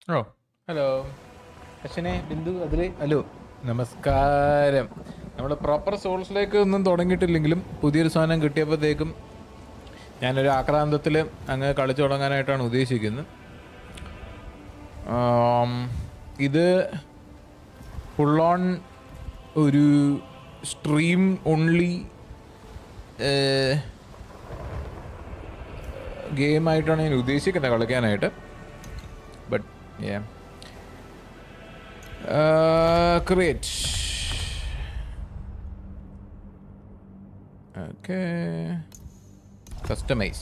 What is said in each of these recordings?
ഓ hello അച്ഛനെ ബിന്ദു അതിൽ hello നമസ്കാരം നമ്മൾ പ്രോപ്പർ സോൾസിലേക്ക് ഒന്നും തുടങ്ങിയിട്ടില്ലെങ്കിലും പുതിയൊരു സാധനം കിട്ടിയപ്പോഴത്തേക്കും ഞാനൊരു ആക്രാന്തത്തിൽ അങ്ങ് കളിച്ചു തുടങ്ങാനായിട്ടാണ് ഉദ്ദേശിക്കുന്നത് ആം, ഇത് ഫുൾ ഓൺ ഒരു സ്ട്രീം ഓൺലി ഗെയിമായിട്ടാണ് ഞാൻ ഉദ്ദേശിക്കുന്നത് കളിക്കാനായിട്ട് but yeah uh, create okay customize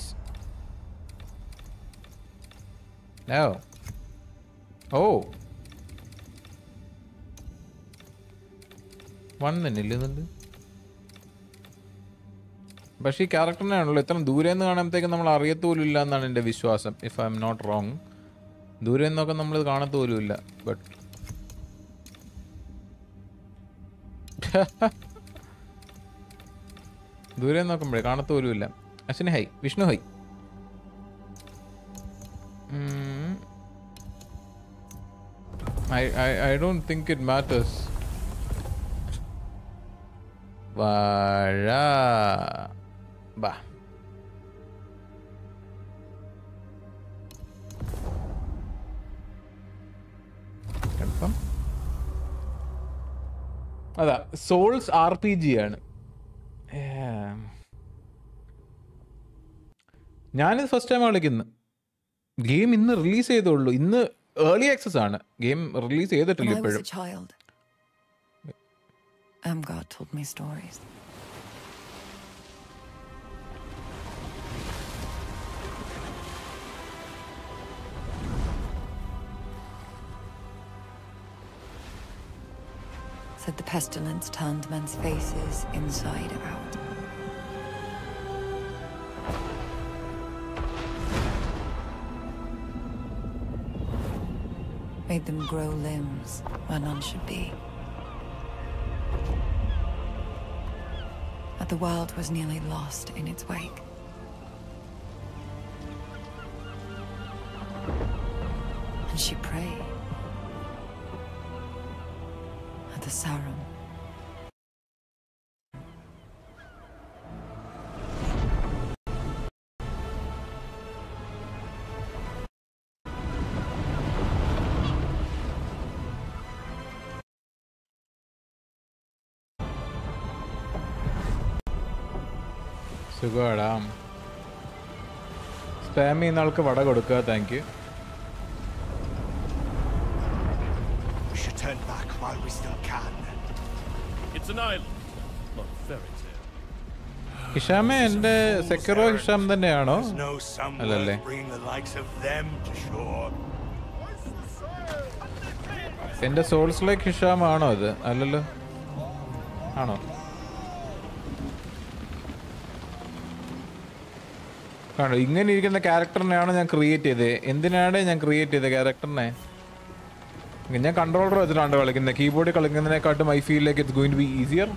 no oh one തന്നെ ഇല്ലെന്നുണ്ട് പക്ഷേ ഈ ക്യാരക്ടറിനാണല്ലോ ഇത്ര ദൂരെ നിന്ന് കാണുമ്പോഴത്തേക്കും നമ്മൾ അറിയത്തോലും ഇല്ല എന്നാണ് എൻ്റെ വിശ്വാസം if I M not wrong ദൂരെ നിന്നൊക്കെ നമ്മൾ കാണത്ത് പോലും ഇല്ല ബട്ട് ദൂരെ നോക്കുമ്പോഴേ കാണത്ത് പോലും ഇല്ല അശ്വിന് hi Vishnu hi I I I don't think it matters വാഴ ബാ കൺഫേം അതാ സോൾസ് ആർ പി ജി ആണ് ഏം. ഞാനിത് ഫസ്റ്റ് ടൈം കളിക്കുന്നത് ഗെയിം ഇന്ന് റിലീസ് ചെയ്തോളൂ ഇന്ന് ഏർലി ആക്സസ് ആണ് ഗെയിം റിലീസ് ചെയ്തിട്ടില്ല When I was ഇപ്പോഴും a child, Amgar told me stories. Said the pestilence turned men's faces inside out. Made them grow limbs where none should be. That the world was nearly lost in its wake. And she prayed. At the Sarum. സുഖമാടാ spam ചെയ്യുന്ന ആൾക്ക് വട കൊടുക്കുക thank you We should turn back while we still can. It's an island, not a fairy tale. ഹിഷാമെ എൻ്റെ സെക്യൂറോ Hisham തന്നെയാണോ There's no some അല്ലല്ലേ worth bringing the likes of them to shore. എൻ്റെ സോൾസ് ലൈക്ക് ഹിഷാം ആണോ അത് അല്ലല്ലോ ആണോ കാണോ ഇങ്ങനെ ഇരിക്കുന്ന ക്യാരക്ടറിനെയാണ് ഞാൻ ക്രിയേറ്റ് ചെയ്തത് എന്തിനാണ് ഞാൻ ക്രിയേറ്റ് ചെയ്തത് ക്യാരക്ടറിനെ ഞാൻ കൺട്രോളർ വെച്ചിട്ടാണ് കളിക്കുന്നത് കീബോർഡിൽ കളിക്കുന്നതിനെക്കാട്ടും I feel like it's going to be easier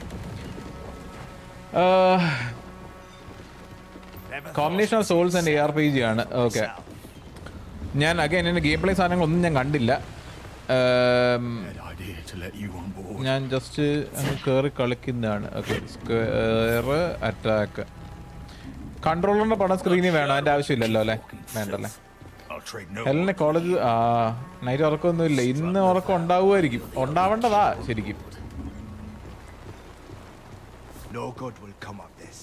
combination of souls and A R P G ആണ് ഓക്കെ ഞാൻ അഗൈൻ എൻ്റെ ഗെയിം പ്ലേ സാധനങ്ങളൊന്നും ഞാൻ കണ്ടില്ല Um, Good idea to let you on board. ഞാൻ ജസ്റ്റ് അങ്ങ് കയറി കളിക്കുന്നതാണ് ഓക്കെ സ്ക്വയർ അറ്റാക്ക് കൺട്രോളറിന്റെ പടം സ്ക്രീനിൽ വേണം അതിന്റെ ആവശ്യമില്ലല്ലോ അല്ലേ വേണ്ടല്ലേ I'll trade no. ഹെലിനെ കോളേജ് ആ നൈറ്റ് ഉറക്കമൊന്നുമില്ല ഇന്ന് ഉറക്കം ഉണ്ടാവുമായിരിക്കും ഉണ്ടാവേണ്ടതാ ശരിക്കും No good will come of this.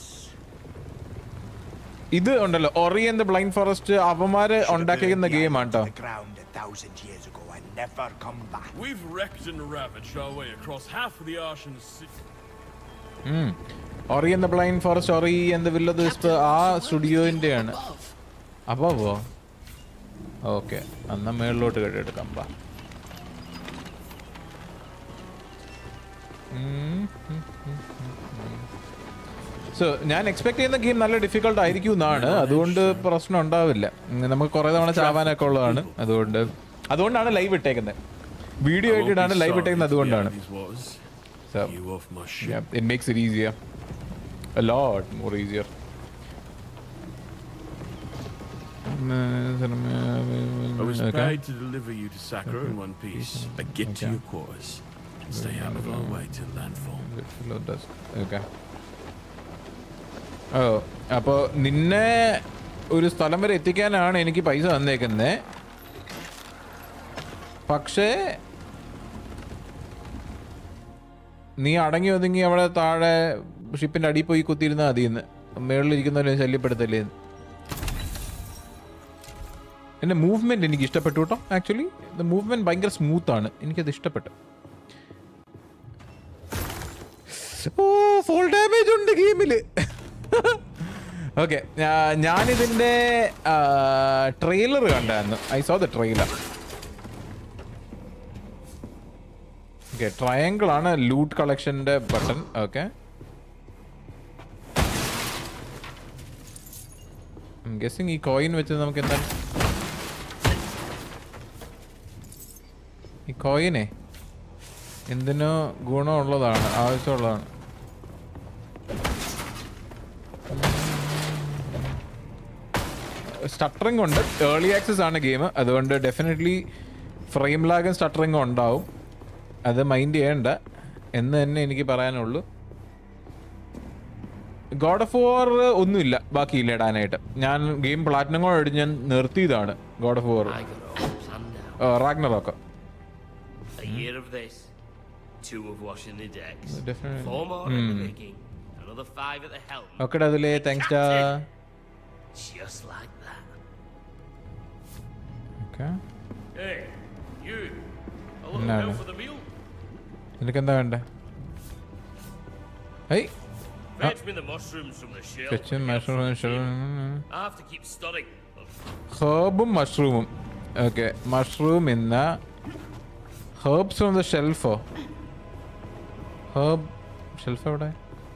ഇത് ഉണ്ടല്ലോ ഒറിയൻ ദ ബ്ലൈൻഡ് ഫോറസ്റ്റ് അവന്മാര് ഉണ്ടാക്കിയിരിക്കുന്ന ഗെയിമാണ് കേട്ടോ The ground a thousand years ago and never come back. We've wrecked and ravaged our way across half of the Arshan city. ഒറി എന്ന blind forest ഒറി എന്ന വില്ലത് ആ സ്റ്റുഡിയോന്റെ ആണ് അപ്പോ ഓക്കെ എന്നാ മേളിലോട്ട് കെട്ടിയെടുക്കാം ബാ സോ ഞാൻ എക്സ്പെക്ട് ചെയ്യുന്ന ഗെയിം നല്ല ഡിഫിക്കൽട്ട് ആയിരിക്കും എന്നാണ് അതുകൊണ്ട് പ്രശ്നം ഉണ്ടാവില്ല ഉം, നമുക്ക് കുറെ തവണ ചാവാനൊക്കെ ഉള്ളതാണ് അതുകൊണ്ട് അതുകൊണ്ടാണ് ലൈവ് ഇട്ടേക്കുന്നത് വീഡിയോ I won't ആയിട്ടിടാണ് be ലൈവ് sorry ഇട്ടേക്കുന്നത് if the അതുകൊണ്ടാണ് Abbey's was. So, You off my ship. yeah, it makes it easier. A lot more easier. I was Okay. paid to deliver you to Sakura in one piece, but get to Okay. your quarters and stay out of our way till landfall. Okay oh അപ്പോൾ നിന്നെ ഒരു സ്ഥലം വരെ എത്തിക്കാനാണ് എനിക്ക് പൈസ തന്നേക്കുന്നത് പക്ഷേ നീ അടങ്ങി ഒതുങ്ങി അവിടെ താഴെ ഷിപ്പിന്റെ അടിയിൽ പോയി കുത്തിയിരുന്നാൽ മതിയെന്ന് മേളിലിരിക്കുന്നവരെ ശല്യപ്പെടുത്തല്ലേ എന്ന്. എന്റെ മൂവ്മെന്റ് എനിക്ക് ഇഷ്ടപ്പെട്ടു കേട്ടോ ആക്ച്വലി മൂവ്മെന്റ് ഭയങ്കര സ്മൂത്ത് ആണ് എനിക്കത് ഇഷ്ടപ്പെട്ടു ഓ ഫുൾ ഡാമേജ് ഉണ്ട് ഗെയിമില് ഓക്കെ ഞാനിതിന്റെ ട്രെയിലർ കണ്ടായിരുന്നു I saw the trailer okay triangle ആണ് ലൂട്ട് കളക്ഷന്റെ ബട്ടൺ ഓക്കെ ഗസ്സിങ് ഈ കോയിൻ വെച്ച് നമുക്ക് എന്താണ് ഈ കോയിനെ എന്തിനോ ഗുണമുള്ളതാണ് ആവശ്യമുള്ളതാണ് സ്റ്റട്ടറിംഗ് ഉണ്ട് ഏർലി ആക്സസ് ആണ് ഗെയിം അതുകൊണ്ട് ഡെഫിനറ്റ്ലി ഫ്രെയിം ലാഗും സ്റ്റട്ടറിങ്ങും ഉണ്ടാവും അത് മൈൻഡ് ചെയ്യണ്ട എന്ന് തന്നെ എനിക്ക് പറയാനുള്ളൂ ഗോഡ് ഓഫ് വാർ ഒന്നുമില്ല ബാക്കിയില്ല ഇടാനായിട്ട് ഞാൻ ഗെയിം പ്ലാറ്റിനം കൂടെ എടുത്ത് ഞാൻ നിർത്തിയതാണ് god of war I got it all planned out. Ragnarok A year of this, two of washing the decks, Definitely. four more in the rigging, another five at the helm. Okay അതിലേ thanks ഡാ Just like that. Okay Hey, you. A little No, help no. for the meal? നിനക്ക് എന്താ വേണ്ടേ hi Fetch me the mushrooms from the shell. Kitchen and help from the mushroom team. I have to keep stirring. ഹേർബും മഷ്റൂമും okay mushroom ഇന്ന herbs from the ഷെൽഫോ herb shelf എവിടെ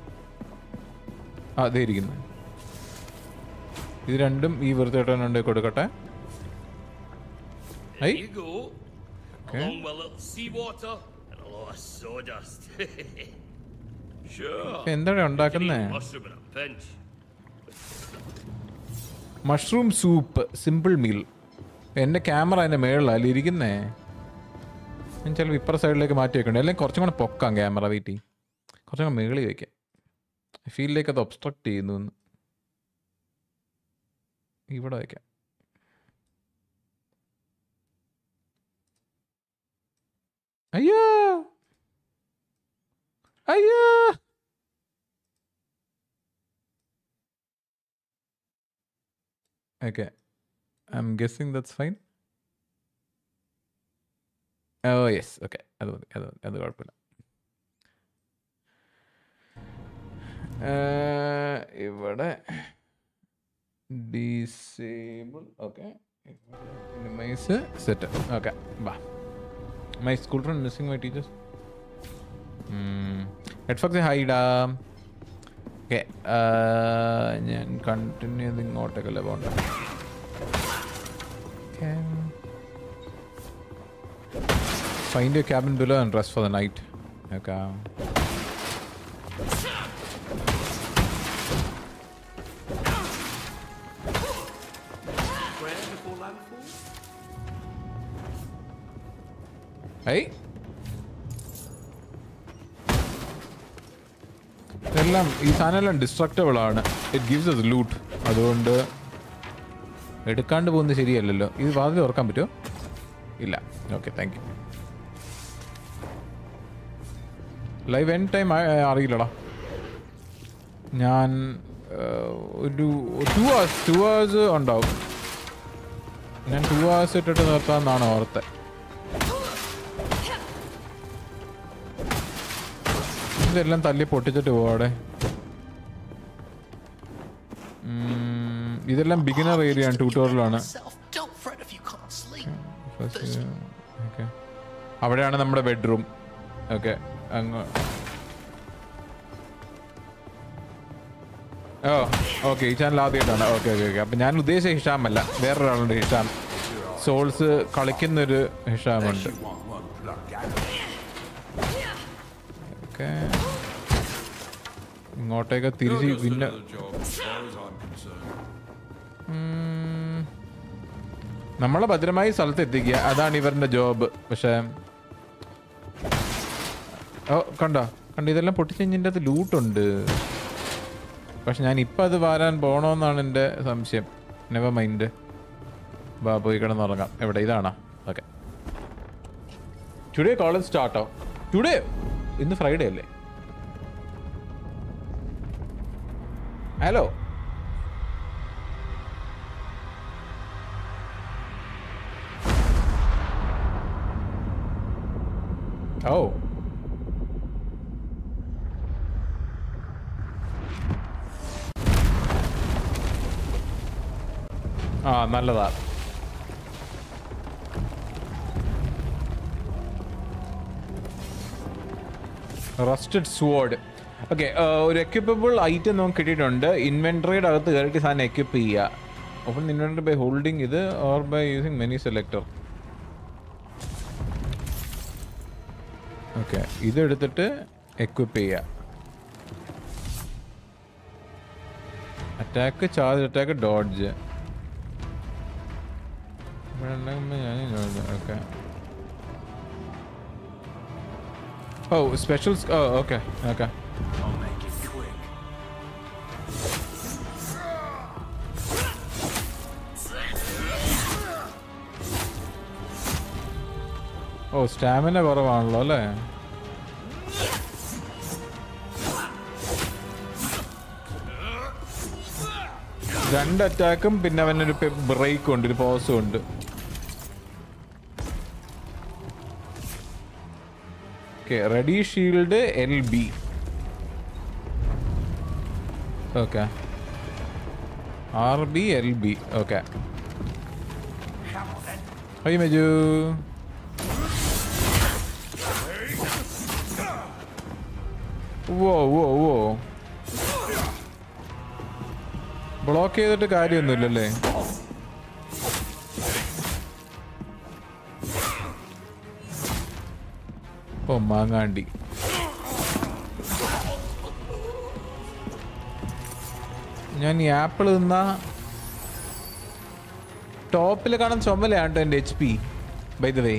ആ അതേ ഇരിക്കുന്നു ഇത് രണ്ടും ഈ വൃത്തികെട്ടനുണ്ട് കൊടുക്കട്ടെ There Hey. you go. Okay. Along with a little seawater and a lot of sawdust. sure. എന്താണ് You can ഉണ്ടാക്കുന്നേ eat mushroom in a pinch. Mushroom soup simple meal എൻ്റെ ക്യാമറ അതിൻ്റെ മേളിലല്ല ഇരിക്കുന്നേ ഞാൻ ചിലപ്പോൾ ഇപ്പുറ സൈഡിലേക്ക് മാറ്റി വെക്കണ്ടേ അല്ലെങ്കിൽ കുറച്ചും കൂടെ പൊക്കാം ക്യാമറ വീട്ടിൽ കുറച്ചും കൂടെ മേളിൽ വെക്കാം ഫീലിലേക്ക് അത് ഒബ്സ്ട്രക്ട് ചെയ്യുന്നു എന്ന് ഇവിടെ വെക്കാം അയ്യോ അയ്യോ Okay. I'm guessing that's fine. Oh, yes. Okay. അത് മതി അത് മതി അത് കുഴപ്പമില്ല ഏർ, ഇവിടെ disable okay minimise set okay ബാ my school friend missing my teachers ഹെഡ്ഫോക്സ് ഹൈഡാ ഓക്കെ ഞാൻ കണ്ടിന്യൂ ചെയ്ത് ഇങ്ങോട്ടേക്കല്ലേ പോകണ്ട find you cabin below and rest for the night okay Prayer before landfall? I ഇതെല്ലാം ഈ സാധനമെല്ലാം ഡിസ്ട്രക്റ്റബിൾ ആണ് ഇറ്റ് ഗിവ്സ് എസ് ലൂട്ട് അതുകൊണ്ട് എടുക്കാണ്ട് പോകുന്നത് ശരിയല്ലല്ലോ ഇത് വാതിൽ ഓർക്കാൻ പറ്റുമോ ഇല്ല ഓക്കെ താങ്ക് യു ലൈവ് എൻ ടൈം അറിയില്ലടാ ഞാൻ ഏർ, ഒരു ടു hours ടു hours ഉണ്ടാവും ഞാൻ ടു hours ഇട്ടിട്ട് നിർത്താമെന്നാണ് ഓർത്തെ ഇതെല്ലാം തല്ലി പൊട്ടിച്ചിട്ട് പോവാടെ ഉം, ഇതെല്ലാം ബിഗിനർ ഏരിയ ആണ് ട്യൂട്ടോറിയലാണ് Self, don't fret if you can't sleep. Okay അവിടെയാണ് നമ്മുടെ ബെഡ്റൂം ഓക്കെ അങ്ങ് ഓ ഓക്കെ ഈ ചാനൽ ആദ്യമായിട്ടാണ് ഓക്കെ ഓക്കെ ഓക്കെ അപ്പം ഞാൻ ഉദ്ദേശിച്ച ഹിഷാം അല്ല വേറൊരാളുണ്ട് ഹിഷാം സോൾസ് കളിക്കുന്നൊരു ഹിഷാമുണ്ട് ഓക്കെ ഇങ്ങോട്ടേക്ക് തിരിച്ച് പിന്നെ job, as far as I'm concerned. ഉം, നമ്മളെ ഭദ്രമായി സ്ഥലത്ത് എത്തിക്കുക അതാണ് ഇവരുടെ ജോബ് പക്ഷേ ഓ കണ്ടോ കണ്ടോ ഇതെല്ലാം പൊട്ടിച്ചതിൻ്റെ അകത്ത് ലൂട്ടുണ്ട് പക്ഷെ ഞാൻ ഇപ്പം അത് വാരാൻ പോകണമെന്നാണ് എൻ്റെ സംശയം നെവർ മൈൻഡ് ബാ പോയി കിടന്നുറങ്ങാം എവിടെ ഇതാണോ ഓക്കെ ടുഡേ കോളേജ് സ്റ്റാർട്ടോ ടുഡേ ഇന്ന് ഫ്രൈഡേ അല്ലേ ഹലോ ഓ ആ നല്ലതാ റസ്റ്റഡ് സ്വാഡ് ഓക്കെ ഒരു എക്യുപ്പബിൾ ഐറ്റം നമുക്ക് കിട്ടിയിട്ടുണ്ട് ഇൻവെൻട്രിയുടെ അകത്ത് കയറിയിട്ട് സാധനം എക്യുപ്പ് ചെയ്യുക ഓപ്പൺ ഇൻവെൻട്രി ബൈ ഹോൾഡിംഗ് ഇത് or by using menu selector okay ഇതെടുത്തിട്ട് എക്വിപ്പ് ചെയ്യുക attack charge attack dodge okay oh special oh okay okay I'll make it quick. Oh stamina കുറവാണല്ലോ അല്ലേ രണ്ട് അറ്റാക്കും പിന്നെ അവനൊരു ബ്രേക്കും ഉണ്ട് ഒരു പോസും ഉണ്ട് okay ready shield L B okay R B L B okay hi മെജു വോ വോ വോ ബ്ലോക്ക് ചെയ്തിട്ട് കാര്യമൊന്നുമില്ലല്ലേ ഓ മാങ്ങാണ്ടി ഞാൻ ഈ ആപ്പിൾ നിന്ന ടോപ്പിൽ കാണാൻ ചുമലാണ് കേട്ടോ എൻ്റെ H P by the way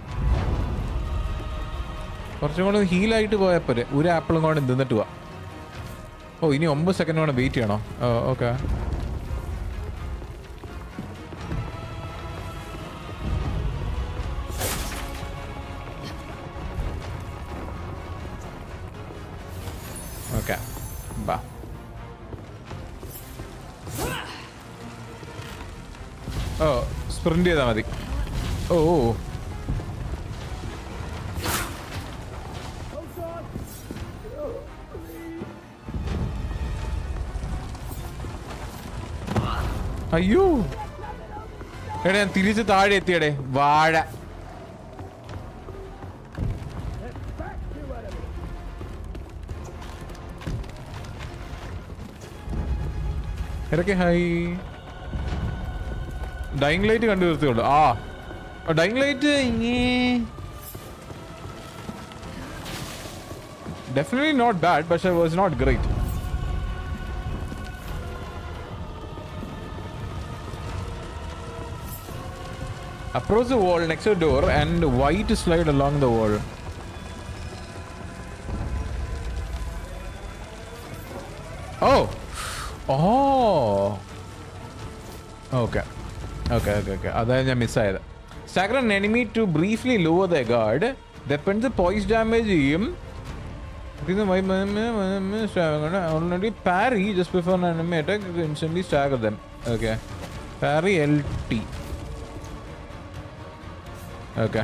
കുറച്ചും കൂടെ ഹീലായിട്ട് പോയാൽ പോരെ ഒരു ആപ്പിളും കൂടെ നിന്നിട്ട് പോവാ ഓ ഇനി ഒമ്പത് സെക്കൻഡ് കൂടെ വെയിറ്റ് ചെയ്യണോ ഓക്കെ ഓക്കെ ബാ ഓ സ്പ്രിന്റ് ചെയ്താൽ മതി ഓ ഓ അയ്യോ എടാ ഞാൻ തിരിച്ച് താഴെ എത്തിയടേ വാഴ ഇടയ്ക്ക് ഹൈ ഡൈങ് ലൈറ്റ് കണ്ടു നിർത്തിയുള്ളൂ ആ dying light definitely not bad പക്ഷെ was not great Approach the wall next to the door and white slide along the wall. Oh! Oh! Okay. Okay, okay, okay. അതായത് ഞാൻ മിസ്സായത് stagger an enemy to briefly lower their guard. Depends poise damage ചെയ്യും already parry just before enemy attack instantly stagger them. Okay. Parry L T okay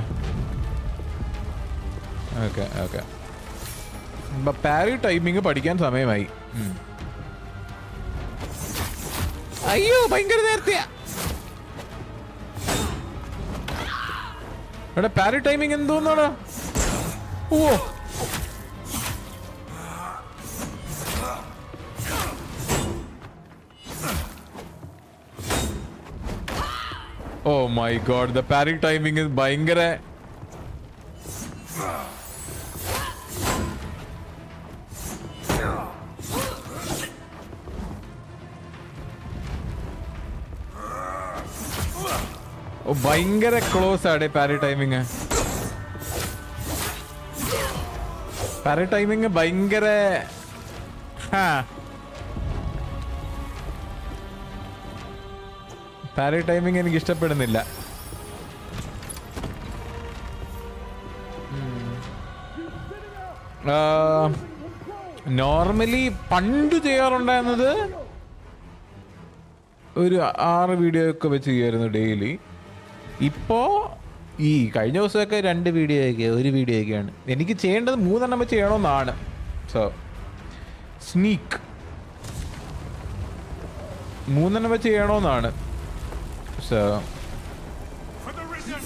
okay okay parry timing പഠിക്കാൻ സമയമായി ഉം. അയ്യോ ഭയങ്കര നേരത്തെയാ എടാ പാരി ടൈമിങ് എന്തോന്നാടാ oh oh my god the parry timing ഭയങ്കര ഓ ഓ, ഭയങ്കര ക്ലോസ് ആടെ പാരി ടൈമിങ് പാരി ടൈമിങ് ഭയങ്കര ഹാ പാരി ടൈമിങ് എനിക്ക് ഇഷ്ടപ്പെടുന്നില്ല നോർമലി പണ്ട് ചെയ്യാറുണ്ടായിരുന്നത് ഒരു ആറ് വീഡിയോ ഒക്കെ വെച്ച് ചെയ്യുമായിരുന്നു ഡെയിലി ഇപ്പോ ഈ കഴിഞ്ഞ ദിവസമൊക്കെ രണ്ട് വീഡിയോ ഒക്കെ ഒരു വീഡിയോ ഒക്കെയാണ് എനിക്ക് ചെയ്യേണ്ടത് മൂന്നെണ്ണം വെച്ച് ചെയ്യണമെന്നാണ് സോ സ്നീക്ക് മൂന്നെണ്ണം വെച്ച് ചെയ്യണമെന്നാണ് so For the risen!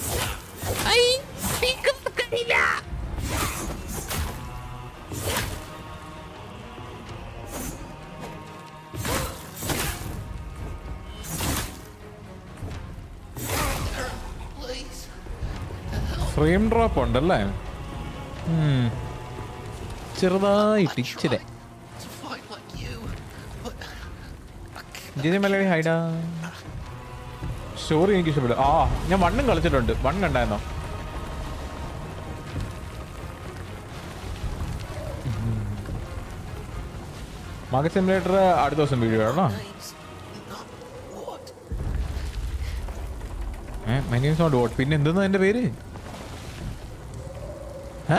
Please. Frame drop ഉണ്ടല്ലേ ഉം. ചെറുതായിട്ട് ഇച്ചിരി To fight like you. But Jithi Malayali ഹൈഡാ സ്റ്റോറി എനിക്ക് ഇഷ്ടപ്പെട്ടു ആ ഞാൻ വണ്ണും കളിച്ചിട്ടുണ്ട് വൺ കണ്ടായിരുന്നോ മക സിമുലേറ്റർ അടുത്ത ദിവസം വീഡിയോ ആണോ name's not what. Uh my name's not what പിന്നെ എന്തെന്നാ എന്റെ പേര് ഏ?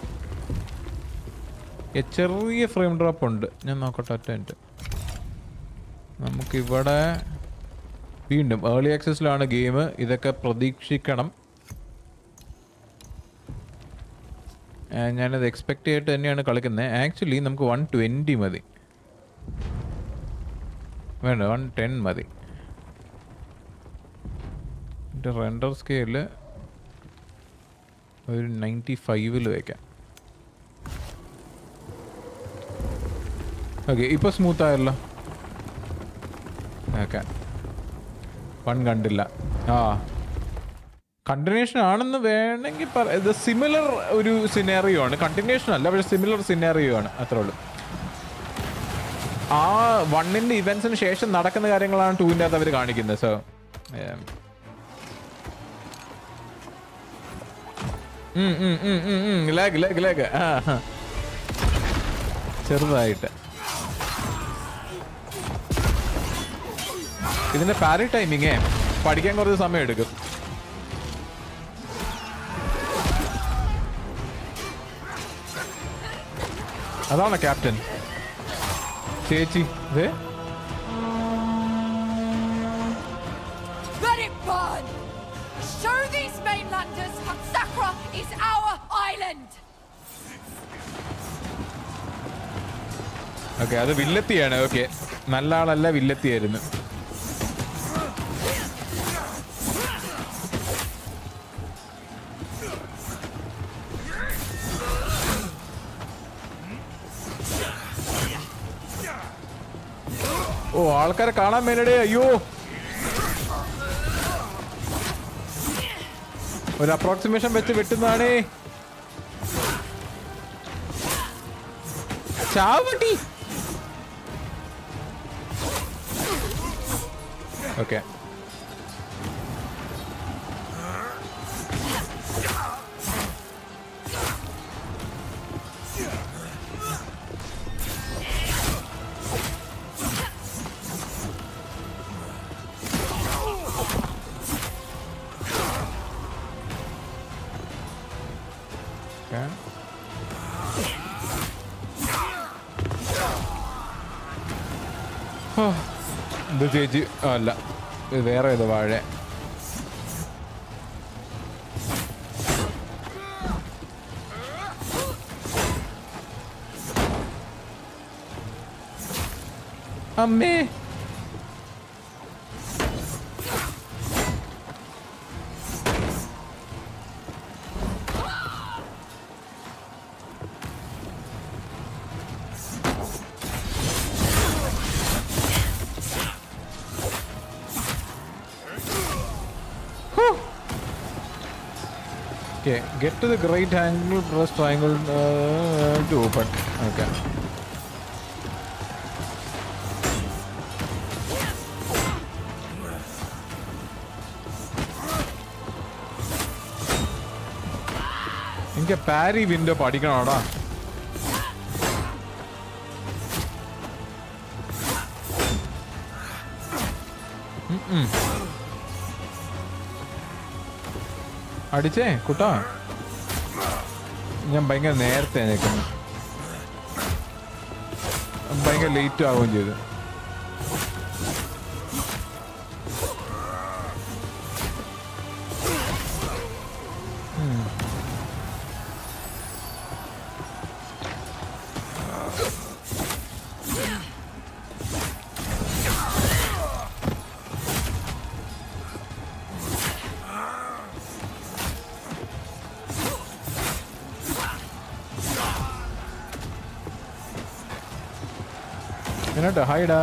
ഏ, ചെറിയ ഫ്രെയിം ഡ്രോപ്പ് ഉണ്ട് ഞാൻ നോക്കട്ടെ ഒറ്റ മിനിറ്റ് നമുക്കിവിടെ വീണ്ടും ഏർലി ആക്സസിലാണ് ഗെയിം ഇതൊക്കെ പ്രതീക്ഷിക്കണം ഏ, ഞാനത് എക്സ്പെക്ട് ചെയ്തിട്ട് തന്നെയാണ് കളിക്കുന്നത് ആക്ച്വലി നമുക്ക് വൺ ട്വൻറ്റി മതി വേണ്ട വൺ ടെൻ മതി എൻ്റെ റെൻഡർ സ്കെയില് ഒരു നയൻറ്റി ഫൈവിൽ വയ്ക്കാം ഓക്കെ ഇപ്പോൾ സ്മൂത്ത് ആയല്ലോ ഓക്കെ വൺ കണ്ടില്ല ആ കണ്ടിന്യൂഷൻ ആണെന്ന് വേണമെങ്കിൽ പറ ഇത് സിമിലർ ഒരു സിനാറിയോ ആണ് കണ്ടിന്യൂഷൻ അല്ല പക്ഷെ സിമിലർ സിനാറിയോ ആണ് അത്രേ ഉള്ളൂ ആ വണ്ണിന്റെ ഇവന്റ്സിന് ശേഷം നടക്കുന്ന കാര്യങ്ങളാണ് ടൂവിൻ്റെ അകത്ത് അവർ കാണിക്കുന്നത് സോ ലാഗ് ലാഗ് ലാഗ് ചെറുതായിട്ട് ഇതിന്റെ പാരി ടൈമിങ്ങേ പഠിക്കാൻ കുറച്ച് സമയം എടുക്കും അതാണോ ക്യാപ്റ്റൻ ചേച്ചി ഇത് Let it burn! Show these mainlanders Hatsakra is our island! Okay അത് വില്ലത്തിയാണ് ഓക്കെ നല്ല ആളല്ല വില്ലത്തിയായിരുന്നു ഓ ആൾക്കാരെ കാണാൻ വേണ്ടിടേ അയ്യോ ഒരു അപ്രോക്സിമേഷൻ വെച്ച് വെട്ടുന്നതാണേ ചാവട്ടി ഓക്കെ Okay. ഓ, ഇത് ചേച്ചി ആ, അല്ല ഇത് വേറെ ഏത് വാഴ അമ്മേ Okay, get to the great angle, press triangle uh, to open. Okay. എനിക്ക് പാരി വിൻഡോ പഠിക്കണോടാ ഉം ഉം. അടിച്ചേ കുട്ടാ ഞാൻ ഭയങ്കര നേരത്തെ നിൽക്കുന്നു ഭയങ്കര ലേറ്റ് ആവുകയും ചെയ്തു എന്നിട്ട് ഹൈഡാ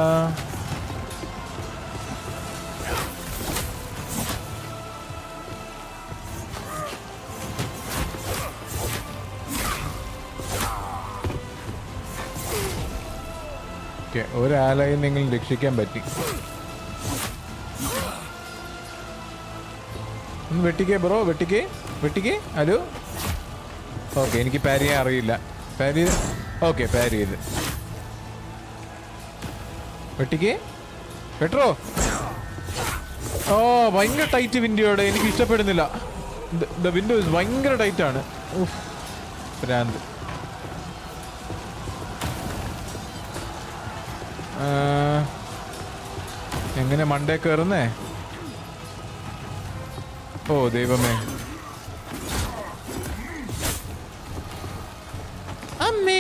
ഓക്കെ ഒരാളെയും നിങ്ങൾ രക്ഷിക്കാൻ പറ്റി ഒന്ന് വെട്ടിക്കേ ബ്രോ വെട്ടിക്കേ വെട്ടിക്കേ ഹലോ ഓക്കെ എനിക്ക് പാരി ചെയ്യാൻ അറിയില്ല പാരി ഓക്കെ പാരി ചെയ്ത് വെട്ടിക്കേ വെട്ടറോ ഓ ഭയങ്കര ടൈറ്റ് വിൻഡോയുടെ എനിക്ക് ഇഷ്ടപ്പെടുന്നില്ല ദ വിൻഡോ ഭയങ്കര ടൈറ്റ് ആണ് ഉഫ്, ഭ്രാന്ത് ആ, എങ്ങനെ മണ്ടേ കയറുന്നേ ഓ ദൈവമേ അമ്മേ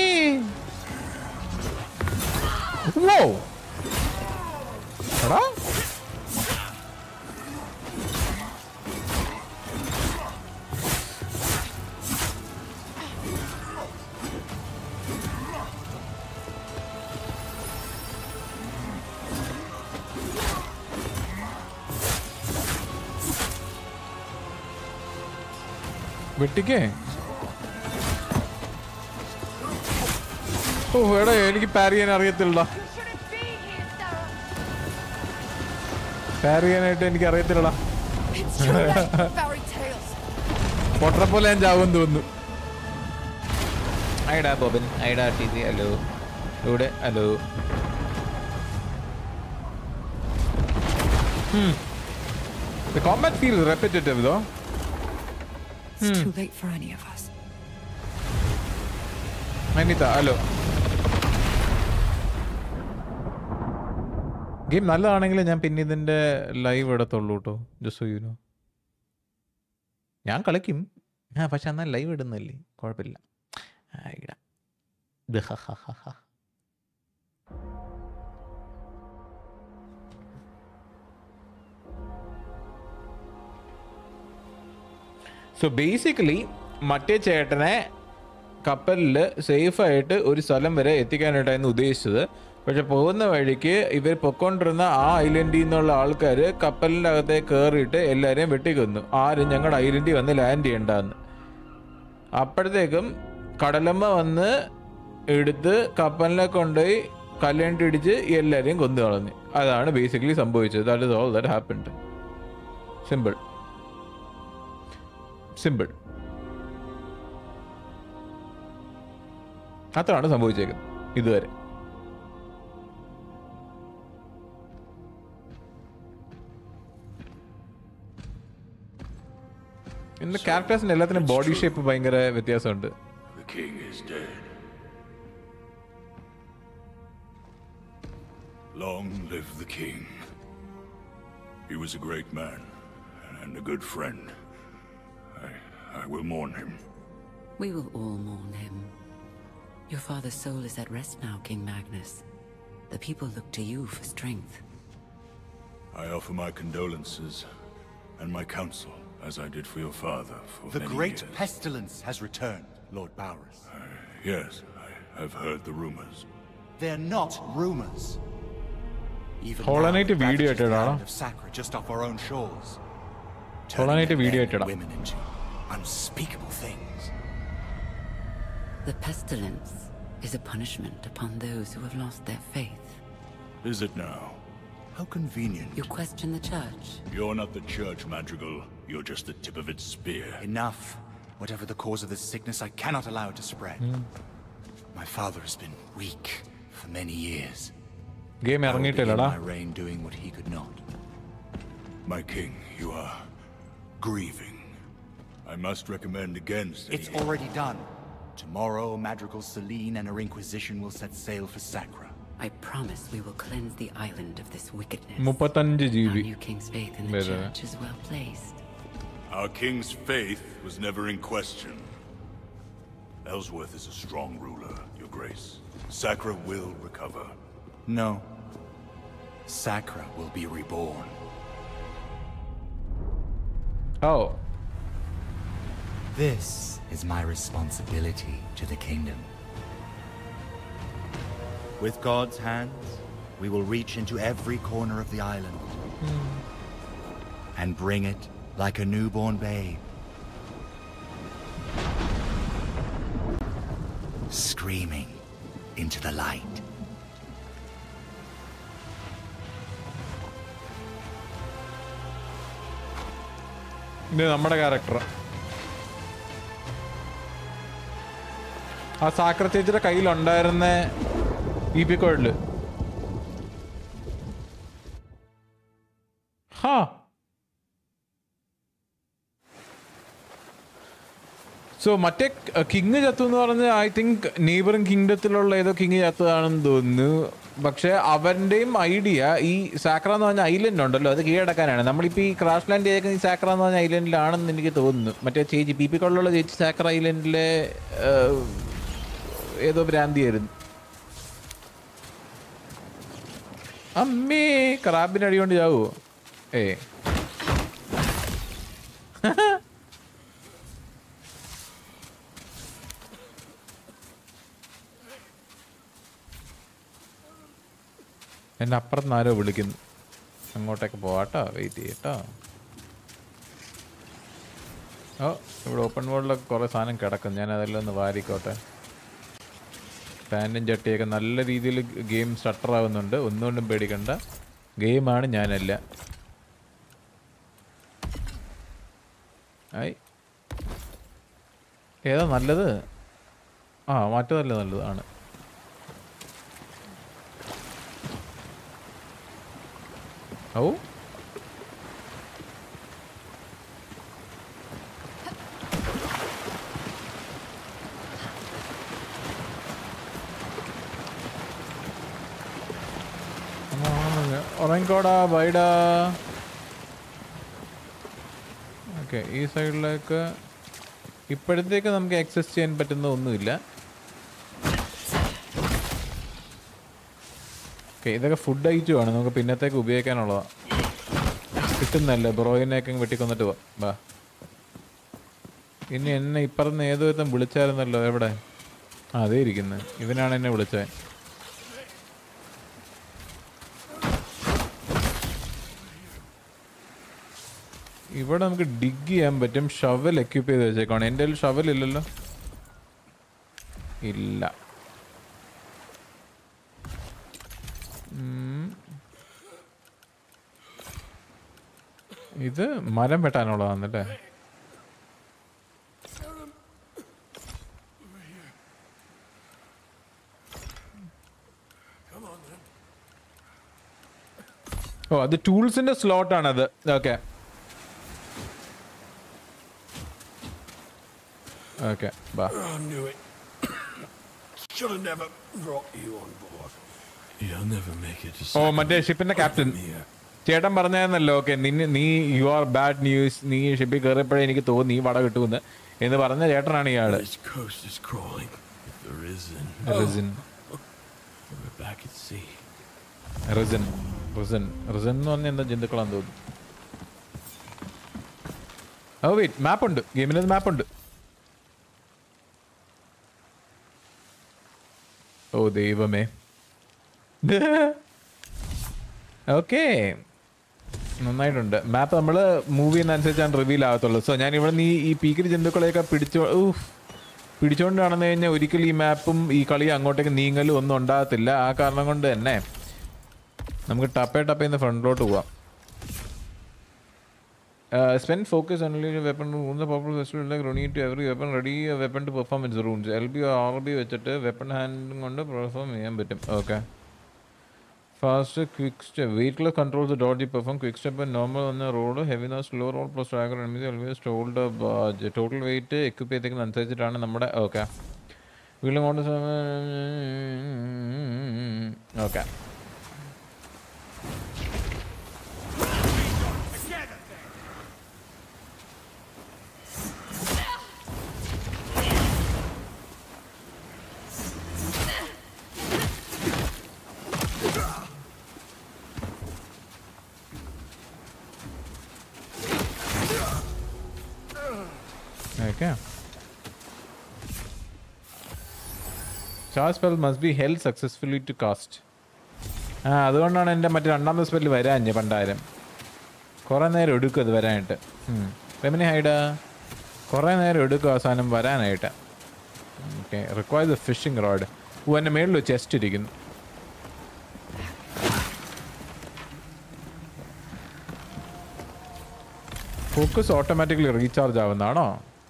വോ എടാ വെട്ടിക്കേ ഓ എടാ എനിക്ക് പാരി ചെയ്യാൻ അറിയത്തില്ല പാരി ചെയ്യാനായിട്ട് എനിക്ക് അറിയത്തില്ലടാ It's too late. Fairy tales. പൊട്ടറെ പോലെ ഞാൻ ചാവും തോന്നുന്നു ഐഡാ ബോബൻ ഐഡാ ടി സി ഹലോ ഇവിടെ hello The combat feels repetitive though. It's too late for any of us. Anitha hello game നല്ലതാണെങ്കിൽ ഞാൻ പിന്നെ ഇതിന്റെ ലൈവ് ഇടത്തുള്ളൂ കേട്ടോ ജസ്റ്റ് യുനോ ഞാൻ കളിക്കും ആ പക്ഷെ എന്നാൽ ലൈവ് ഇടുന്നില്ലേ കുഴപ്പമില്ല ആ, ഇടാം ഇത് ഹ ഹ ഹ ഹ. സോ ബേസിക്കലി മറ്റേ ചേട്ടനെ കപ്പലിൽ സേഫായിട്ട് ഒരു സ്ഥലം വരെ എത്തിക്കാനായിട്ടായിരുന്നു ഉദ്ദേശിച്ചത് പക്ഷെ പോകുന്ന വഴിക്ക് ഇവർ പൊക്കോണ്ടിരുന്ന ആ ഐലൻഡിൽ നിന്നുള്ള ആൾക്കാർ കപ്പലിൻ്റെ അകത്തെ കയറിയിട്ട് എല്ലാവരെയും വെട്ടിക്കൊന്നു ആരും ഞങ്ങളുടെ ഐലൻഡിൽ വന്ന് ലാൻഡ് ചെയ്യണ്ടെന്ന് അപ്പോഴത്തേക്കും കടലമ്മ വന്ന് എടുത്ത് കപ്പലിനെ കൊണ്ടുപോയി കല്ലേണ്ടിടിച്ച് എല്ലാവരെയും കൊന്നു കളഞ്ഞു അതാണ് ബേസിക്കലി സംഭവിച്ചത് that is all that happened simple simple അത്രയാണ് സംഭവിച്ചേക്കുന്നത് ഇതുവരെ ഇന്ന് ക്യാരക്ടേഴ്സിന് എല്ലാത്തിനും ബോഡി ഷേപ്പ് ഭയങ്കര വ്യത്യാസമുണ്ട് The king is dead. Long live the king. He was a great man and a good friend. I, I will mourn him. We will all mourn him. Your father's soul is at rest now, King Magnus. The people look to you for strength. I offer my condolences and my counsel, as I did for your father for The many great years. pestilence has returned, Lord Bowers. Yes, I have heard the rumors. They're not rumors. Even Hollow now, Knight it video ravages the ഇട്ടടാ. island of Sacra just off our own shores. Hollow Knight turning video men and ഇട്ടടാ. women into unspeakable things. The pestilence is a punishment upon those who have lost their faith. Is it now? How convenient. You question the church. You're not the church, Madrigal. You're just the tip of its spear. Enough. Whatever the cause of this sickness, I cannot allow it to spread. My father has been weak for many years. Game I will begin ഇറങ്ങിയിട്ടില്ലടാ my reign doing what he could not. My king, you are grieving. I must recommend against It's already done. Tomorrow, Madrigal Celine and her Inquisition will set sail for Sacra. I promise we will cleanse the island of this wickedness. മുപ്പത്തഞ്ച് G Our B new king's faith in the Better. church is well placed. Our king's faith was never in question. Ellsworth is a strong ruler, your grace. Sacra will recover. No. Sacra will be reborn. ഓ This is my responsibility to the kingdom. With God's hands, we will reach into every corner of the island and bring it like a newborn babe. Screaming into the light. ഇത് നമ്മുടെ character ആ Saqqara ചേച്ചിയുടെ കയ്യിലുണ്ടായിരുന്ന E P കോഡില് ഹാ so മറ്റേ king ചത്തു എന്ന് പറഞ്ഞ് ഐ തിങ്ക് നെയ്ബറിംഗ് കിങ്ഡത്തിലുള്ള ഏതോ കിങ് ചത്തതാണെന്ന് തോന്നുന്നു പക്ഷെ അവരുടെയും ഐഡിയ ഈ സാക്ര എന്ന് പറഞ്ഞ ഐലൻഡ് ഉണ്ടല്ലോ അത് കീഴടക്കാനാണ് നമ്മളിപ്പോൾ ഈ ക്രാഷ് ലാൻഡ് ചെയ്തേക്കുന്ന ഈ സാക്ര എന്ന് പറഞ്ഞ ഐലൻഡിലാണെന്ന് എനിക്ക് തോന്നുന്നു മറ്റേ ചേച്ചി പി പി കൊള്ളുള്ള ചേച്ചി സാക്ര ഐലൻഡിലെ ഏഹ്, ഏതോ ഭ്രാന്തിയായിരുന്നു അമ്മേ ക്രാബിന് അടി കൊണ്ട് ചാവോ ഏ എന്നെ അപ്പുറത്ത് ആരോ വിളിക്കുന്നു അങ്ങോട്ടേക്ക് പോവാട്ടോ വെയിറ്റ് ചെയ്യട്ടോ ഓ ഇവിടെ ഓപ്പൺ വേൾഡിലൊക്കെ കുറേ സാധനം കിടക്കും ഞാൻ അതെല്ലാം ഒന്ന് വാരിക്കോട്ടെ പാൻറ്റും ചട്ടിയൊക്കെ നല്ല രീതിയിൽ ഗെയിം സ്റ്റട്ടർ ആവുന്നുണ്ട് ഒന്നുകൊണ്ടും പേടിക്കണ്ട ഗെയിമാണ് ഞാനല്ല ആയി ഏതാ നല്ലത് ആ മാറ്റമല്ല നല്ലത് ആണ് ഓ ഉറങ്ങിക്കോടാ ബൈഡാ ഓക്കെ ഈ സൈഡിലേക്ക് ഇപ്പോഴത്തേക്ക് നമുക്ക് ആക്സസ് ചെയ്യാൻ പറ്റുന്ന ഒന്നുമില്ല ഓക്കെ ഇതൊക്കെ ഫുഡ് ഐറ്റമാണ് നമുക്ക് പിന്നത്തേക്ക് ഉപയോഗിക്കാനുള്ളതാണ് കിട്ടുന്നല്ലേ ബ്രോയിനെയൊക്കെ വെട്ടിക്കൊന്നിട്ട് പോവാം ബാ ഇനി എന്നെ ഇപ്പറന്ന് ഏതോ വിധം വിളിച്ചായിരുന്നല്ലോ എവിടെ ആ അതേ ഇരിക്കുന്നത് ഇവനാണ് എന്നെ വിളിച്ചത് ഇവിടെ നമുക്ക് ഡിഗ് ചെയ്യാൻ പറ്റും ഷവൽ എക്യൂപ്പ് ചെയ്ത് വെച്ചേക്കാണ് എൻ്റെ കയ്യിൽ ഷവൽ ഇല്ലല്ലോ ഇല്ല ഉം. ഇത് മരം വെട്ടാനുള്ളതാണല്ലേ ഓ അത് ടൂൾസിന്റെ സ്ലോട്ടാണ് അത് ഓക്കെ ഓക്കെ ബാ I knew it. Should have never brought you on board. You'll never make it to ഓ മറ്റേ ഷിപ്പിന്റെ ക്യാപ്റ്റൻ here. ചേട്ടൻ പറഞ്ഞായിരുന്നല്ലോ ഓക്കെ നിന്നെ നീ യു ആർ ബാഡ് ന്യൂസ് നീ ഷിപ്പിൽ കയറിയപ്പോഴേ എനിക്ക് തോന്നി നീ വട കിട്ടുമെന്ന് എന്ന് പറഞ്ഞ ചേട്ടനാണ് ഇയാള് This coast is crawling. If there isn't, risen we're back at sea. Risen risen risen എന്ന് പറഞ്ഞ എന്താ ജന്തുക്കളാന്ന് തോന്നുന്നു ഓ വെയിറ്റ് മാപ്പ് ഉണ്ട് ഗെയിമിന് മാപ്പ് ഉണ്ട് ഓ ദൈവമേ ഓക്കെ നന്നായിട്ടുണ്ട് മാപ്പ് നമ്മൾ മൂവ് ചെയ്യുന്നതനുസരിച്ചാണ് റിവീൽ ആകത്തുള്ളൂ സോ ഞാൻ ഇവിടെ നിന്ന് ഈ പീക്കിരി ജന്തുക്കളെയൊക്കെ പിടിച്ചോ ഊഫ് പിടിച്ചോണ്ട് നടന്നു കഴിഞ്ഞാൽ ഒരിക്കലും ഈ മാപ്പും ഈ കളി അങ്ങോട്ടേക്ക് നീങ്ങലും ഒന്നും ഉണ്ടാകത്തില്ല ആ കാരണം കൊണ്ട് തന്നെ നമുക്ക് ടപ്പേ ടപ്പേന്ന് ഫ്രണ്ടിലോട്ട് പോവാം spend focus only on weapon runes. The popular festival like running to every weapon ready a weapon to perform its runes. LB or RB വെച്ചിട്ട് വെപ്പൺ ഹാൻഡ് കൊണ്ട് പെർഫോം ചെയ്യാൻ പറ്റും okay fast quick step weightless controls the dot G perform quick step normal വന്ന rod heavy no slow rod plus dagger എൽമീസ് എൽമീസ് told total weight equip ചെയ്തേക്കുന്ന അനുസരിച്ചിട്ടാണ് നമ്മുടെ ഓക്കെ വീണ്ടും കൊണ്ട് okay Okay. Charge spell must be held successfully to cast. ആ അതുകൊണ്ടാണ് എൻ്റെ മറ്റേ രണ്ടാമത്തെ സ്പെല്ല് വരാഞ്ഞ് പണ്ടായിരം കുറേ നേരം എടുക്കും അത് വരാനായിട്ട് ഫെമിനി ഹൈഡ് കുറേ നേരം എടുക്കും അവസാനം വരാനായിട്ട് okay require the fishing rod ഓ എൻ്റെ മേളിൽ ചെസ്റ്റ് ഇരിക്കുന്നു ഫോക്കസ് ഓട്ടോമാറ്റിക്കലി റീചാർജ് ആവുന്നതാണോ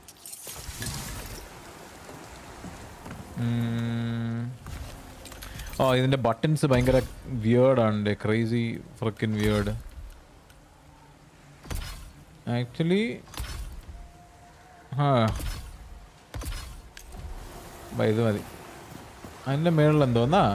ഉം. ഓ ഇതിന്റെ ബട്ടൺസ് ഭയങ്കര വിയേർഡാണ് ക്രേസി ഫ്രക്കിൻ വിയേർഡ് ആക്ച്വലി ആ ബൈ, ഇത് മതി അതിന്റെ മേളിൽ എന്തോന്നാ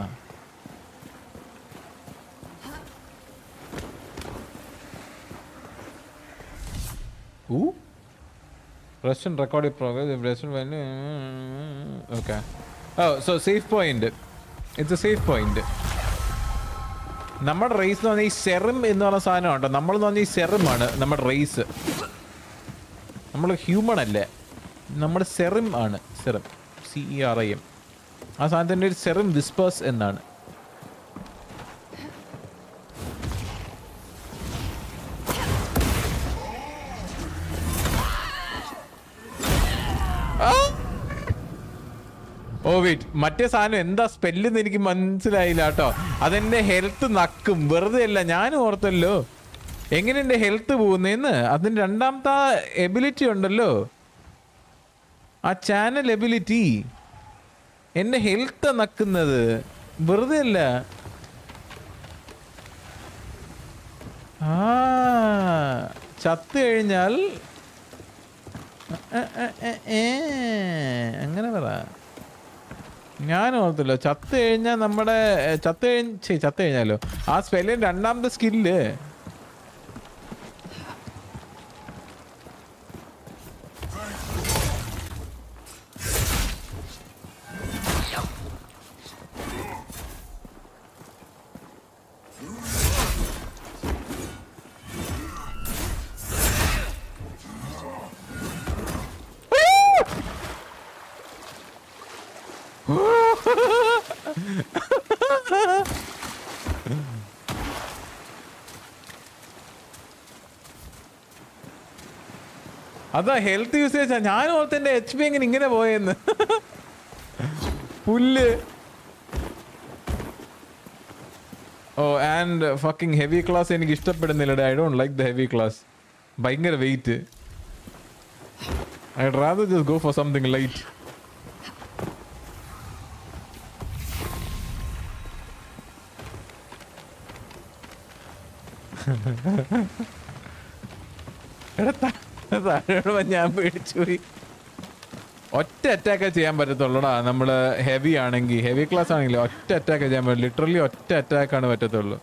ഊ Russian recorded progress. If Russian value. Okay. Oh, so safe point. It's a safe point. നമ്മുടെ റേസ് എന്ന് പറഞ്ഞാൽ ഈ സെറും എന്ന് പറഞ്ഞ സാധനം ഉണ്ടോ നമ്മൾ എന്ന് പറഞ്ഞാൽ ഈ സെറുമാണ് നമ്മുടെ റേസ് നമ്മൾ ഹ്യൂമൺ അല്ലേ നമ്മുടെ സെറും ആണ് serum C E R I M ആ സാധനത്തിൻ്റെ ഒരു സെറും വിസ്പേഴ്സ് എന്നാണ് ഓ വെയിറ്റ് മറ്റേ സാധനം എന്താ സ്പെല്ലെന്ന് എനിക്ക് മനസ്സിലായില്ല കേട്ടോ അതെന്റെ ഹെൽത്ത് നക്കും വെറുതെ അല്ല ഞാൻ ഓർത്തല്ലോ എങ്ങനെ എന്റെ ഹെൽത്ത് പോകുന്നേന്ന് അതിന് രണ്ടാമത്തെ എബിലിറ്റി ഉണ്ടല്ലോ ആ ചാനൽ എബിലിറ്റി എന്റെ ഹെൽത്ത് നക്കുന്നത് വെറുതെ അല്ല ആ ചത്തു കഴിഞ്ഞാൽ എ, എ, എ, ഏ, അങ്ങനെ പറ ഞാൻ ഓർത്തില്ല ചത്ത് കഴിഞ്ഞാൽ നമ്മുടെ എ, ചത്ത് കഴിഞ്ഞ ഛെ, ചത്ത് കഴിഞ്ഞാലോ ആ സ്പെല്ലിന് രണ്ടാമത്തെ സ്കില്ല് അതാ ഹെൽത്ത് യൂസേജ് ഞാൻ ഓർത്ത് എന്റെ എച്ച് പി എങ്ങനെ ഇങ്ങനെ പോയെന്ന് പുല്ല് ഓ ആൻഡ് ഫക്കിംഗ് ഹെവി ക്ലാസ് എനിക്ക് ഇഷ്ടപ്പെടുന്നില്ല I don't like the heavy class ഭയങ്കര weight I rather just go for something light എടാ താ- താഴോട്ട് വന്ന് ഞാൻ പേടിച്ചു പോയി ഒറ്റ അറ്റാക്കേ ചെയ്യാൻ പറ്റത്തുള്ളൂടാ നമ്മള് ഹെവി ആണെങ്കിൽ ഹെവി ക്ലാസ് ആണെങ്കിൽ ഒറ്റ അറ്റാക്ക് ചെയ്യാൻ പറ്റും ലിറ്ററലി ഒറ്റ അറ്റാക്കാണ് പറ്റത്തുള്ളൂ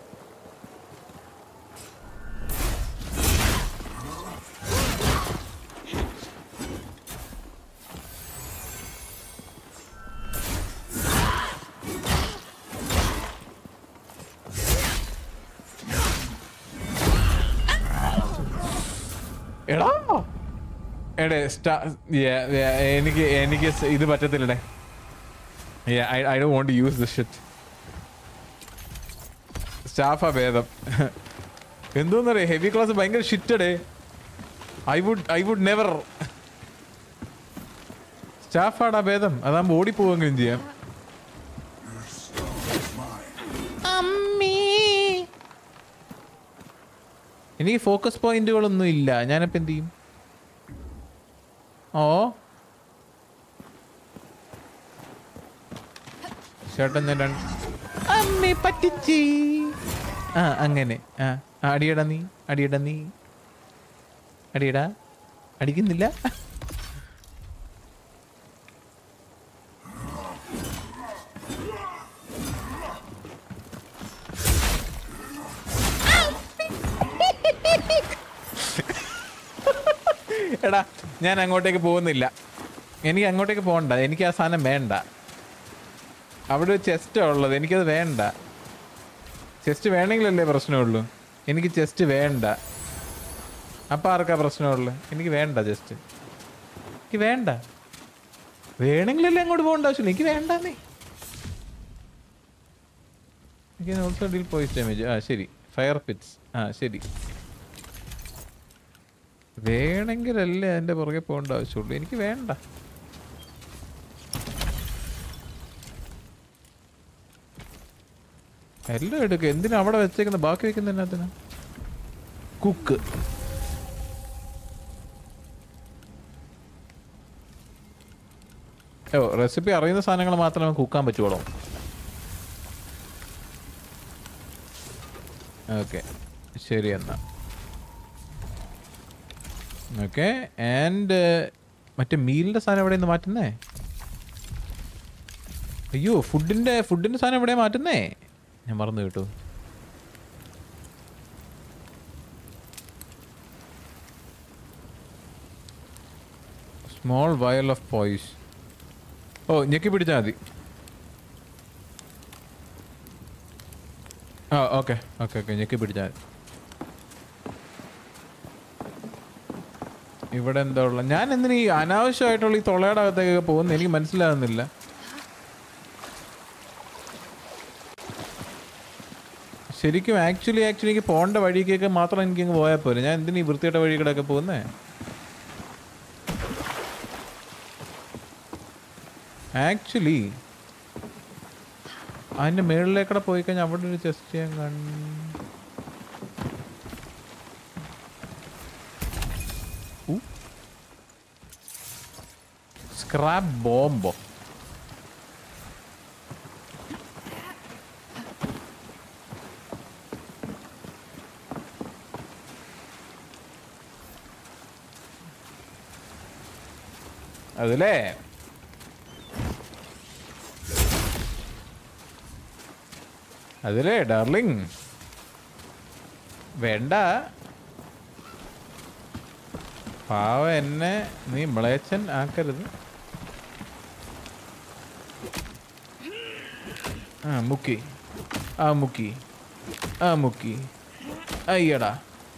എടാ എടേ സ്റ്റാ yeah, yeah, എനിക്ക് എനിക്ക് സ് ഇത് പറ്റത്തില്ലടേ Yeah, I, I don't want to use this shit. സ്റ്റാഫാ ഭേദം എന്തോന്നറിയ ഹെവി ക്ലാസ് ഭയങ്കര ഷിറ്റടേ I would I would never സ്റ്റാഫാടാ ഭേദം അതാകുമ്പോൾ ഓടിപ്പോവെങ്കിലും ചെയ്യാം എനിക്ക് ഫോക്കസ് പോയിന്റുകളൊന്നും ഇല്ല ഞാനിപ്പോൾ എന്ത് ചെയ്യും ഓ ചേട്ടൻ ഞാൻ രണ്ട് അമ്മേ പറ്റിച്ചി ആ അങ്ങനെ ആ ആ, അടിയടാ നീ അടിയടാ നീ അടിയടാ അടിക്കുന്നില്ല എടാ ഞാൻ അങ്ങോട്ടേക്ക് പോകുന്നില്ല എനിക്ക് അങ്ങോട്ടേക്ക് പോകണ്ട എനിക്ക് ആ സാധനം വേണ്ട അവിടെ ഒരു ചെസ്റ്റാണ് ഉള്ളത് എനിക്കത് വേണ്ട ചെസ്റ്റ് വേണമെങ്കിലല്ലേ പ്രശ്നമുള്ളൂ എനിക്ക് ചെസ്റ്റ് വേണ്ട അപ്പം ആർക്കാ പ്രശ്നമുള്ളു എനിക്ക് വേണ്ട ജസ്റ്റ് എനിക്ക് വേണ്ട വേണമെങ്കിലല്ലേ അങ്ങോട്ട് പോകേണ്ട ആവശ്യമില്ല എനിക്ക് വേണ്ടെന്നേ എനിക്ക് ഓൾസോ ഡീൽ പോയിസ് ഡാമേജ് ആ ശരി ഫയർ പിറ്റ്സ് ആ ശരി വേണമെങ്കിലല്ലേ അതിൻ്റെ പുറകെ പോകേണ്ട ആവശ്യമുള്ളൂ എനിക്ക് വേണ്ട എല്ലാം എടുക്കുക എന്തിനാ അവിടെ വെച്ചേക്കുന്ന ബാക്കി വെക്കുന്ന എന്നാത്തിനാ കുക്ക് ഓ റെസിപ്പി അറിയുന്ന സാധനങ്ങൾ മാത്രമേ കുക്കാൻ പറ്റുള്ളൂ ഓക്കെ ശരി എന്നാ ഓക്കെ ആൻഡ് മറ്റേ മീലിൻ്റെ സാധനം എവിടെ നിന്ന് മാറ്റുന്നേ അയ്യോ ഫുഡിൻ്റെ ഫുഡിൻ്റെ സാധനം എവിടെയാ മാറ്റുന്നേ ഞാൻ മറന്നു കേട്ടു സ്മോൾ വയൽ ഓഫ് പോയിസ് ഓ ഞെക്കി പിടിച്ചാൽ മതി ആ ഓക്കെ ഓക്കെ ഓക്കെ ഞെക്കി പിടിച്ചാൽ മതി ഇവിടെ എന്താ ഉള്ള ഞാൻ എന്തിനാ ഈ അനാവശ്യമായിട്ടുള്ള ഈ തൊളയുടെ അകത്തേക്ക് പോകുന്നത് എനിക്ക് മനസ്സിലാകുന്നില്ല ശരിക്കും ആക്ച്വലി ആക്ച്വലി എനിക്ക് പോകേണ്ട വഴിക്കൊക്കെ മാത്രം എനിക്ക് അങ്ങ് പോയാൽ പോരെ ഞാൻ എന്തിനാ ഈ വൃത്തിയുടെ വഴി കൂടെ ഒക്കെ പോകുന്നേ ആക്ച്വലി അതിൻ്റെ മുകളിലേക്കൂടെ പോയി കഴിഞ്ഞാൽ അവിടെ ഒരു ചെസ്റ്റ് ഞാൻ കണ്ടു സ്ക്രാപ്പ് ബോംബോ അതിലേ അതിലേ ഡാർലിംഗ് വേണ്ട പാവ എന്നെ നീ മ്ലേച്ഛൻ ആക്കരുത് ആ മുക്കി ആ മുക്കി ആ മുക്കി അയ്യടാ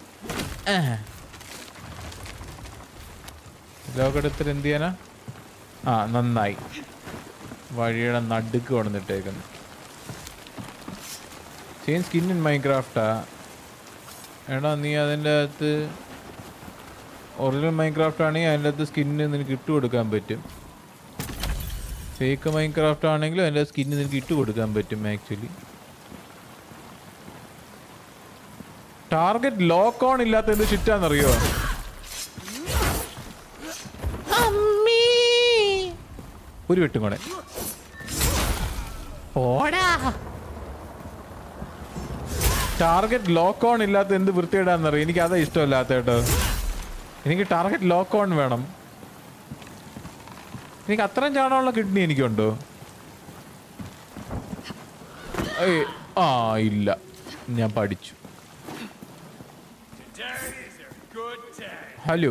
ലോകടത്തിൽ എന്ത് ചെയ്യാനാ ആ നന്നായി വഴിയുടെ നടുക്ക് കൊണ്ടുവന്നിട്ടേക്കുന്നു സെയിം സ്കിൻ ഇൻ മൈൻക്രാഫ്റ്റാ എടാ നീ അതിൻ്റെ അകത്ത് ഒറിജിനൽ മൈൻക്രാഫ്റ്റ് ആണെങ്കിൽ അതിൻ്റെ അകത്ത് സ്കിന്ന് നിനക്ക് ഇട്ട് കൊടുക്കാൻ പറ്റും ഫേക്ക് മൈൻക്രാഫ്റ്റ് ആണെങ്കിലും അതിൻ്റെ സ്കിന്ന് നിനക്ക് ഇട്ട് കൊടുക്കാൻ പറ്റും ആക്ച്വലി ടാർഗറ്റ് ലോക്ക് ഓൺ ഇല്ലാത്ത എന്ത് ചുറ്റാന്നറിയോ ഒരു വെട്ടും കൂടെ ഓടാ ടാർഗറ്റ് ലോക്ക് ഓൺ ഇല്ലാത്ത എന്ത് വൃത്തിയിടാന്നറിയോ എനിക്ക് അതാ ഇഷ്ടമല്ലാത്ത കേട്ടോ എനിക്ക് ടാർഗറ്റ് ലോക്ക് ഓൺ വേണം എനിക്ക് അത്രയും ചാണകമുള്ള കിഡ്നി എനിക്കുണ്ടോ ഏയ്, ആ ഇല്ല ഞാൻ പഠിച്ചു ഹലോ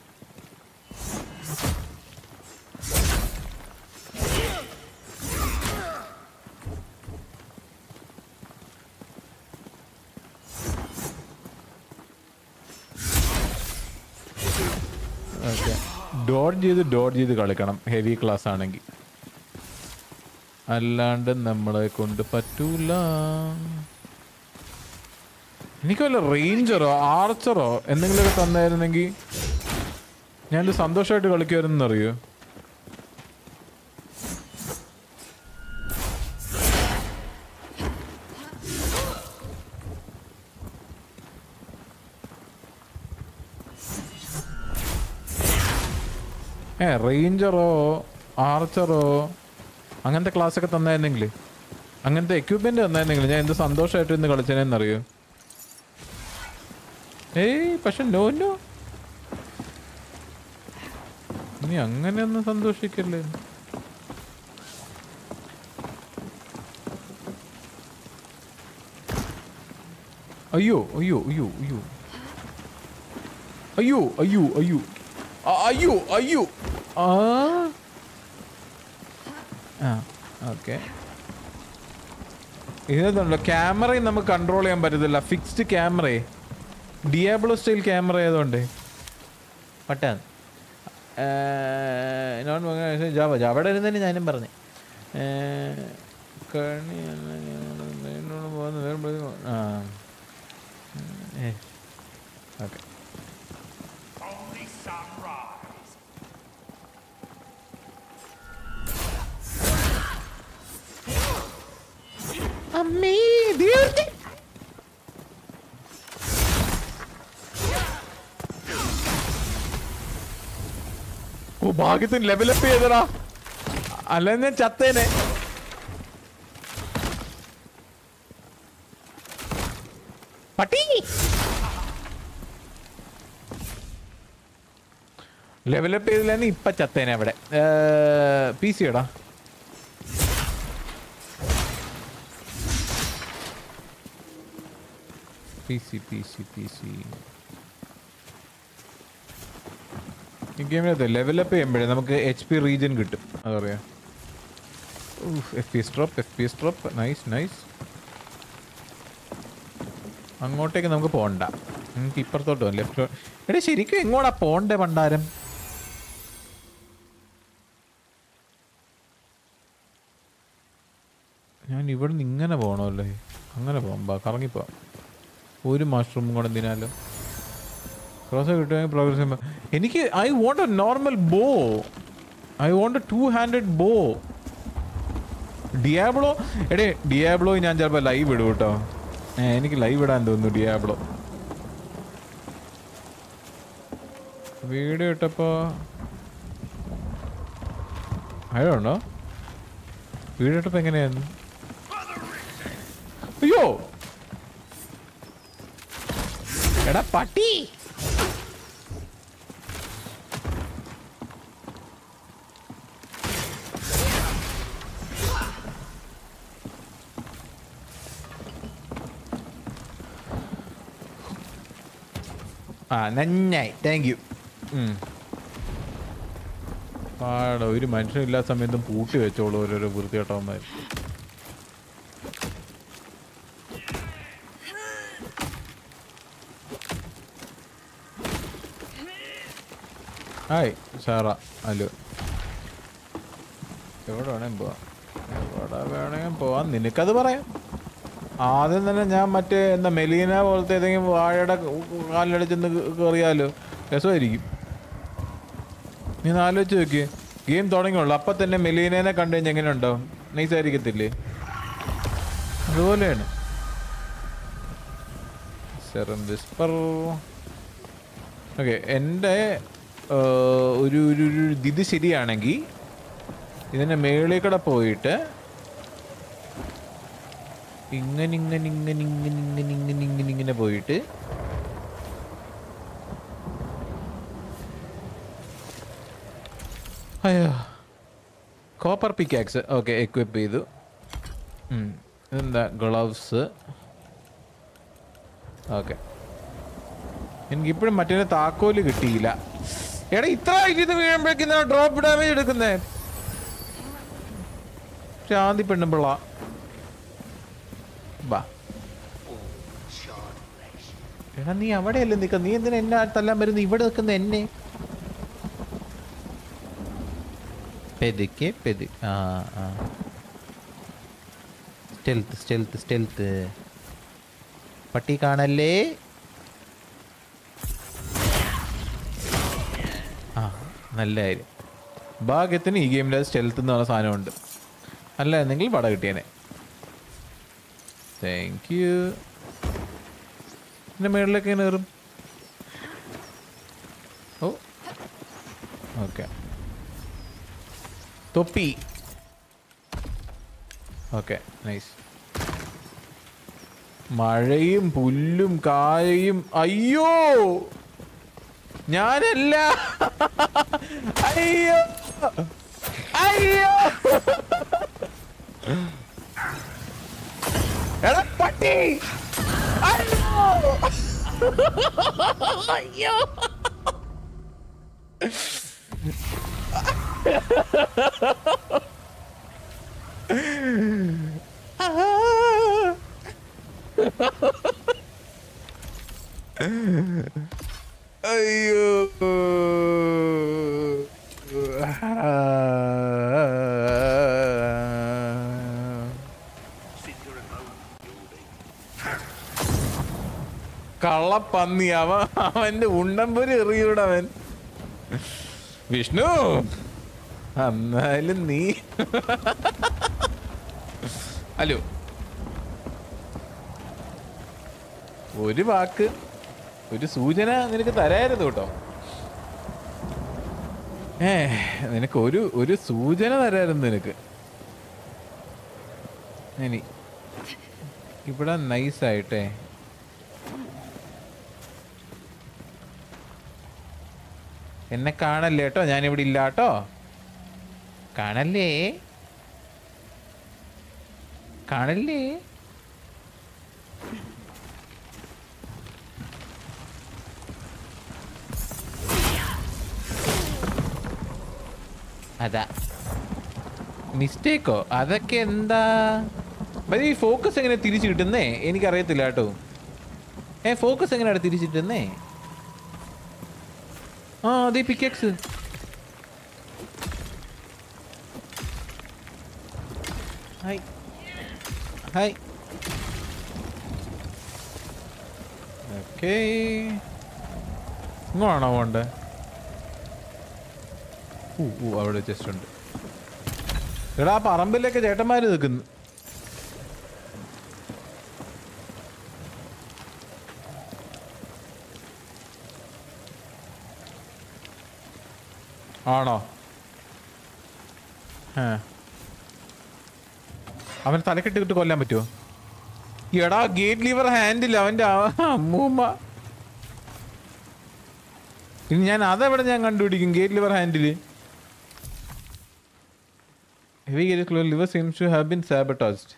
ഓക്കെ ഡോഡ് ചെയ്ത് ഡോഡ് ചെയ്ത് കളിക്കണം ഹെവി ക്ലാസ് ആണെങ്കിൽ അല്ലാണ്ട് നമ്മളെ കൊണ്ട് പറ്റൂല എനിക്ക് വല്ല റേഞ്ചറോ ആർച്ചറോ എന്തെങ്കിലുമൊക്കെ തന്നായിരുന്നെങ്കിൽ ഞാനിത് സന്തോഷമായിട്ട് കളിക്കുമായിരുന്നു അറിയോ ഏ റേഞ്ചറോ ആർച്ചറോ അങ്ങനത്തെ ക്ലാസ് ഒക്കെ തന്നായിരുന്നെങ്കിൽ അങ്ങനത്തെ എക്യുപ്മെന്റ് തന്നായിരുന്നെങ്കിൽ ഞാൻ എന്ത് സന്തോഷമായിട്ട് ഇന്ന് കളിച്ചേനെന്നറിയോ ഏയ് പക്ഷെ നോ നോ നീ അങ്ങനെയൊന്നും സന്തോഷിക്കല്ലേ അയ്യോ അയ്യോ അയ്യോ അയ്യോ അയ്യോ അയ്യോ അയ്യോ ആ, അയ്യോ അയ്യോ ആ ആ ഓക്കെ ഇതിനകത്തുണ്ടല്ലോ ക്യാമറയും നമുക്ക് കൺട്രോൾ ചെയ്യാൻ പറ്റത്തില്ല ഫിക്സ്ഡ് ക്യാമറയെ ഡിയാബ്ലോ സ്റ്റൈൽ ക്യാമറ ആയതുകൊണ്ട് പട്ടാൻ നോൺ ജാവ ജാവയുടെ ഇരുന്നതിന് ഞാനും പറഞ്ഞു കണി എന്നോട് പോകുന്ന വേറെ ആ ഏ ഓക്കെ അമ്മേ ദൈവത്തെ ഓ ഭാഗ്യത്തിന് ലെവലപ്പ് ചെയ്തടാ അല്ല ഞാൻ ചത്തേനെ പട്ടി ലെവലപ്പ് ചെയ്തില്ലാന്ന് ഇപ്പൊ ചത്തേനെ അവിടെ പി സി എടാ P C P C P C ഈ ഗെയിമിനകത്ത് ലെവലപ്പ് ചെയ്യുമ്പോഴേ നമുക്ക് എച്ച് പി റീജൻ കിട്ടും അതറിയാം F P S drop F P S drop nice nice അങ്ങോട്ടേക്ക് നമുക്ക് പോണ്ട നമുക്ക് ഇപ്പുറത്തോട്ട് പോകാം ലെഫ്റ്റ് എടേ ശരിക്കും എങ്ങോട്ടാ പോണ്ടേ പണ്ടാരം ഞാൻ ഇവിടെ നിന്ന് ഇങ്ങനെ പോകണമല്ലേ അങ്ങനെ പോകാം ബാ കറങ്ങിപ്പോവാം ഒരു മഷ്റൂമും കൂടെ എന്തിനാലോ ക്രോസ് കിട്ടുമെങ്കിൽ പ്രോഗ്രസ് ചെയ്യുമ്പോൾ എനിക്ക് I want a normal bow I want a two handed bow Diablo എടേ ഡിയാബ്ലോ ഞാൻ ചിലപ്പോൾ ലൈവ് ഇടും കേട്ടോ ഏ, എനിക്ക് ലൈവ് ഇടാൻ തോന്നുന്നു ഡിയാബ്ലോ വീഡിയോ ഇട്ടപ്പോ അയണ്ടോ വീഡിയോ ഇട്ടപ്പോ എങ്ങനെയായിരുന്നു അയ്യോ എടാ പട്ടി ആ നന്നായി താങ്ക് യു പാട ഒരു മനുഷ്യനില്ലാത്ത സമയത്തും പൂട്ടി വെച്ചോളൂ ഓരോരോ വൃത്തികെട്ടവന്മാർ ഹായ് സാറ ഹലോ എവിടെ വേണേലും പോവാം എവിടെ വേണമെങ്കിലും പോവാം നിനക്കത് പറയാം ആദ്യം തന്നെ ഞാൻ മറ്റേ എന്താ മെലീന പോലത്തെ ഏതെങ്കിലും വാഴയുടെ കാലിലടിച്ചെന്ന് കയറിയാലോ രസമായിരിക്കും നീ ഒന്ന് ആലോചിച്ച് നോക്കി ഗെയിം തുടങ്ങിയുള്ളൂ അപ്പം തന്നെ മെലീനേനെ കണ്ടു കഴിഞ്ഞാൽ എങ്ങനെ ഉണ്ടാവും നൈസായിരിക്കത്തില്ലേ അതുപോലെയാണ് സെറം വിസ്പർ ഓക്കെ എൻ്റെ ഒരു ഒരു ഒരു ഇത് ശരിയാണെങ്കിൽ ഇതിൻ്റെ മേളിൽ കൂടെ പോയിട്ട് ഇങ്ങനെ ഇങ്ങനെ ഇങ്ങനെ ഇങ്ങനെ ഇങ്ങനെ ഇങ്ങനെ ഇങ്ങനെ ഇങ്ങനെ പോയിട്ട് അയ്യോ കോപ്പർ പിക്കാക്സ് ഓക്കെ എക്വിപ്പ് ചെയ്തു ഉം. ഇതെന്താ ഗ്ലൗസ് ഓക്കെ എനിക്കിപ്പോഴും മറ്റേ താക്കോല് കിട്ടിയില്ല എടാ ഇത്ര ഇത് വീഴുമ്പോഴേക്കും ഡ്രോപ്പ് ഡാമേജ് എടുക്കുന്നേ ശാന്തി പെണ്ണുമ്പിള്ള വാ എടാ നീ അവിടെയല്ലേ നിൽക്ക നീ എന്തിനാ എന്നെ തല്ലാൻ വരുന്നത് ഇവിടെ നിൽക്കുന്ന എന്നെ പെതുക്കെ പെതു ആ ആ സ്റ്റെൽത്ത് സ്റ്റെൽത്ത് സ്റ്റെൽത്ത് പട്ടി കാണല്ലേ ആ നല്ല കാര്യം ഭാഗ്യത്തിന് ഈ ഗെയിമിൽ സ്റ്റെൽത്ത് എന്ന് പറഞ്ഞ സാധനമുണ്ട് അല്ല എന്നെങ്കിൽ പട കിട്ടിയേനെ താങ്ക് യു എൻ്റെ മേളിലൊക്കെ ഇങ്ങനെ കയറും ഓ ഓക്കെ തൊപ്പി ഓക്കെ നൈസ് മഴയും പുല്ലും കായയും അയ്യോ ഞാനല്ല അയ്യോ അയ്യോ എടാ പട്ടി അയ്യോ അയ്യോ അയ്യോ കള്ളപ്പന്നി അവ അവന്റെ ഉണ്ടമ്പൊരു എറിയൂടവൻ വിഷ്ണു എന്നാലും നീ ഹലോ ഒരു വാക്ക് ഒരു സൂചന നിനക്ക് തരായിരുന്നു കേട്ടോ ഏ നിനക്ക് ഒരു ഒരു സൂചന തരായിരുന്നു നിനക്ക് ഇനി ഇവിടെ നൈസായിട്ടേ എന്നെ കാണല്ലേ കേട്ടോ ഞാനിവിടെ ഇല്ല കേട്ടോ കാണല്ലേ കാണല്ലേ അതാ മിസ്റ്റേക്കോ അതൊക്കെ എന്താ പക്ഷേ ഈ ഫോക്കസ് എങ്ങനെ തിരിച്ചു കിട്ടുന്നേ എനിക്കറിയത്തില്ല കേട്ടോ ഏ ഫോക്കസ് എങ്ങനെയാണ് തിരിച്ചു കിട്ടുന്നേ ആ അതെ പിക്കക്സ് ഹായ് ഹായ് ഓക്കേ ഇങ്ങോട്ടാണോ പോണ്ടേ ഊ ഊ അവിടെ ജസ്റ്റ് ഉണ്ട് എടാ ആ പറമ്പിലൊക്കെ ചേട്ടന്മാര് നിൽക്കുന്നു ആണോ ആ അവൻ തലക്കെട്ടിട്ട് കൊല്ലാൻ പറ്റുമോ എടാ ഗേറ്റ് ലീവർ ഹാൻഡിൽ അവന്റെ ആ- അമ്മൂമ്മ ഇനി ഞാൻ അതെവിടെ ഞാൻ കണ്ടുപിടിക്കും ഗേറ്റ് ലിവർ ഹാൻഡില് heavy gate lever seems to have been sabotaged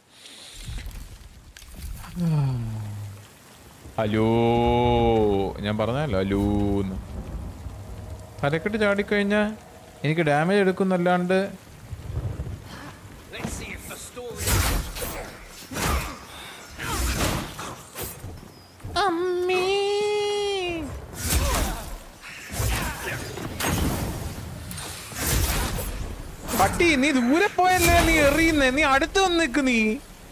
hello ഞാൻ പറഞ്ഞല്ലോ ഹലോന്ന് തലക്കെട്ട് ചാടിക്കഴിഞ്ഞാൽ എനിക്ക് ഡാമേജ് എടുക്കുന്നല്ലാണ്ട് Let's see if the story. അമ്മേ പട്ടി നീ ദൂരെ പോയല്ലേ നീ എറിയുന്നേ നീ അടുത്ത് വന്ന് നിക്ക് നീ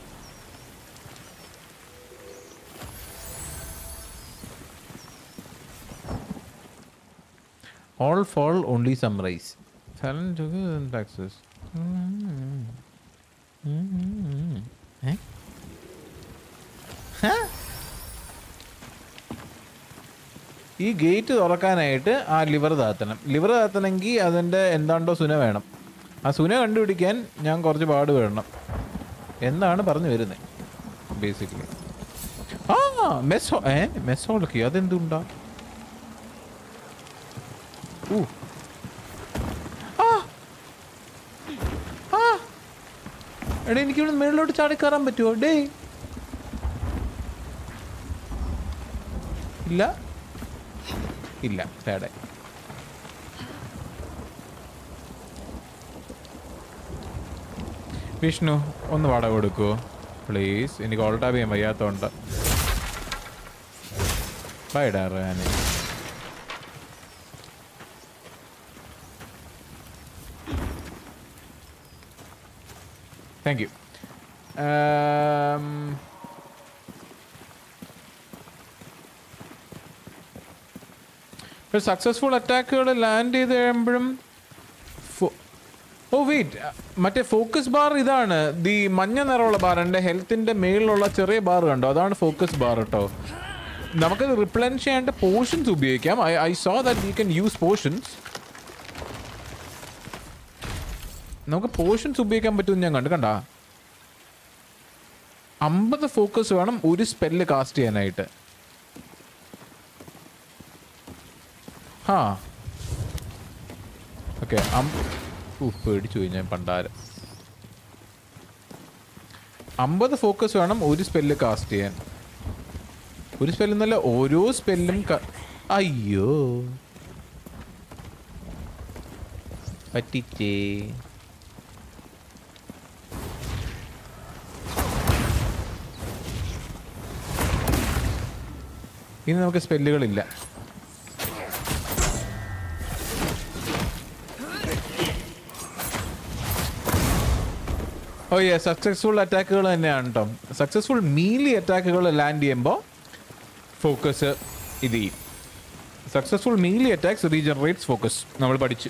all fall only summarize taxes ഏ ഹ? ഈ ഗേറ്റ് തുറക്കാനായിട്ട് ആ ലിവർ താത്തണം ലിവർ താത്തണമെങ്കിൽ അതിൻ്റെ എന്താണ്ടോ സുന വേണം ആ സുന കണ്ടുപിടിക്കാൻ ഞാൻ കുറച്ച് പാട് വേണം എന്നാണ് പറഞ്ഞു വരുന്നത് ബേസിക്കലി ആ മെസ്സോ ഏ മെസ്സോളൊക്കെ അതെന്തുണ്ടാ ഊ ആ ആ എടാ എനിക്കിവിടെ മേളിലോട്ട് ചാടി കയറാൻ പറ്റുമോ ഡേ ഇല്ല ഇല്ല തേടെ വിഷ്ണു ഒന്ന് വാടക കൊടുക്കുമോ പ്ലീസ് എനിക്ക് ഓൾട്ടാ ചെയ്യാൻ വയ്യാത്തോണ്ട് ബൈഡാറ് ഞാൻ താങ്ക് യു സക്സസ്ഫുൾ അറ്റാക്കുകൾ ലാൻഡ് ചെയ്ത് കഴിയുമ്പോഴും ഓ വെയിറ്റ് മറ്റേ ഫോക്കസ് ബാർ ഇതാണ് ദി മഞ്ഞ നിറമുള്ള ബാർ എൻ്റെ ഹെൽത്തിൻ്റെ മേളിലുള്ള ചെറിയ ബാർ കണ്ടോ അതാണ് ഫോക്കസ് ബാർ കേട്ടോ നമുക്കത് റിപ്ലൻഷ് ചെയ്യേണ്ട പോർഷൻസ് ഉപയോഗിക്കാം I I so that you can use portions നമുക്ക് പോർഷൻസ് ഉപയോഗിക്കാൻ പറ്റുമെന്ന് ഞാൻ കണ്ടു കണ്ട അമ്പത് ഫോക്കസ് വേണം ഒരു സ്പെല്ല് കാസ്റ്റ് ചെയ്യാനായിട്ട് ഹാ ഓക്കെ പേടിച്ചു പോയി ഞാൻ പണ്ടാരം അമ്പത് ഫോക്കസ് വേണം ഒരു സ്പെല്ല് കാസ്റ്റ് ചെയ്യാൻ ഒരു സ്പെല്ല് എന്നല്ല ഓരോ സ്പെല്ലും അയ്യോ പറ്റിച്ചേ ഇനി നമുക്ക് സ്പെല്ലുകളില്ല ഓ യെ സക്സസ്ഫുൾ അറ്റാക്കുകൾ തന്നെയാണ് കേട്ടോ സക്സസ്ഫുൾ മീലി അറ്റാക്കുകൾ ലാൻഡ് ചെയ്യുമ്പോൾ ഫോക്കസ് ഇത് ചെയ്യും successful melee attacks regenerates focus നമ്മൾ പഠിച്ചു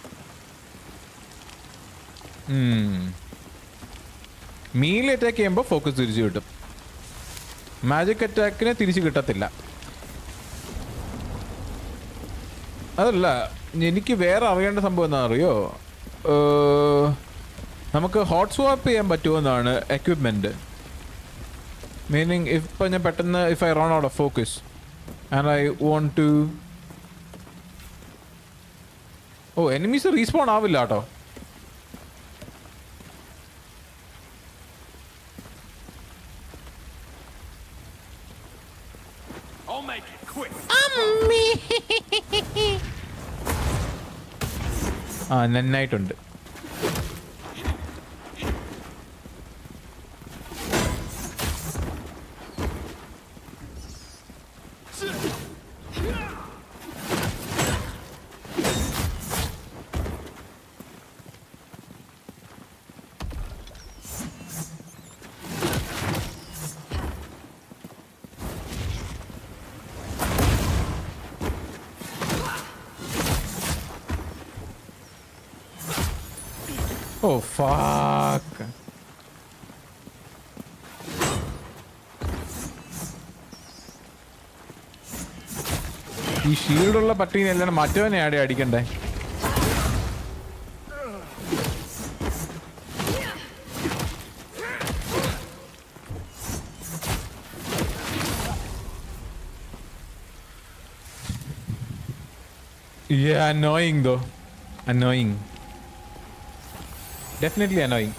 മീലി അറ്റാക്ക് ചെയ്യുമ്പോൾ ഫോക്കസ് തിരിച്ചു കിട്ടും മാജിക് അറ്റാക്കിന് തിരിച്ചു കിട്ടത്തില്ല അതല്ല എനിക്ക് വേറെ അറിയേണ്ട സംഭവം എന്താ അറിയോ ഏർ, നമുക്ക് ഹോട്ട് സ്വാപ്പ് ചെയ്യാൻ പറ്റുമെന്നാണ് എക്വിപ്മെന്റ് മീനിങ് ഇപ്പം ഞാൻ പെട്ടെന്ന് if I run out of focus and I want to ഓ എനിമീസ് റീസ്പോൺ ആവില്ല കേട്ടോ I'll make it quick. ആ നന്നായിട്ടുണ്ട് ഓ ഫാക്ക് ഈ ഷീൽഡുള്ള പട്ടീനെ എല്ലാം മറ്റവനെ ആടെ അടിക്കണ്ടേ Yeah, annoying though. Annoying. Definitely annoying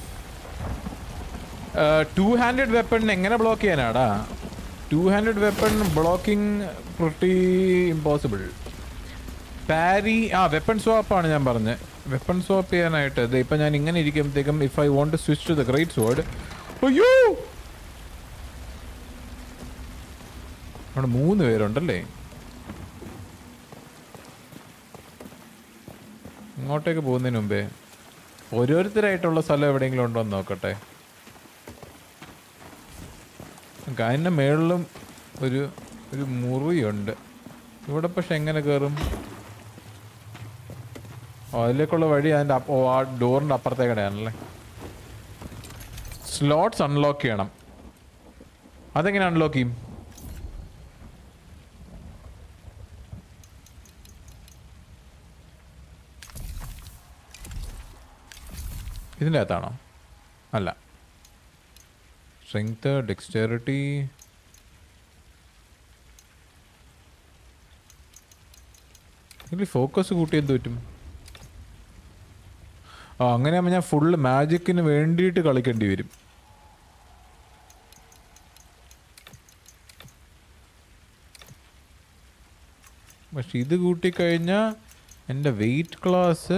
two handed weapon എങ്ങനെ ബ്ലോക്ക് ചെയ്യാനാടാ two handed weapon blocking pretty impossible parry ആ വെപ്പൺ സ്വാപ്പാണ് ഞാൻ പറഞ്ഞത് വെപ്പൺ സ്വാപ്പ് ചെയ്യാനായിട്ട് ഇത് ഇപ്പം ഞാൻ ഇങ്ങനെ ഇരിക്കുമ്പോഴത്തേക്കും if I want switch to the great sword അയ്യോ അവിടെ മൂന്ന് പേരുണ്ടല്ലേ ഇങ്ങോട്ടേക്ക് പോകുന്നതിന് മുമ്പേ ഓരോരുത്തരായിട്ടുള്ള സ്ഥലം എവിടെയെങ്കിലും ഉണ്ടോ എന്ന് നോക്കട്ടെ അതിൻ്റെ മേളിലും ഒരു ഒരു മുറിയുണ്ട് ഇവിടെ പക്ഷെ എങ്ങനെ കയറും ഓ അതിലേക്കുള്ള വഴി അതിൻ്റെ അപ്പ- ഓ ആ ഡോറിൻ്റെ അപ്പുറത്തേക്കടെയാണല്ലേ സ്ലോട്ട്സ് അൺലോക്ക് ചെയ്യണം അതെങ്ങനെ അൺലോക്ക് ചെയ്യും ഇതിൻ്റെ അകത്താണോ അല്ല സ്ട്രെങ്ത് ഡെക്സ്റ്ററിറ്റി ഇതിൽ ഫോക്കസ് കൂട്ടി എന്ത് പറ്റും ആ അങ്ങനെയാകുമ്പോൾ ഞാൻ ഫുള്ള് മാജിക്കിന് വേണ്ടിയിട്ട് കളിക്കേണ്ടി വരും പക്ഷെ ഇത് കൂട്ടിക്കഴിഞ്ഞാൽ എൻ്റെ വെയിറ്റ് ക്ലാസ്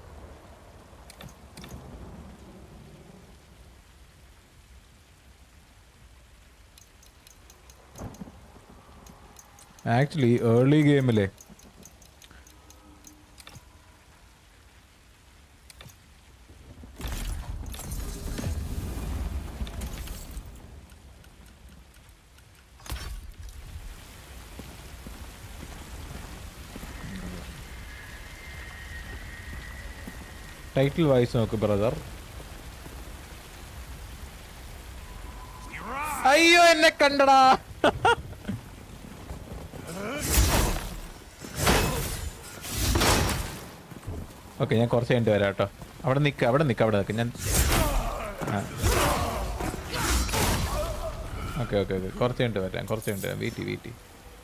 ആക്ച്വലി ഏർലി ഗെയിമിലെ ടൈറ്റിൽ വായിച്ച് നോക്ക് ബ്രദർ അയ്യോ എന്നെ കണ്ടടാ ഓക്കെ ഞാൻ കുറച്ച് കഴിഞ്ഞിട്ട് വരാം കേട്ടോ അവിടെ നിൽക്കുക അവിടെ നിൽക്കുക അവിടെ നിൽക്കുക ഞാൻ ആ ഓക്കെ ഓക്കെ ഓക്കെ കുറച്ച് കഴിഞ്ഞിട്ട് വരാം കുറച്ച് കഴിഞ്ഞിട്ട് വരാം വെയിറ്റ് വെയിറ്റ്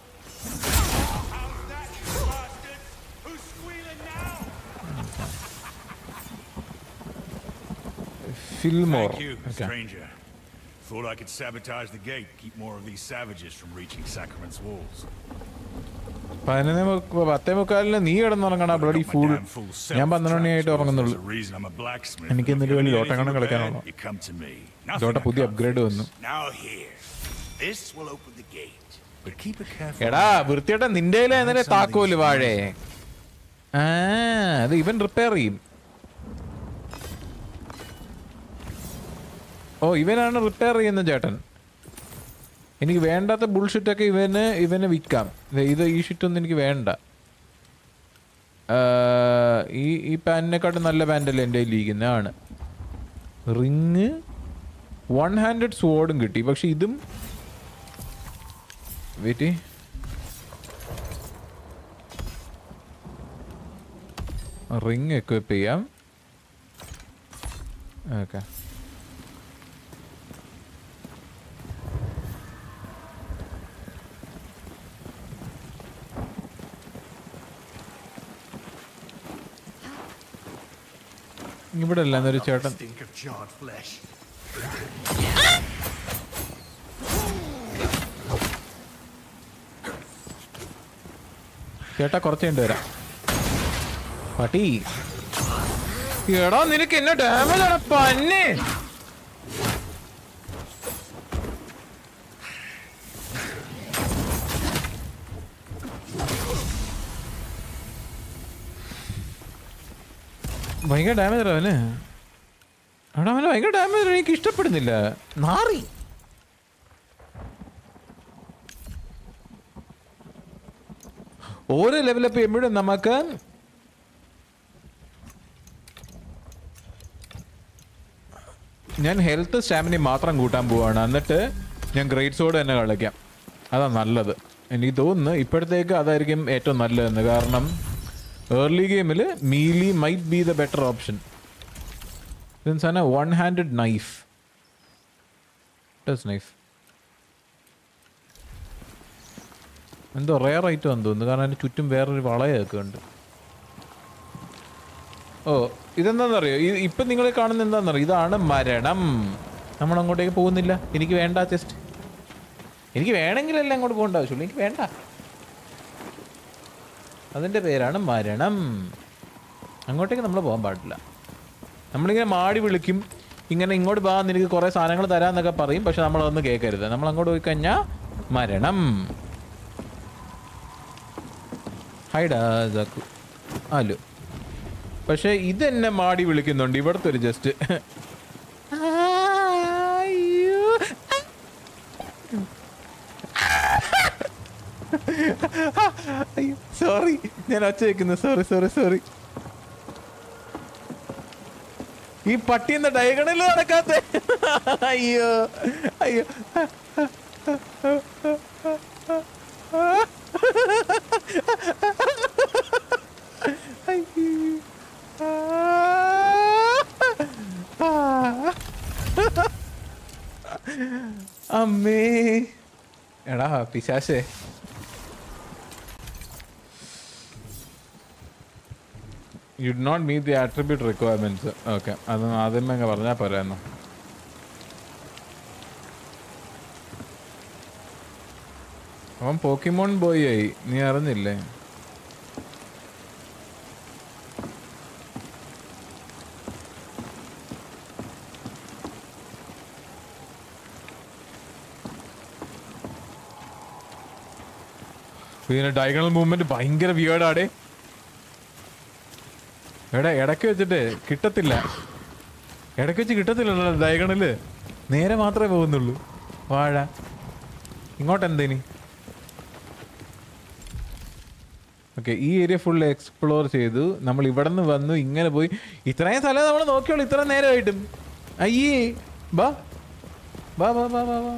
ഫിൽമോർ Thank you, okay stranger. Thought I could sabotage the gate, keep more of these savages from reaching Sacrament's walls. പതിനൊന്നേ മുക്ക- പത്തേ മുക്കാലിന് നീ കിടന്നുറങ്ങണ bloody My full damn fool self ഞാൻ പന്ത്രണ്ട് മണിയായിട്ട് traps, so if ഉറങ്ങുന്നുള്ളൂ there's a reason I'm a blacksmith, എനിക്ക് and if ഇന്നൊരു you വലിയ need ലോട്ടങ്ങനെ anything കളിക്കാനുള്ളൂ repaired, you come to me. Nothing ഇതോടെ I പുതിയ can't അപ്ഗ്രേഡ് fix. വന്നു Now here. This will open the gate. But keep a careful എടാ വൃത്തിയേട്ട നിന്റെ എന്നല്ലേ താക്കോല് വാഴേ ആ അത് ഇവൻ റിപ്പയർ ചെയ്യും ഓ ഇവനാണ് റിപ്പയർ ചെയ്യുന്ന ചേട്ടൻ എനിക്ക് വേണ്ടാത്ത ബുൾഷിറ്റൊക്കെ ഇവന് ഇവന് വിൽക്കാം ദേ ഇത് ഈ ഷിറ്റൊന്നും എനിക്ക് വേണ്ട ആ, ഈ ഈ പാൻറ്റിനെക്കാട്ടും നല്ല പാൻറ്റല്ലേ എൻ്റെ കയ്യിൽ ആണ് റിങ് വൺ ഹാൻഡഡ് സ്വാഡും കിട്ടി പക്ഷെ ഇതും വെയിറ്റ് റിങ് എക്വിപ്പ് ചെയ്യാം ഓക്കെ ഇവിടെ അല്ല എന്നൊരു ചേട്ടൻ Stink of charred flesh. ചേട്ടാ കുറച്ച് കഴിഞ്ഞ് വരാം പട്ടി എടാ നിനക്ക് എന്നെ ഡാമേജ് ആണ് പന്നെ ഭയങ്കര ഡാമേജ് അവന് എടാ അവന് ഭയങ്കര ഡാമേജ് എനിക്ക് ഇഷ്ടപ്പെടുന്നില്ല നാറി ഓരോ ലെവലപ്പ് ചെയ്യുമ്പോഴും നമുക്ക് ഞാൻ ഹെൽത്ത് സ്റ്റാമിന മാത്രം കൂട്ടാൻ പോവാണ് എന്നിട്ട് ഞാൻ ഗ്രേറ്റ് സോഡ് തന്നെ കളിക്കാം അതാ നല്ലത് എനിക്ക് തോന്നുന്നു ഇപ്പോഴത്തേക്ക് അതായിരിക്കും ഏറ്റവും നല്ലതെന്ന് കാരണം ഏർലി ഗെയിമിൽ melee might be the better option സാധനം വൺ ഹാൻഡഡ് നൈഫ് നൈഫ് എന്തോ റെയർ ഐറ്റം എന്ന് തോന്നുന്നു കാരണം അതിന് ചുറ്റും വേറൊരു വളയൊക്കെ ഉണ്ട് ഓ ഇതെന്താണെന്നറിയോ ഈ ഇപ്പം നിങ്ങൾ കാണുന്ന എന്താണെന്നറിയോ ഇതാണ് മരണം നമ്മൾ അങ്ങോട്ടേക്ക് പോകുന്നില്ല എനിക്ക് വേണ്ട ചെസ്റ്റ് എനിക്ക് വേണമെങ്കിലല്ല അങ്ങോട്ട് പോകേണ്ട ആവശ്യമുള്ളൂ എനിക്ക് വേണ്ട അതിൻ്റെ പേരാണ് മരണം അങ്ങോട്ടേക്ക് നമ്മൾ പോകാൻ പാടില്ല നമ്മളിങ്ങനെ മാടി വിളിക്കും ഇങ്ങനെ ഇങ്ങോട്ട് പോകാൻ നിനക്ക് കുറേ സാധനങ്ങൾ തരാമെന്നൊക്കെ പറയും പക്ഷെ നമ്മളതൊന്നും കേൾക്കരുത് നമ്മൾ അങ്ങോട്ട് പോയി കഴിഞ്ഞാൽ മരണം ഹൈഡാ ജാക്കു ഹലോ പക്ഷെ ഇതെന്നെ മാടി വിളിക്കുന്നുണ്ട് ഇവിടുത്തെ ഒരു ജസ്റ്റ് സോറി ഞാൻ ഒച്ച വെക്കുന്നു സോറി സോറി സോറി ഈ പട്ടി എന്ന ഡയഗണല് നടക്കാത്ത അയ്യോ അയ്യോ അമ്മേ എടാ പിശാശേ you did not meet the attribute requirements okay അത് ആദ്യമേ അങ്ങ് പറഞ്ഞാൽ പോരായിരുന്നു അവൻ പോക്കിമോൺ ബോയ് ആയി നീ അറിഞ്ഞില്ലേ പിന്നെ ഡയഗണൽ മൂവ്മെന്റ് ഭയങ്കര വിയേർഡാടേ എടാ ഇടയ്ക്ക് വെച്ചിട്ട് കിട്ടത്തില്ല ഇടയ്ക്ക് വെച്ച് കിട്ടത്തില്ലല്ലോ ഡയഗണല് നേരെ മാത്രമേ പോകുന്നുള്ളൂ വാഴ ഇങ്ങോട്ട് എന്തേനി ഓക്കെ ഈ ഏരിയ ഫുൾ എക്സ്പ്ലോർ ചെയ്തു നമ്മൾ ഇവിടെ നിന്ന് വന്നു ഇങ്ങനെ പോയി ഇത്രയും സ്ഥലം നമ്മൾ നോക്കിയോളൂ ഇത്ര നേരമായിട്ടും അയ്യേ ബാ ബാ ബാ ബാ ബാ ബാ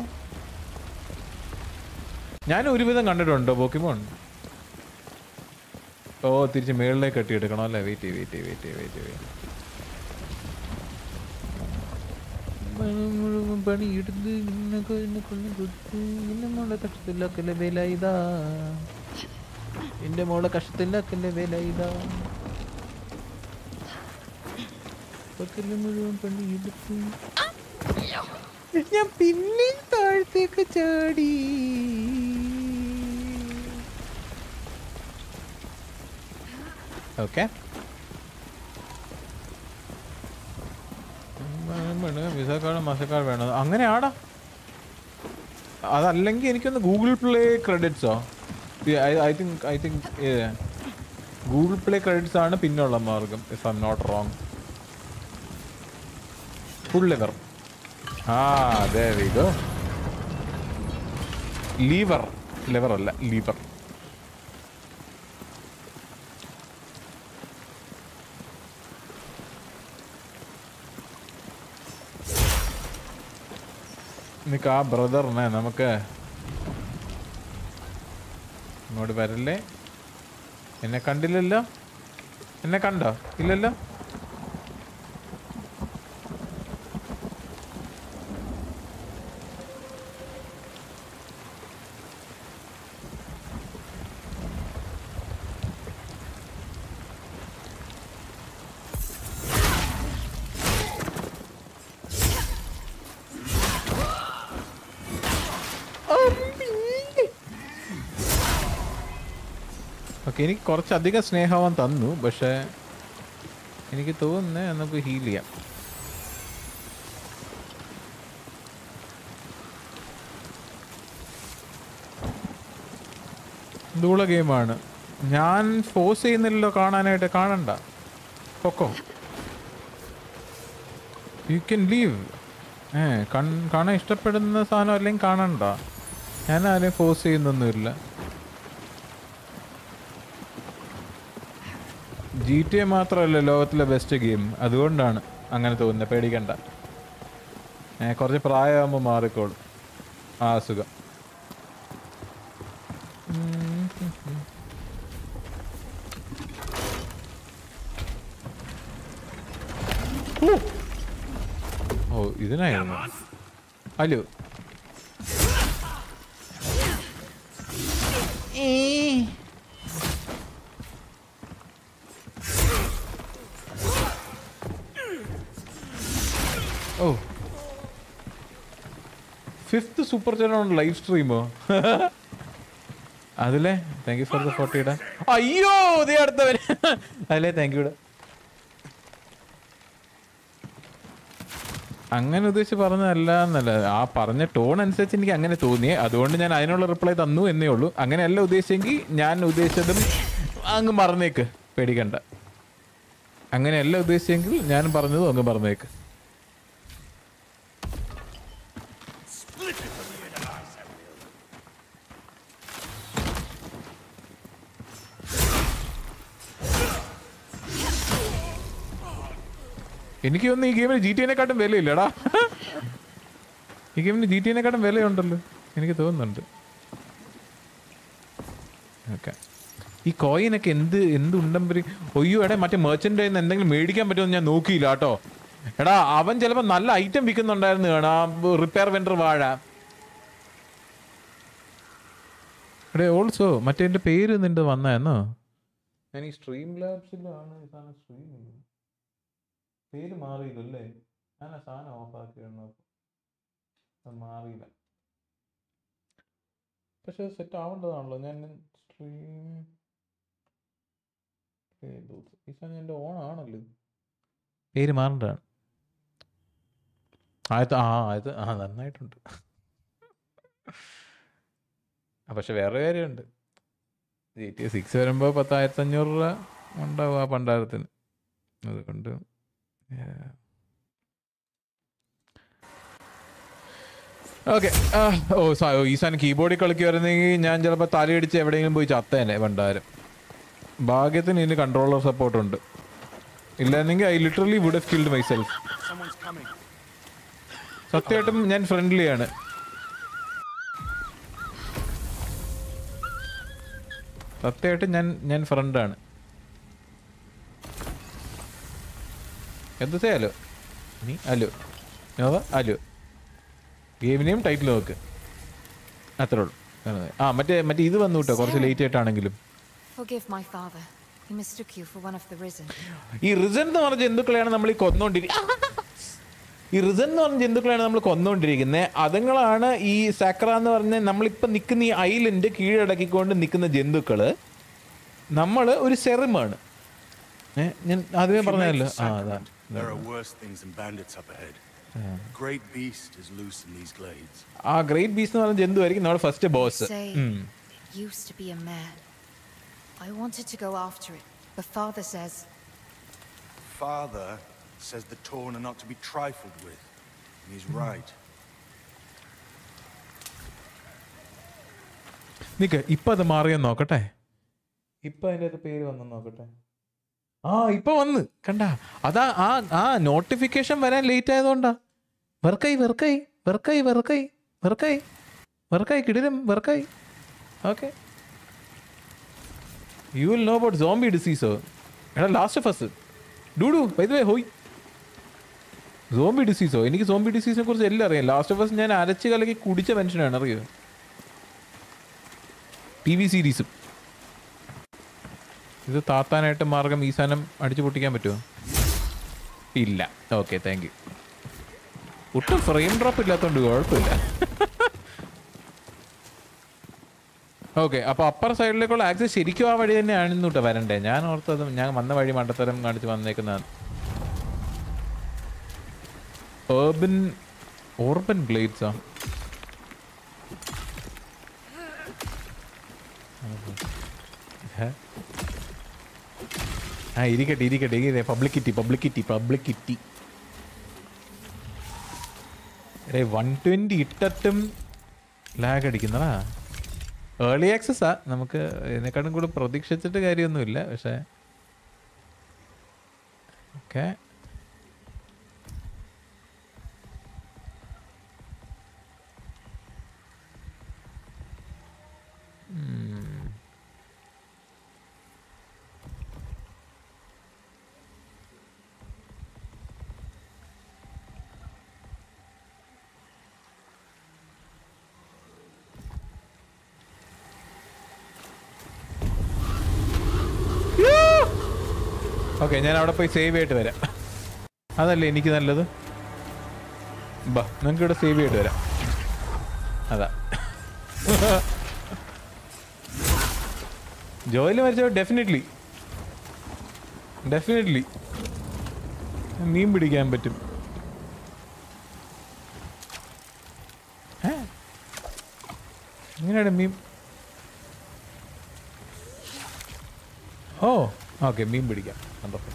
ഞാൻ ഒരുവിധം കണ്ടിട്ടുണ്ടോ പോക്കിമോൺ ഓ തിരിച്ച് മേളിലേക്ക് കെട്ടിയെടുക്കണം അല്ലേ വെയിറ്റ് ചെയ്യ് വെയിറ്റ് ചെയ്യ് വെയിറ്റ് ചെയ്യ് വെയിറ്റ് ചെയ്യ് മുഴുവൻ പണിയെടുത്ത് നിന്നൊക്കെ എന്നെ കൊല്ലം കൊടുത്ത് എന്നെ മോളെ കഷ്ടത്തിലാക്കല്ലേ വേല ഇതാ എന്റെ മോളെ കഷ്ടത്തിലാക്കല്ലേ വേല ഇതാ പക്കല് മുഴുവൻ പണിയെടുത്ത് ഞാൻ പിന്നെ താഴത്തേക്ക് ചാടി okay Visa card master card വേണം അങ്ങനെയാടാ അതല്ലെങ്കിൽ എനിക്കൊന്ന് ഗൂഗിൾ പ്ലേ ക്രെഡിറ്റ്സോ I think I think Google play credits ആണ് പിന്നുള്ള മാർഗം if I M not wrong full lever ആ അതെ വീഗോ ലീവർ ലിവർ അല്ല ലീവർ നിനക്ക് ആ ബ്രദറിനെ നമുക്ക് ഇങ്ങോട്ട് വരല്ലേ എന്നെ കണ്ടില്ലല്ലോ എന്നെ കണ്ടോ ഇല്ലല്ലോ ഓക്കെ എനിക്ക് കുറച്ചധികം സ്നേഹം തന്നു പക്ഷേ എനിക്ക് തോന്നുന്നത് നമുക്ക് ഹീൽ ചെയ്യാം ഇതുള്ള ഗെയിമാണ് ഞാൻ ഫോഴ്സ് ചെയ്യുന്നില്ലല്ലോ കാണാനായിട്ട് കാണണ്ട പൊക്കോ യു ക്യാൻ ലീവ് ഏ കൺ കാണാൻ ഇഷ്ടപ്പെടുന്ന സാധനം അല്ലെങ്കിൽ കാണണ്ട ഞാൻ ആരെയും ഫോഴ്സ് ചെയ്യുന്നൊന്നുമില്ല ജി ടി എ മാത്രമല്ല ലോകത്തിലെ ബെസ്റ്റ് ഗെയിം അതുകൊണ്ടാണ് അങ്ങനെ തോന്നുന്നത് പേടിക്കണ്ട ഏ കുറച്ച് പ്രായമാകുമ്പോൾ മാറിക്കോളും ആ അസുഖം ഓ. ഓ ഇതിനായിരുന്നു ഹലോ ഓ ഫിഫ്ത്ത് സൂപ്പർ ചാനൽ ലൈവ് സ്ട്രീമോ അതിലെ thank you for the photo ഇടാൻ അയ്യോ ഇതേ അടുത്തവര് അതിലെ താങ്ക് യു അങ്ങനെ ഉദ്ദേശിച്ച് പറഞ്ഞതല്ല എന്നല്ല ആ പറഞ്ഞ ടോൺ അനുസരിച്ച് എനിക്ക് അങ്ങനെ തോന്നി അതുകൊണ്ട് ഞാൻ അതിനുള്ള റിപ്ലൈ തന്നു എന്നേ ഉള്ളൂ അങ്ങനെയല്ല ഉദ്ദേശിച്ചെങ്കിൽ ഞാൻ ഉദ്ദേശിച്ചതും അങ്ങ് മറന്നേക്ക് പേടിക്കണ്ട അങ്ങനെയല്ല ഉദ്ദേശിച്ചെങ്കിൽ ഞാൻ പറഞ്ഞതും അങ്ങ് പറഞ്ഞേക്ക് എനിക്ക് തോന്നുന്നു ഈ ഗെയിമിന് ജി ടി എന്നെക്കാട്ടും വിലയില്ലടാ ഈ ഗെയിമിന് ജി ടി എന്നെക്കാട്ടും വിലയുണ്ടല്ലോ എനിക്ക് തോന്നുന്നുണ്ട് ഓക്കെ ഈ കോയിനൊക്കെ എന്ത് എന്ത് ഉണ്ടമ്പരി ഒയ്യോ എടാ മറ്റേ മെർച്ചൻ്റെ എന്തെങ്കിലും മേടിക്കാൻ പറ്റുമെന്ന് ഞാൻ നോക്കിയില്ല കേട്ടോ എടാ അവൻ ചിലപ്പോൾ നല്ല ഐറ്റം വിൽക്കുന്നുണ്ടായിരുന്നു കാണാ റിപ്പയർ വെൻഡർ വാഴ എടേ ഓൾസോ മറ്റേ എൻ്റെ പേര് നിന്റെ വന്നായിരുന്നോ ഞാൻ ഈ സ്ട്രീം ലാബ്സിലാണ് ഈ സാധനം സ്ട്രീം ചെയ്യുന്നത് പേര് മാറിയില്ലല്ലേ ഞാൻ ആ സാധനം ഓഫാക്കിയിരുന്നു അത് മാറിയില്ല പക്ഷെ സെറ്റ് ആവേണ്ടതാണല്ലോ ഞാൻ സ്ട്രീം ഈ സാധനം എൻ്റെ ഓൺ ആണല്ലോ പേര് മാറേണ്ടതാണ് ആയത് ആ ആയത് ആ നന്നായിട്ടുണ്ട് ആ, പക്ഷെ വേറെ കാര്യമുണ്ട് ജി ടി സിക്സ് വരുമ്പോൾ പത്തായിരത്തി അഞ്ഞൂറ് രൂപ ഉണ്ടാവും ആ പണ്ടാരത്തിന് അതുകൊണ്ട് ഓക്കെ ഓ സാ- ഓ, ഈ സാധനം കീബോർഡിൽ കളിക്കുമായിരുന്നെങ്കിൽ ഞാൻ ചിലപ്പോൾ തലയിടിച്ച് എവിടെയെങ്കിലും പോയി ചത്തേനെ പണ്ടാരം ഭാഗ്യത്തിന് ഇതിന് കൺട്രോളർ സപ്പോർട്ട് ഉണ്ട് ഇല്ലായിരുന്നെങ്കിൽ I literally would have killed myself Someone's coming. സത്യമായിട്ടും ഞാൻ ഫ്രണ്ട്ലിയാണ് സത്യമായിട്ടും ഞാൻ ഞാൻ ഫ്രണ്ടാണ് എന്തൊക്കെ അലോ നീ അലോ നോവ അലോ ഗെയിമിനെയും ടൈറ്റിൽ നോക്ക് അത്രേ ഉള്ളൂ ആ മറ്റേ മറ്റേ ഇത് വന്നു കേട്ടോ കുറച്ച് ലേറ്റ് ആയിട്ടാണെങ്കിലും Forgive my father. He mistook you for one of the risen. ഈ റിസൻ എന്ന് പറഞ്ഞ ജന്തുക്കളെയാണ് നമ്മൾ ഈ കൊന്നുകൊണ്ടിരിക്കുന്നത് ഈ റിസൻ എന്ന് പറഞ്ഞ ജന്തുക്കളെയാണ് നമ്മൾ കൊന്നുകൊണ്ടിരിക്കുന്നത് അതുങ്ങളാണ് ഈ സാക്ര എന്ന് പറഞ്ഞ നമ്മളിപ്പോൾ നിൽക്കുന്ന ഈ ഐലൻഡ് കീഴടക്കിക്കൊണ്ട് നിൽക്കുന്ന ജന്തുക്കള് നമ്മൾ ഒരു സെറിമാണ് ഏ ഞാൻ ആദ്യമേ If you make പറഞ്ഞല്ലോ the ആ അതാ sacrament, There are worse things than bandits up ahead. A great beast is loose in these glades. ആ ഗ്രേറ്റ് ബീസ് എന്ന് പറഞ്ഞ ജന്തു ആയിരിക്കും നമ്മുടെ first boss Say, it used to be a man. I wanted to go after it, but father says, Father says the torn are not to be trifled with. And he's right. നിക്ക് ഇപ്പൊ അത് മാറിയെന്ന് നോക്കട്ടെ ഇപ്പൊ അതിന്റെ ഒരു പേര് വന്നു നോക്കട്ടെ ആ ഇപ്പൊ വന്ന് കണ്ട അതാ ആ ആ നോട്ടിഫിക്കേഷൻ വരാൻ ലേറ്റ് ആയതുകൊണ്ടാ വെറുക്കായി വെറുക്കായി വെറുക്കായി വെറുക്കായി വെറുക്കായി വെറുക്കായി കിടിലും വെറുക്കായി okay you will know about zombie ഡിസീസോ എടാ ലാസ്റ്റ് ഫസ്റ്റ് ഡൂഡു വൈദ്യ ഹോയ് സോംബി ഡിസീസോ എനിക്ക് സോംബി ഡിസീസിനെ കുറിച്ച് എല്ലാം അറിയാം ലാസ്റ്റ് ഓഫ് ഞാൻ അരച്ച് കലക്കി കുടിച്ച മനുഷ്യനാണ് അറിയോ ടി വി സീരീസും ഇത് താത്താനായിട്ട് മാർഗം ഈ സാധനം അടിച്ചു പൊട്ടിക്കാൻ പറ്റുമോ ഇല്ല ഓക്കെ താങ്ക് യു ഒട്ടും ഫ്രെയിം ഡ്രോപ്പ് ഇല്ലാത്തതുകൊണ്ട് കുഴപ്പമില്ല ഓക്കെ അപ്പോൾ അപ്പർ സൈഡിലേക്കുള്ള ആക്സസ് ശരിക്കും ആ വഴി തന്നെയാണെന്ന് കേട്ടോ വരണ്ടേ ഞാൻ ഓർത്തത് ഞാൻ വന്ന വഴി മണ്ടത്തരം കാണിച്ച് വന്നേക്കുന്നതാണ് ഏർബൻ ഓർബൻ ഗ്ലേഡ്സാ ആ ഇരിക്കട്ടെ ഇരിക്കട്ടെ ഇരിക്കട്ടെ പബ്ലിക്കിറ്റി publicity publicity A one twenty ഇട്ടിട്ടും ലാഗ് അടിക്കുന്നതാ ഏർലി ആക്സസ്സാ നമുക്ക് ഇതിനെക്കാട്ടും കൂടെ പ്രതീക്ഷിച്ചിട്ട് കാര്യമൊന്നുമില്ല പക്ഷേ ഓക്കെ ഓക്കെ ഞാൻ അവിടെ പോയി സേവ് ആയിട്ട് വരാം അതല്ലേ എനിക്ക് നല്ലത് ബാ നിങ്ങൾക്ക് ഇവിടെ സേവ് ചെയ്തിട്ട് വരാം അതാ ജോയിൽ മരിച്ചോ ഡെഫിനറ്റ്ലി ഡെഫിനറ്റ്ലി മീൻ പിടിക്കാൻ പറ്റും ഏ? എങ്ങനെയാണ് മീൻ ഓ ഓക്കെ മീൻ പിടിക്കാം വണ്ടർഫുൾ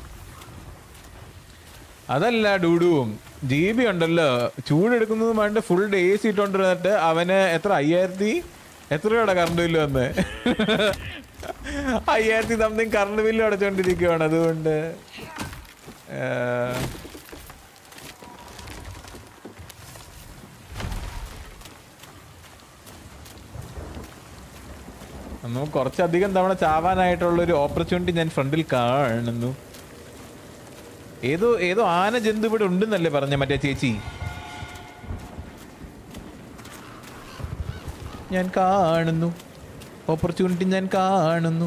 അതല്ല ഡൂഡുവും ജി ബി ഉണ്ടല്ലോ ചൂടെടുക്കുന്നത് വേണ്ട ഫുൾ ഡേ സി ഇട്ടോണ്ടിരുന്നിട്ട് അവന് എത്ര അയ്യായിരത്തി എത്ര രൂപയുടെ കറണ്ട് ബില്ല് വന്ന് അയ്യായിരത്തി സംതിങ് കറണ്ട് ബില്ല് അടച്ചോണ്ടിരിക്കുവാണ് അതുകൊണ്ട് ഏഹ്, നമുക്ക് കുറച്ചധികം തവണ ചാവാനായിട്ടുള്ള ഒരു ഓപ്പർച്യൂണിറ്റി ഞാൻ ഫ്രണ്ടിൽ കാണുന്നു ഏതോ ഏതോ ആന ജന്തു ഇവിടെ ഉണ്ടെന്നല്ലേ പറഞ്ഞ മറ്റേ ചേച്ചി ഞാൻ കാണുന്നു ഓപ്പർച്യൂണിറ്റി ഞാൻ കാണുന്നു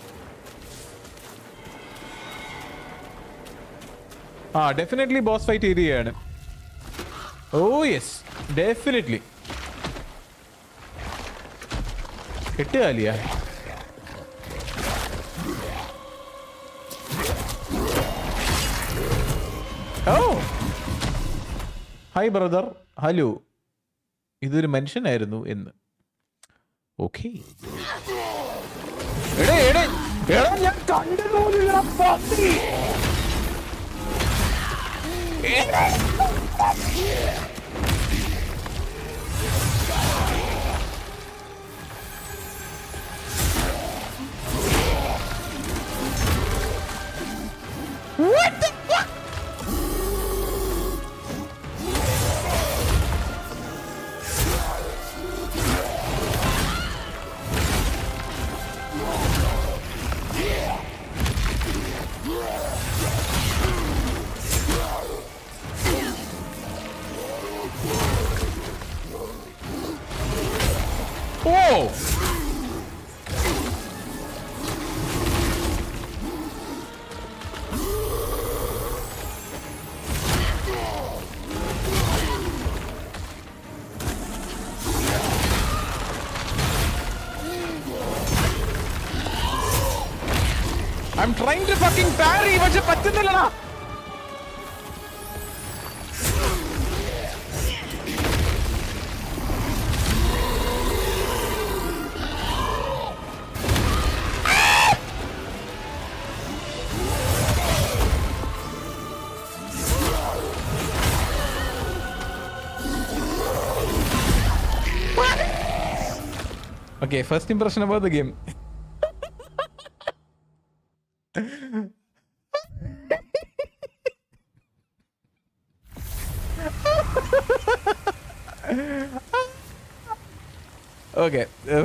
ആ ഡെഫിനറ്റ്ലി ബോസ് ഫൈറ്റ് ഏരിയയാണ് ഓ യെസ് ഡെഫിനറ്റ്ലി എട്ടുകാലിയാ ഓ ഹായ് ബ്രദർ ഹലോ ഇതൊരു മനുഷ്യനായിരുന്നു എന്ന് ഓക്കെ എടേ എടേ എടാ ഞാൻ കണ്ടുപോലില്ല പന്നി എടേ. What the fuck? I'm trying to fucking parry പക്ഷെ പറ്റുന്നില്ലടാ Okay, first impression about the game. Okay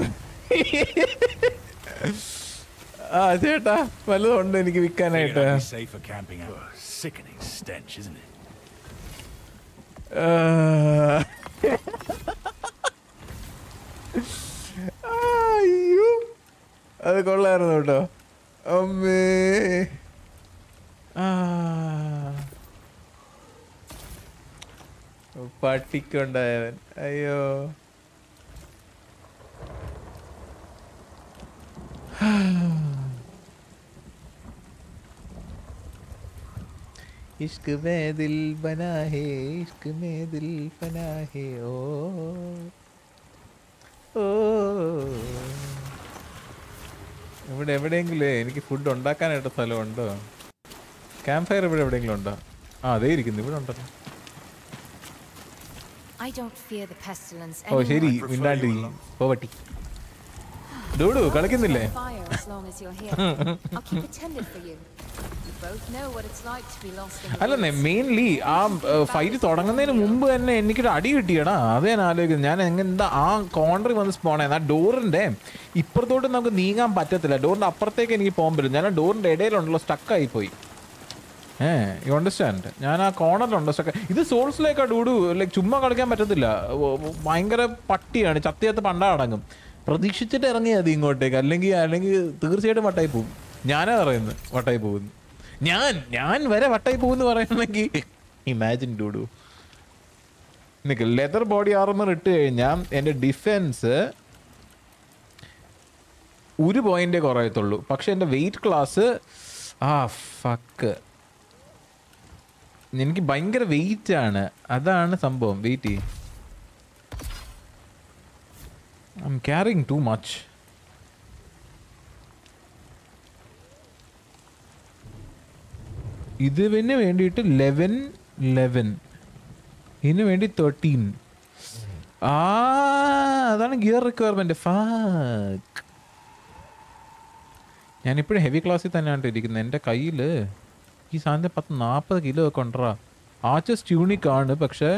ആ ചേട്ടാ വല്ലതും ഉണ്ട് എനിക്ക് വിൽക്കാനായിട്ട് Figured I'd be safe for camping out. Sickening stench, isn't it? ആ. അയ്യോ അത് കൊള്ളായിരുന്നു കേട്ടോ അമ്മേ ആ പട്ടിക്കുണ്ടായവൻ അയ്യോ इश्क में दिल बना है इश्क में दिल बना है ओ ഓ ഇവിടെ എവിടെയെങ്കിലും എനിക്ക് ഫുഡ് ഉണ്ടാക്കാനായിട്ട് സ്ഥലമുണ്ടോ ക്യാമ്പ് ഫയർ ഇവിടെ എവിടെയെങ്കിലും ഉണ്ടോ ആ അതേ ഇരിക്കുന്നു ഇവിടെ ഉണ്ടല്ലോ I don't fear the pestilence ഓ ശരി anymore. മിണ്ടാണ്ടി പോവട്ടി ഡൂഡു കളിക്കുന്നില്ലേ Fire as long as you're here. I'll keep it tended for you. We both know what it's like to be lost in the അല്ലെന്നേ woods. മെയിൻലി ആ fight തുടങ്ങുന്നതിന് മുമ്പ് തന്നെ എനിക്കൊരു അടി കിട്ടിയടാ അത് ഞാൻ ആലോചിക്കുന്നത് ഞാൻ എങ്ങനെ എന്താ ആ കോണ്ടറി വന്ന് സ്പോൺ ആ ഡോറിന്റെ ഇപ്പുറത്തോട്ട് നമുക്ക് നീങ്ങാൻ പറ്റത്തില്ല ഡോറിന്റെ അപ്പുറത്തേക്ക് എനിക്ക് പോകാൻ പറ്റും ഞാൻ ആ ഡോറിന്റെ ഇടയിലുണ്ടല്ലോ സ്റ്റക്കായി പോയി ഏ യു അണ്ടർസ്റ്റാൻഡ് ഞാൻ ആ കോർണറിലുണ്ട് സ്റ്റക്ക് ഇത് സോൾസിലേക്കാ ഡൂഡു ലൈക്ക് ചുമ്മാ കളിക്കാൻ പറ്റത്തില്ല ഓ, ഓ, ഭയങ്കര പട്ടിയാണ് ചത്തിയത്ത് പണ്ടാ അടങ്ങും പ്രതീക്ഷിച്ചിട്ട് ഇറങ്ങിയാൽ മതി ഇങ്ങോട്ടേക്ക് അല്ലെങ്കിൽ അല്ലെങ്കിൽ തീർച്ചയായിട്ടും വട്ടായി പോകും ഞാനാ പറയുന്നത് വട്ടായി പോകുന്നു ഞാൻ ഞാൻ വരെ വട്ടായി പോകുന്നു പറയണമെങ്കിൽ ഇമാജിൻ ഡൂഡു നിക്ക് ലെതർ ബോഡി ആർമർ ഇട്ട് കഴിഞ്ഞാൽ എൻ്റെ ഡിഫെൻസ് ഒരു പോയിന്റേ കുറയത്തുള്ളൂ പക്ഷെ എൻ്റെ വെയിറ്റ് ക്ലാസ് ആ ഫക്ക് എനിക്ക് ഭയങ്കര വെയിറ്റ് ആണ് അതാണ് സംഭവം weight I'm carrying too much ഇതിന് വേണ്ടിയിട്ട് ലെവൻ ലെവൻ ഇതിന് വേണ്ടി തേർട്ടീൻ ആ അതാണ് ഗിയർ റിക്വയർമെന്റ് ഫാക്ക് ഞാനിപ്പോഴും ഹെവി ക്ലാസ്സിൽ തന്നെയാണ് ഇരിക്കുന്നത് എൻ്റെ കയ്യിൽ ഈ സാധനം പത്ത് നാൽപ്പത് കിലോ ഒക്കെ ഉണ്ടറാ ആച്ചസ് ട്യൂണിക് ആണ് പക്ഷേ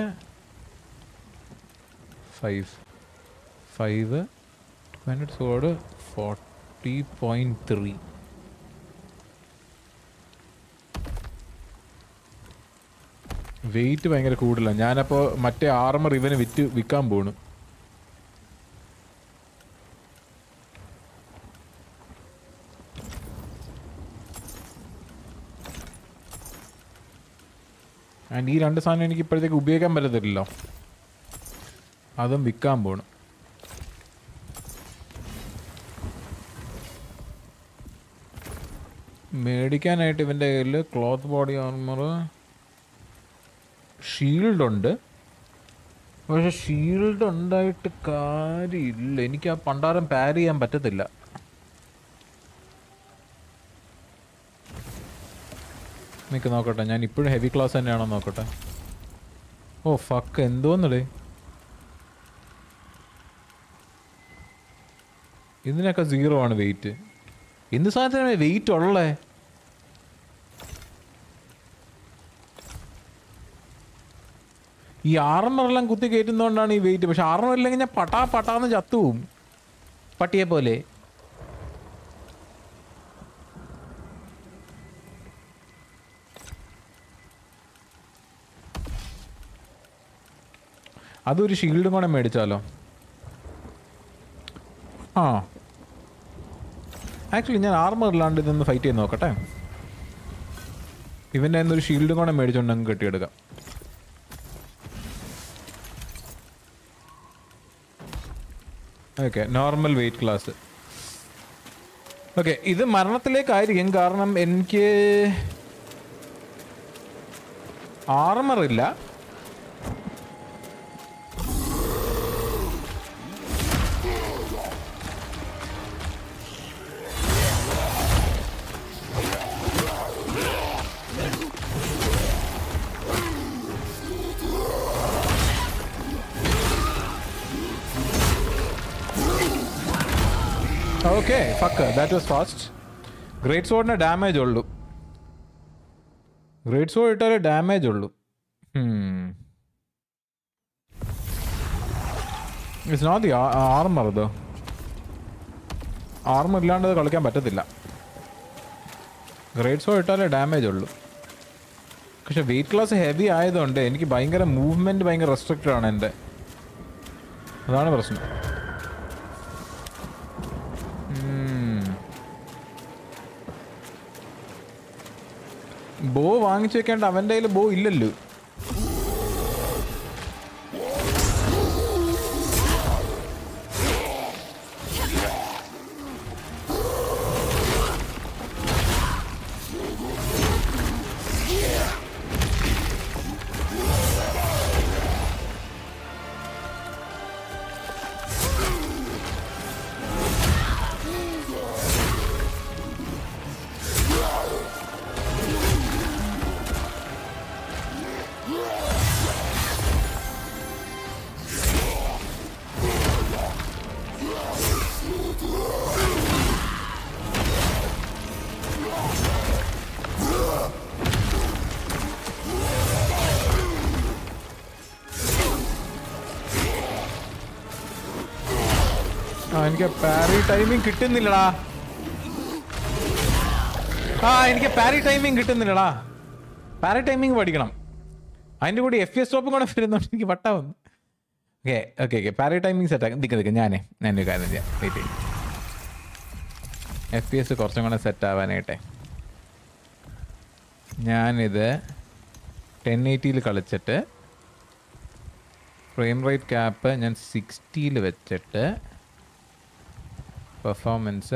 five five minute sword forty point three weight ഭയങ്കര കൂടുതലാണ് ഞാനപ്പോൾ മറ്റേ ആർമർ ഇവന് വിറ്റ് വിൽക്കാൻ പോണു ആൻഡ് ഈ രണ്ട് സാധനം എനിക്ക് ഇപ്പോഴത്തേക്ക് ഉപയോഗിക്കാൻ പറ്റത്തില്ലല്ലോ അതും വിൽക്കാൻ പോണു മേടിക്കാനായിട്ട് ഇവൻ്റെ കയ്യിൽ ക്ലോത്ത് ബോഡി ആർമർ ഷീൽഡ് ഉണ്ട് പക്ഷെ ഷീൽഡ് ഉണ്ടായിട്ട് കാര്യമില്ല എനിക്ക് ആ പണ്ടാരം പാര് ചെയ്യാൻ പറ്റത്തില്ല നിക്ക് നോക്കട്ടെ ഞാൻ ഇപ്പോഴും ഹെവി ക്ലാസ് തന്നെയാണോ നോക്കട്ടെ ഓ ഫക്ക് എന്തോന്നടേ ഇതിനൊക്കെ സീറോ ആണ് വെയിറ്റ് എന്ത് സാധനത്തിന് വെയിറ്റ് ഉള്ളേ ഈ ആർമറെല്ലാം കുത്തി കയറ്റുന്നതുകൊണ്ടാണ് ഈ വെയിറ്റ് പക്ഷെ ആർമർ ഇല്ലെങ്കിൽ ഞാൻ പട്ടാ പട്ടാന്ന് ചത്തുപോവും പട്ടിയെ പോലെ അതൊരു ഷീൽഡും കൂടെ മേടിച്ചാലോ ആ ആക്ച്വലി ഞാൻ ആർമർ ഇല്ലാണ്ട് ഇതൊന്ന് ഫൈറ്റ് ചെയ്ത് നോക്കട്ടെ ഇവൻ്റെ കയ്യിൽ ഒരു ഷീൽഡും കൂടെ മേടിച്ചുകൊണ്ട് അങ്ങ് കെട്ടിയെടുക്കാം okay normal weight class okay ഇത് മരണത്തിലേക്കായിരിക്കും കാരണം എനിക്ക് ആർമർ ഇല്ല okay fuck that was fast great സോഡിന് ഡാമേജ് ഉള്ളൂ ഗ്രേറ്റ് സോഡ് ഇട്ടാലേ ഡാമേജ് ഉള്ളൂ ഇറ്റ്സ് നോട്ട് ദി ആർമർ ഇതോ ആർമർ ഇല്ലാണ്ട് ഇത് കളിക്കാൻ പറ്റത്തില്ല ഗ്രേറ്റ് സോഡ് ഇട്ടാലേ ഡാമേജ് ഉള്ളൂ പക്ഷെ വെയിറ്റ് ക്ലാസ് ഹെവി ആയതുകൊണ്ട് എനിക്ക് ഭയങ്കര മൂവ്മെൻറ്റ് ഭയങ്കര റെസ്ട്രിക്റ്റഡ് ആണ് എൻ്റെ അതാണ് പ്രശ്നം ബോ വാങ്ങിച്ചു വെക്കേണ്ട അവൻ്റെ കയ്യിൽ ബോ ഇല്ലല്ലോ ആ എനിക്ക് പാരി ടൈമിംഗ് കിട്ടുന്നില്ലടാ ആ എനിക്ക് പാരി ടൈമിംഗ് കിട്ടുന്നില്ലടാ പാരി ടൈമിംഗ് പഠിക്കണം അതിൻ്റെ കൂടി എഫ് എസ് സ്റ്റോപ്പും കൂടെ വരുന്നതുകൊണ്ട് എനിക്ക് വട്ടാവുന്നു okay okay okay parry timing set ആക്കാം നിൽക്കുക നിൽക്കുക ഞാനേ ഞാനൊരു കാര്യം ചെയ്യാം വെയിറ്റ് ചെയ്യും എഫ് പി എസ് കുറച്ചും കൂടെ സെറ്റ് ആവാനായിട്ടെ ഞാനിത് ടെൻ എയ്റ്റിയിൽ കളിച്ചിട്ട് ഫ്രെയിം റേറ്റ് ക്യാപ്പ് ഞാൻ സിക്സ്റ്റിയിൽ വെച്ചിട്ട് performance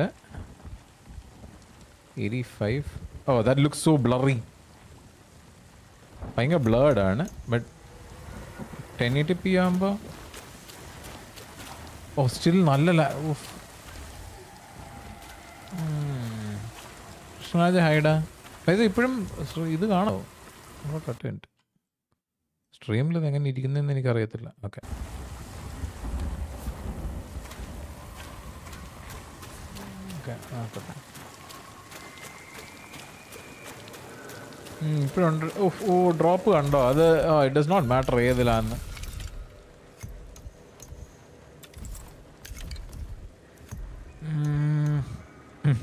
eighty five oh that look so blurry ഭയങ്കര ബ്ലേഡ് ആണ് ബട്ട് ടെൻ എയ്റ്റി പി ആകുമ്പോൾ ഓ സ്റ്റിൽ നല്ല ല- ഉഫ്. ഉം. കൃഷ്ണരാജ ഹൈഡ അതായത് ഇപ്പോഴും ശ്ര- ഇത് കാണോ നോക്കട്ടെ ഉണ്ട് സ്ട്രീമിൽ ഇത് എങ്ങനെ ഇരിക്കുന്നതെന്ന് എനിക്കറിയത്തില്ല ഓക്കെ ഓക്കെ നോക്കട്ടെ ഇപ്പോഴുണ്ട് ഓ ഡ്രോപ്പ് കണ്ടോ അത് ഇറ്റ് ഡസ് നോട്ട് മാറ്റർ ഏതിലാന്ന് ഉം. ഉം.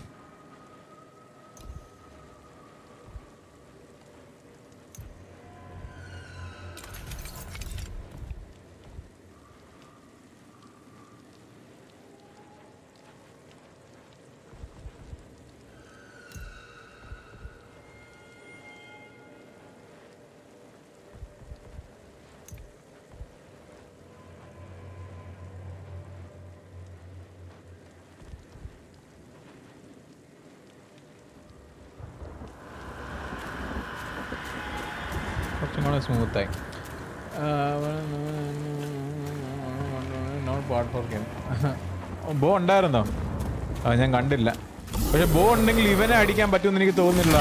കുറച്ചും കൂടെ സ്മൂത്തായി നോട്ട് പാർട്ട് ഫോർ ഗെയിം ബോ ഉണ്ടായിരുന്നോ ആ ഞാൻ കണ്ടില്ല പക്ഷെ ബോ ഉണ്ടെങ്കിൽ ഇവനെ അടിക്കാൻ പറ്റുമെന്ന് എനിക്ക് തോന്നുന്നില്ല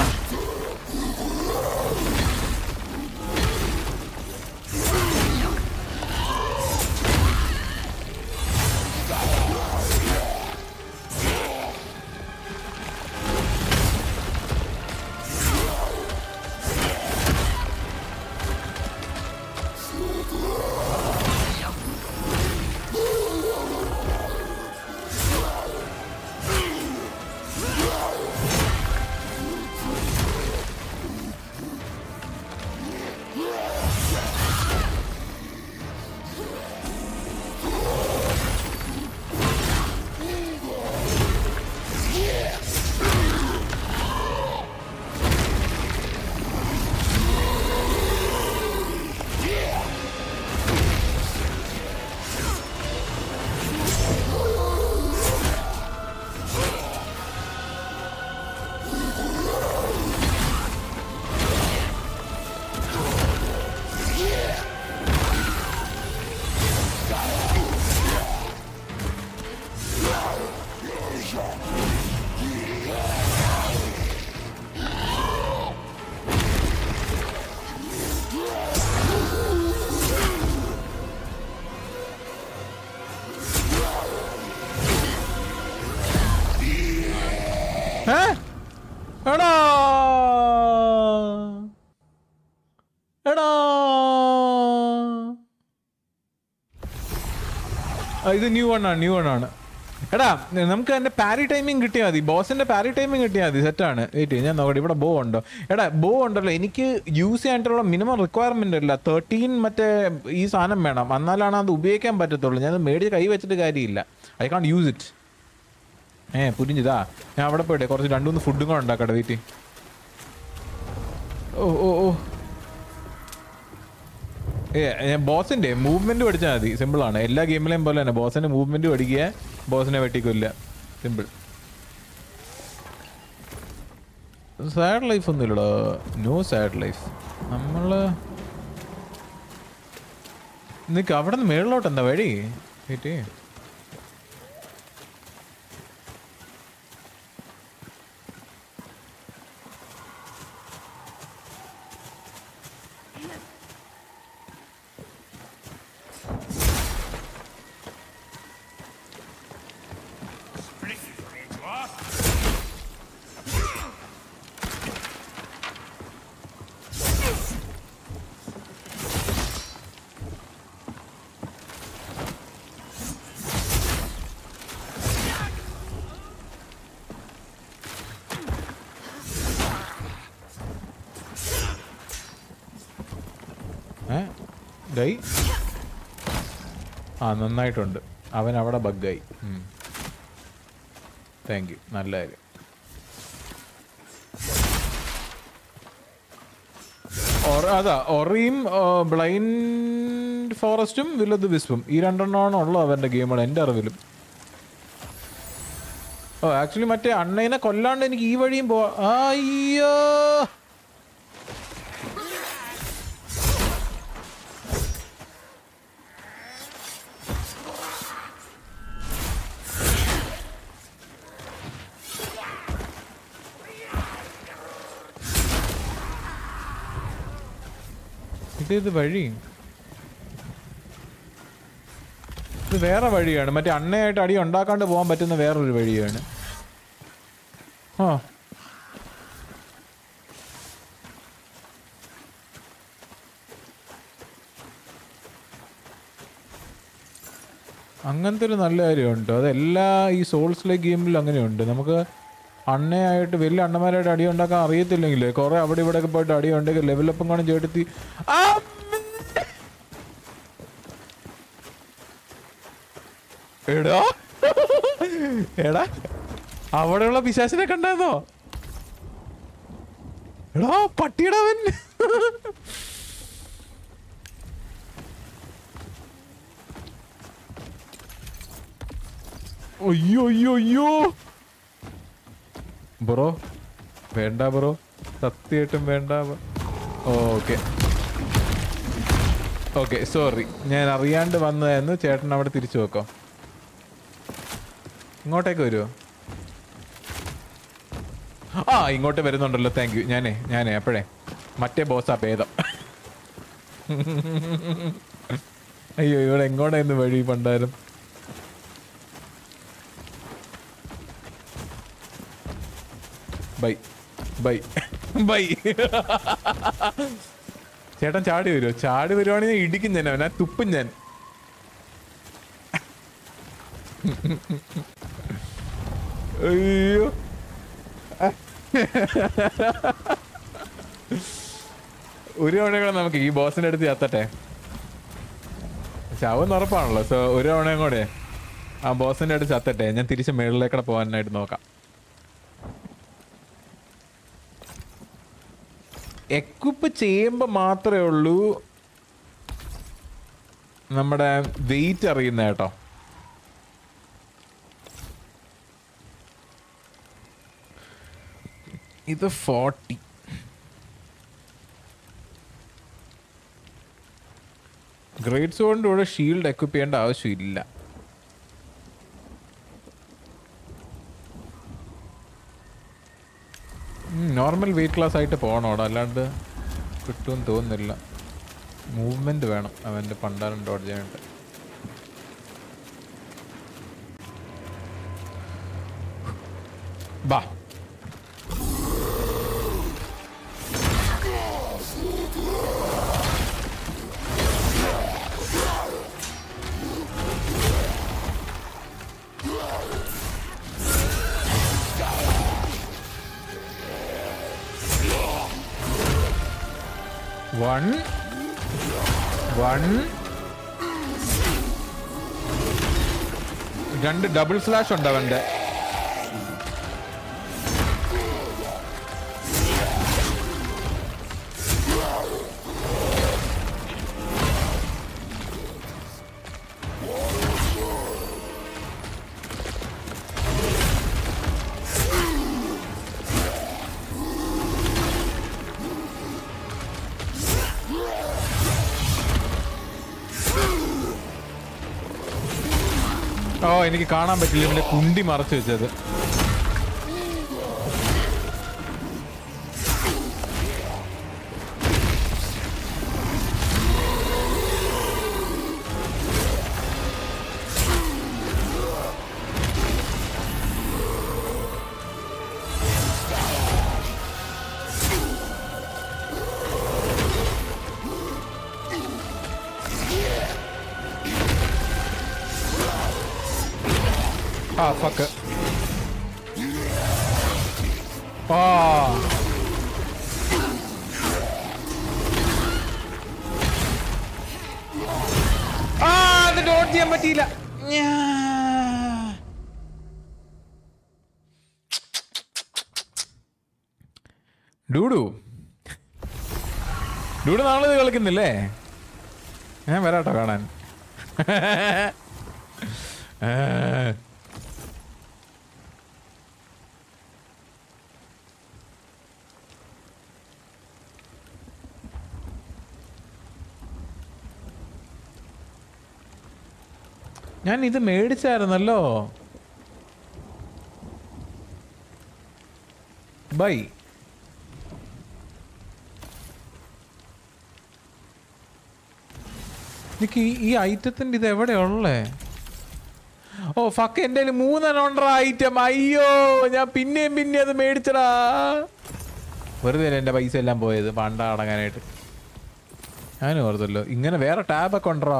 എടാ ആ, ഇത് ന്യൂ വൺ ആണ് ന്യൂ വൺ ആണ് എടാ നമുക്ക് അതിന്റെ പാരി ടൈമിംഗ് കിട്ടിയാൽ മതി ബോസിന്റെ പാരി ടൈമിംഗ് കിട്ടിയാൽ മതി സെറ്റാണ് വെയിറ്റ് ഞാൻ നോക്കട്ടെ ഇവിടെ ബോ ഉണ്ടോ എടാ ബോ ഉണ്ടല്ലോ എനിക്ക് യൂസ് ചെയ്യാനായിട്ടുള്ള മിനിമം റിക്വയർമെന്റ് ഇല്ല തേർട്ടീൻ മറ്റേ ഈ സാധനം വേണം എന്നാലാണ് അത് ഉപയോഗിക്കാൻ പറ്റത്തുള്ളൂ ഞാൻ മേടിച്ച് കൈ വെച്ചിട്ട് കാര്യമില്ല ഐ കാൺ യൂസ് ഇറ്റ് ഏ പുരിഞ്ഞിതാ ഞാൻ അവിടെ പോയിട്ടെ കുറച്ച് രണ്ടു മൂന്ന് ഫുഡും കൂടെ ഉണ്ടാക്കട്ടെ വീട്ടിൽ ഓ ഓ ഓ ഏ ബോസിന്റെ മൂവ്മെന്റ് പഠിച്ചാൽ മതി സിമ്പിൾ ആണ് എല്ലാ ഗെയിമിലെയും പോലെ തന്നെ ബോസിന്റെ മൂവ്മെന്റ് പഠിക്കുക ബോസിനെ വെട്ടിക്കൊല്ല സിമ്പിൾ സാഡ് ലൈഫ് ഒന്നുമില്ലടോ നോ സാഡ് ലൈഫ് നമ്മള് നിക്ക് അവിടെ നിന്ന് മേളിലോട്ട് എന്താ വഴി വെയിറ്റ് ഏ ഡൈ ആ നന്നായിട്ടുണ്ട് അവൻ അവിടെ ബഗ്ഗായി താങ്ക് യു നല്ല കാര്യം ഒറ- അതാ ഒറിയും ബ്ലൈൻഡ് ഫോറസ്റ്റും വില്ലത് വിസ്പും ഈ രണ്ടെണ്ണമാണ് ഉള്ളത് അവന്റെ ഗെയിമുകൾ എൻ്റെ അറിവിലും ഓ ആക്ച്വലി മറ്റേ അണ്ണേനെ കൊല്ലാണ്ട് എനിക്ക് ഈ വഴിയും പോവാ അയ്യോ ഇതേത് വഴി ഇത് വേറെ വഴിയാണ് മറ്റേ അണ്ണയായിട്ട് അടി ഉണ്ടാക്കാണ്ട് പോകാൻ പറ്റുന്ന വേറൊരു വഴിയാണ് ആ അങ്ങനത്തെ ഒരു നല്ല കാര്യമുണ്ട് അത് എല്ലാ ഈ സോൾസ് ലൈക്ക് ഗെയിമിലും അങ്ങനെയുണ്ട് നമുക്ക് അണ്ണയായിട്ട് വലിയ അണ്ണന്മാരായിട്ട് അടി ഉണ്ടാക്കാൻ അറിയത്തില്ലെങ്കിലേ കുറെ അവിടെ ഇവിടെ ഒക്കെ പോയിട്ട് അടി ഉണ്ടെങ്കിൽ ലെവലപ്പം കാണും ചേട്ടത്തി ആ എടാ എടാ അവിടെയുള്ള പിശാസിനെ കണ്ടാന്നോ എടാ പട്ടിയടവൻ അയ്യോ അയ്യോ അയ്യോ ബ്രോ വേണ്ട ബ്രോ സത്യമായിട്ടും വേണ്ട ഓക്കെ ഓക്കെ സോറി ഞാൻ അറിയാണ്ട് വന്നതായിരുന്നു ചേട്ടൻ അവിടെ തിരിച്ചു വെക്കാം ഇങ്ങോട്ടേക്ക് വരുമോ ആ ഇങ്ങോട്ട് വരുന്നുണ്ടല്ലോ താങ്ക് യു ഞാനേ ഞാനേ അപ്പോഴേ മറ്റേ ബോസാ ഭേദം അയ്യോ ഇവിടെ എങ്ങോട്ടായിരുന്നു വഴി പണ്ടാലും ബൈ ബൈ ബൈ ചേട്ടൻ ചാടി വരുമോ ചാടി വരുവാണെങ്കിൽ ഞാൻ ഇടിക്കും ഞാൻ അവനെ തുപ്പും ഞാൻ അയ്യോ ഒരു തവണ കൂടെ നമുക്ക് ഈ ബോസിന്റെ അടുത്ത് ചത്തട്ടെ ചാവെന്ന് ഉറപ്പാണല്ലോ സോ ഒരു തവണയും കൂടെ ആ ബോസിന്റെ അടുത്ത് ചത്തട്ടെ ഞാൻ തിരിച്ച് മേളിലേക്കൂടെ പോകാനായിട്ട് നോക്കാം എക്വിപ്പ് ചെയ്യുമ്പോൾ മാത്രമേ ഉള്ളൂ നമ്മുടെ വെയിറ്റ് അറിയുന്ന കേട്ടോ ഇത് ഫോർട്ടി ഗ്രേഡ് സോണിൻ്റെ കൂടെ ഷീൽഡ് എക്വിപ്പ് ചെയ്യേണ്ട ആവശ്യമില്ല നോർമൽ വെയിറ്റ് ക്ലാസ് ആയിട്ട് പോകണോടാ അല്ലാണ്ട് കിട്ടുമെന്ന് തോന്നുന്നില്ല മൂവ്മെന്റ് വേണം അവൻ്റെ പണ്ടാരം ഡോട്ട് ചെയ്യാനായിട്ട് ബാ വൺ വൺ രണ്ട് ഡബിൾ സ്ലാഷ് ഉണ്ട് അവന്റെ ഓ എനിക്ക് കാണാൻ പറ്റില്ല ഇവന്റെ കുണ്ടി മറച്ചു വെച്ചത് ആ ഫക്ക് ആ ആ അത് ഡോട്ട് ചെയ്യാൻ പറ്റിയില്ല ഞാ. ഡൂഡു ഡൂഡു നാളെ ഇത് കളിക്കുന്നില്ലേ ഞാൻ വരാട്ടോ കാണാൻ ആ. ഞാൻ ഇത് മേടിച്ചായിരുന്നല്ലോ ബൈ എനിക്ക് ഈ- ഈ ഐറ്റത്തിന്റെ ഇത് എവിടെയുള്ളേ ഓ ഫക്ക് എൻ്റെ കയ്യിൽ മൂന്നെണ്ണം ഉണ്ടോ ഐറ്റം അയ്യോ ഞാൻ പിന്നെയും പിന്നെ അത് മേടിച്ചടാ വെറുതെ അല്ലേ എൻ്റെ പൈസ എല്ലാം പോയത് പണ്ട അടങ്ങാനായിട്ട് ഞാനും ഓർത്തല്ലോ ഇങ്ങനെ വേറെ ടാബൊക്കെ ഉണ്ടോ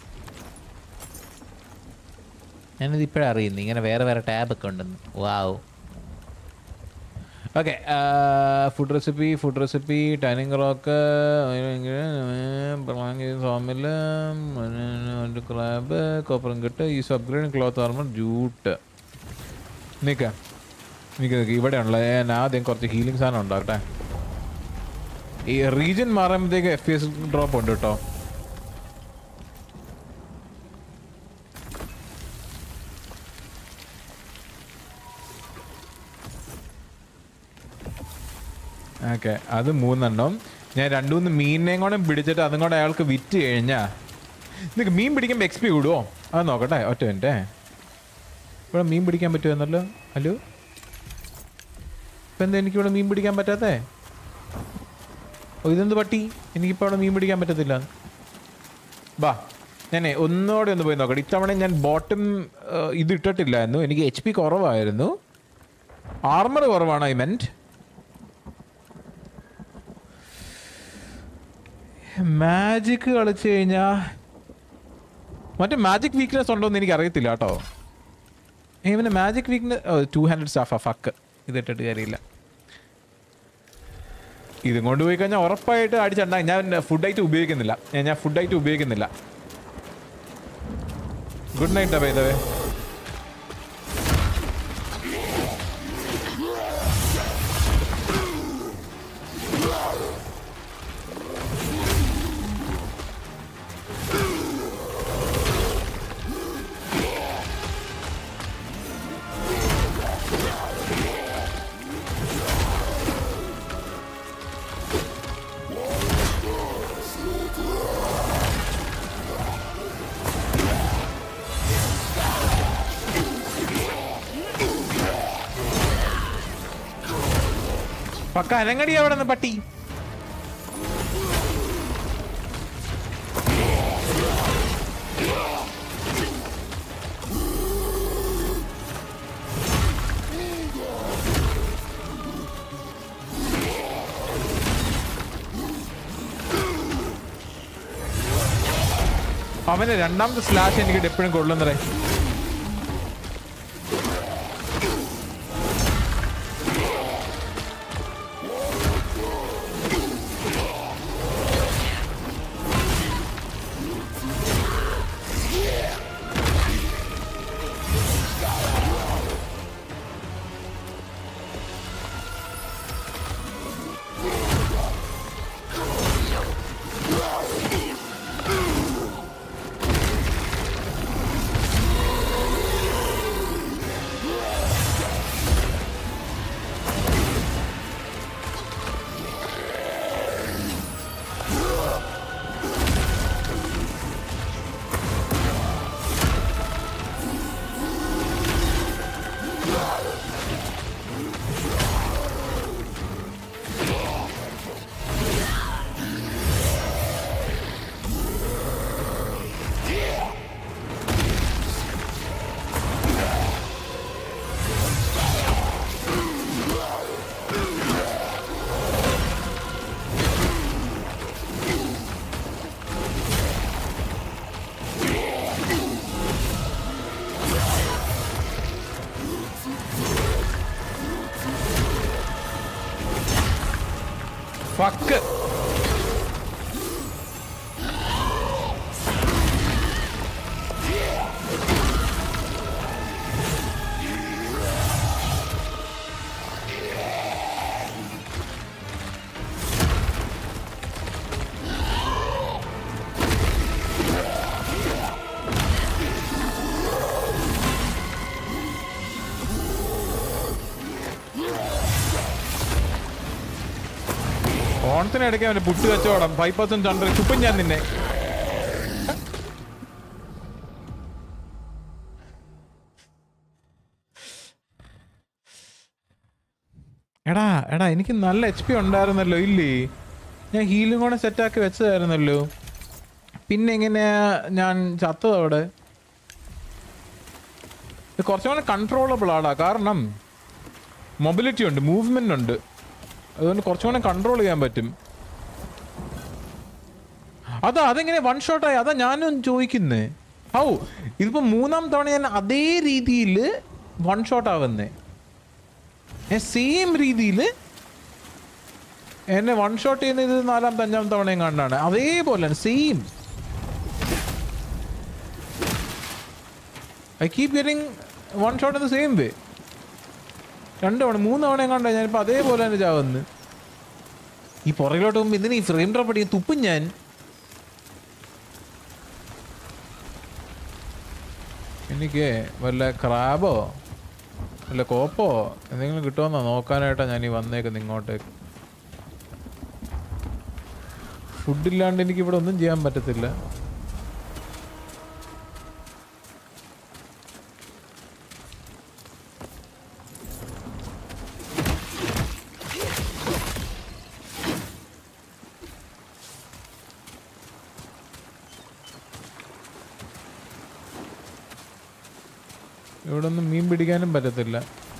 ഞാനിത് ഇപ്പോഴാണ് അറിയുന്നത് ഇങ്ങനെ വേറെ വേറെ ടാബൊക്കെ ഉണ്ടെന്ന് wow okay food recipe food recipe ടൈനിങ് റോക്ക് സോമില് ക്രാബ് കോപ്പറും കിട്ട് ഈ അപ്ഗ്രേഡ് ക്ലോത്ത് ആർമർ ജൂട്ട് നിക്ക നിക്ക് നിക്ക് ഇവിടെയാണല്ലോ ഞാൻ ആദ്യം കുറച്ച് ഹീലിംഗ് സാധനം ഉണ്ടാകട്ടെ ഈ റീജൻ മാറുമ്പോഴത്തേക്ക് എഫ് എസ് ഡ്രോപ്പ് ഉണ്ട് കേട്ടോ ഓക്കെ അത് മൂന്നെണ്ണം ഞാൻ രണ്ടു മൂന്ന് മീനിനെയും കൂടെ പിടിച്ചിട്ട് അതും കൂടെ അയാൾക്ക് വിറ്റ് കഴിഞ്ഞാ നിനക്ക് മീൻ പിടിക്കുമ്പോൾ എക്സ് പി കൂടുമോ അത് നോക്കട്ടെ ഒറ്റ മിനിറ്റ് ഇവിടെ മീൻ പിടിക്കാൻ പറ്റുമെന്നല്ലോ ഹലോ ഇപ്പം എന്താ എനിക്കിവിടെ മീൻ പിടിക്കാൻ പറ്റാത്തേ ഓ ഇതെന്ത് പട്ടി എനിക്കിപ്പോൾ അവിടെ മീൻ പിടിക്കാൻ പറ്റത്തില്ല ബാ ഞാനേ ഒന്നുകൂടെ ഒന്ന് പോയി നോക്കട്ടെ ഇത്തവണ ഞാൻ ബോട്ടം ഇത് ഇട്ടിട്ടില്ലായിരുന്നു എനിക്ക് എച്ച് പി കുറവായിരുന്നു ആർമർ കുറവാണ് ഐ മെൻറ്റ് മാജിക് കളിച്ചു കഴിഞ്ഞാ മറ്റേ മാജിക് വീക്ക്നെസ് ഉണ്ടോ എന്ന് എനിക്ക് അറിയത്തില്ല കേട്ടോ ഇവന് മാജിക് വീക്ക്നെസ് ടു ഹൺഡ്രഡ് സ്റ്റാഫാ ഫക്ക് ഇത് ഇട്ടിട്ട് കാര്യമില്ല ഇതും കൊണ്ട് പോയി കഴിഞ്ഞാൽ ഉറപ്പായിട്ട് അടിച്ചണ്ട ഞാൻ ഫുഡ് ഐറ്റം ഉപയോഗിക്കുന്നില്ല ഞാൻ- ഞാൻ ഫുഡ് ഐറ്റം ഉപയോഗിക്കുന്നില്ല ഗുഡ് നൈറ്റ് അബൈതവേ പക്ക അരങ്ങടി അവിടെ നിന്ന് പട്ടി അവന്റെ രണ്ടാമത്തെ സ്ലാഷ് എനിക്ക് എപ്പോഴും കൊള്ളുന്നറേ ഓണത്തിന് ഇടയ്ക്ക് അവന്റെ പുട്ട് കച്ചവടം ഫൈവ് പെർസെന്റ് ചന്ദ്രൻ ചുപ്പൻ ഞാൻ നിന്നെ എടാ എടാ എനിക്ക് നല്ല എച്ച് പി ഉണ്ടായിരുന്നല്ലോ ഇല്ലേ ഞാൻ ഹീലും കൂടെ സെറ്റാക്കി വെച്ചതായിരുന്നല്ലോ പിന്നെ എങ്ങനെയാ ഞാൻ ചത്തത് അവിടെ ഇത് കുറച്ചും കൂടെ കൺട്രോളബിൾ ആടാ കാരണം മൊബിലിറ്റി ഉണ്ട് മൂവ്മെന്റ് ഉണ്ട് അതുകൊണ്ട് കുറച്ചും കൂടെ കൺട്രോൾ ചെയ്യാൻ പറ്റും അതാ അതെങ്ങനെ വൺ ഷോട്ടായി അതാ ഞാനും ചോദിക്കുന്നേ ഔ ഇതിപ്പോ മൂന്നാം തവണ ഞാൻ അതേ രീതിയിൽ വൺ ഷോട്ട് ആവുന്നേ സെയിം രീതിയിൽ എന്നെ വൺ ഷോട്ട് ചെയ്യുന്ന ഇത് നാലാമത്തെ അഞ്ചാമത്തെ തവണയും കണ്ടാണ് അതേപോലെ same I keep getting one shot in the same way രണ്ട് തവണ മൂന്ന് തവണയും കണ്ട ഞാനിപ്പോൾ അതേപോലെ തന്നെ ചാവുന്നു ഈ പുറകിലോട്ട് പോകുമ്പോൾ ഇതിന് ഈ ഫ്രെയിം ഡ്രോപ്പ് അടിക്കും തുപ്പും ഞാൻ എനിക്ക് വല്ല ക്രാബോ വല്ല കോപ്പോ എന്തെങ്കിലും കിട്ടുമെന്നോ നോക്കാനായിട്ടാണ് ഞാൻ ഈ വന്നേക്കുന്നത് ഇങ്ങോട്ടേക്ക് ഫുഡില്ലാണ്ട് എനിക്ക് ഇവിടെ ഒന്നും ചെയ്യാൻ പറ്റത്തില്ല ഇവിടെ ഒന്നും മീൻ പിടിക്കാനും പറ്റത്തില്ല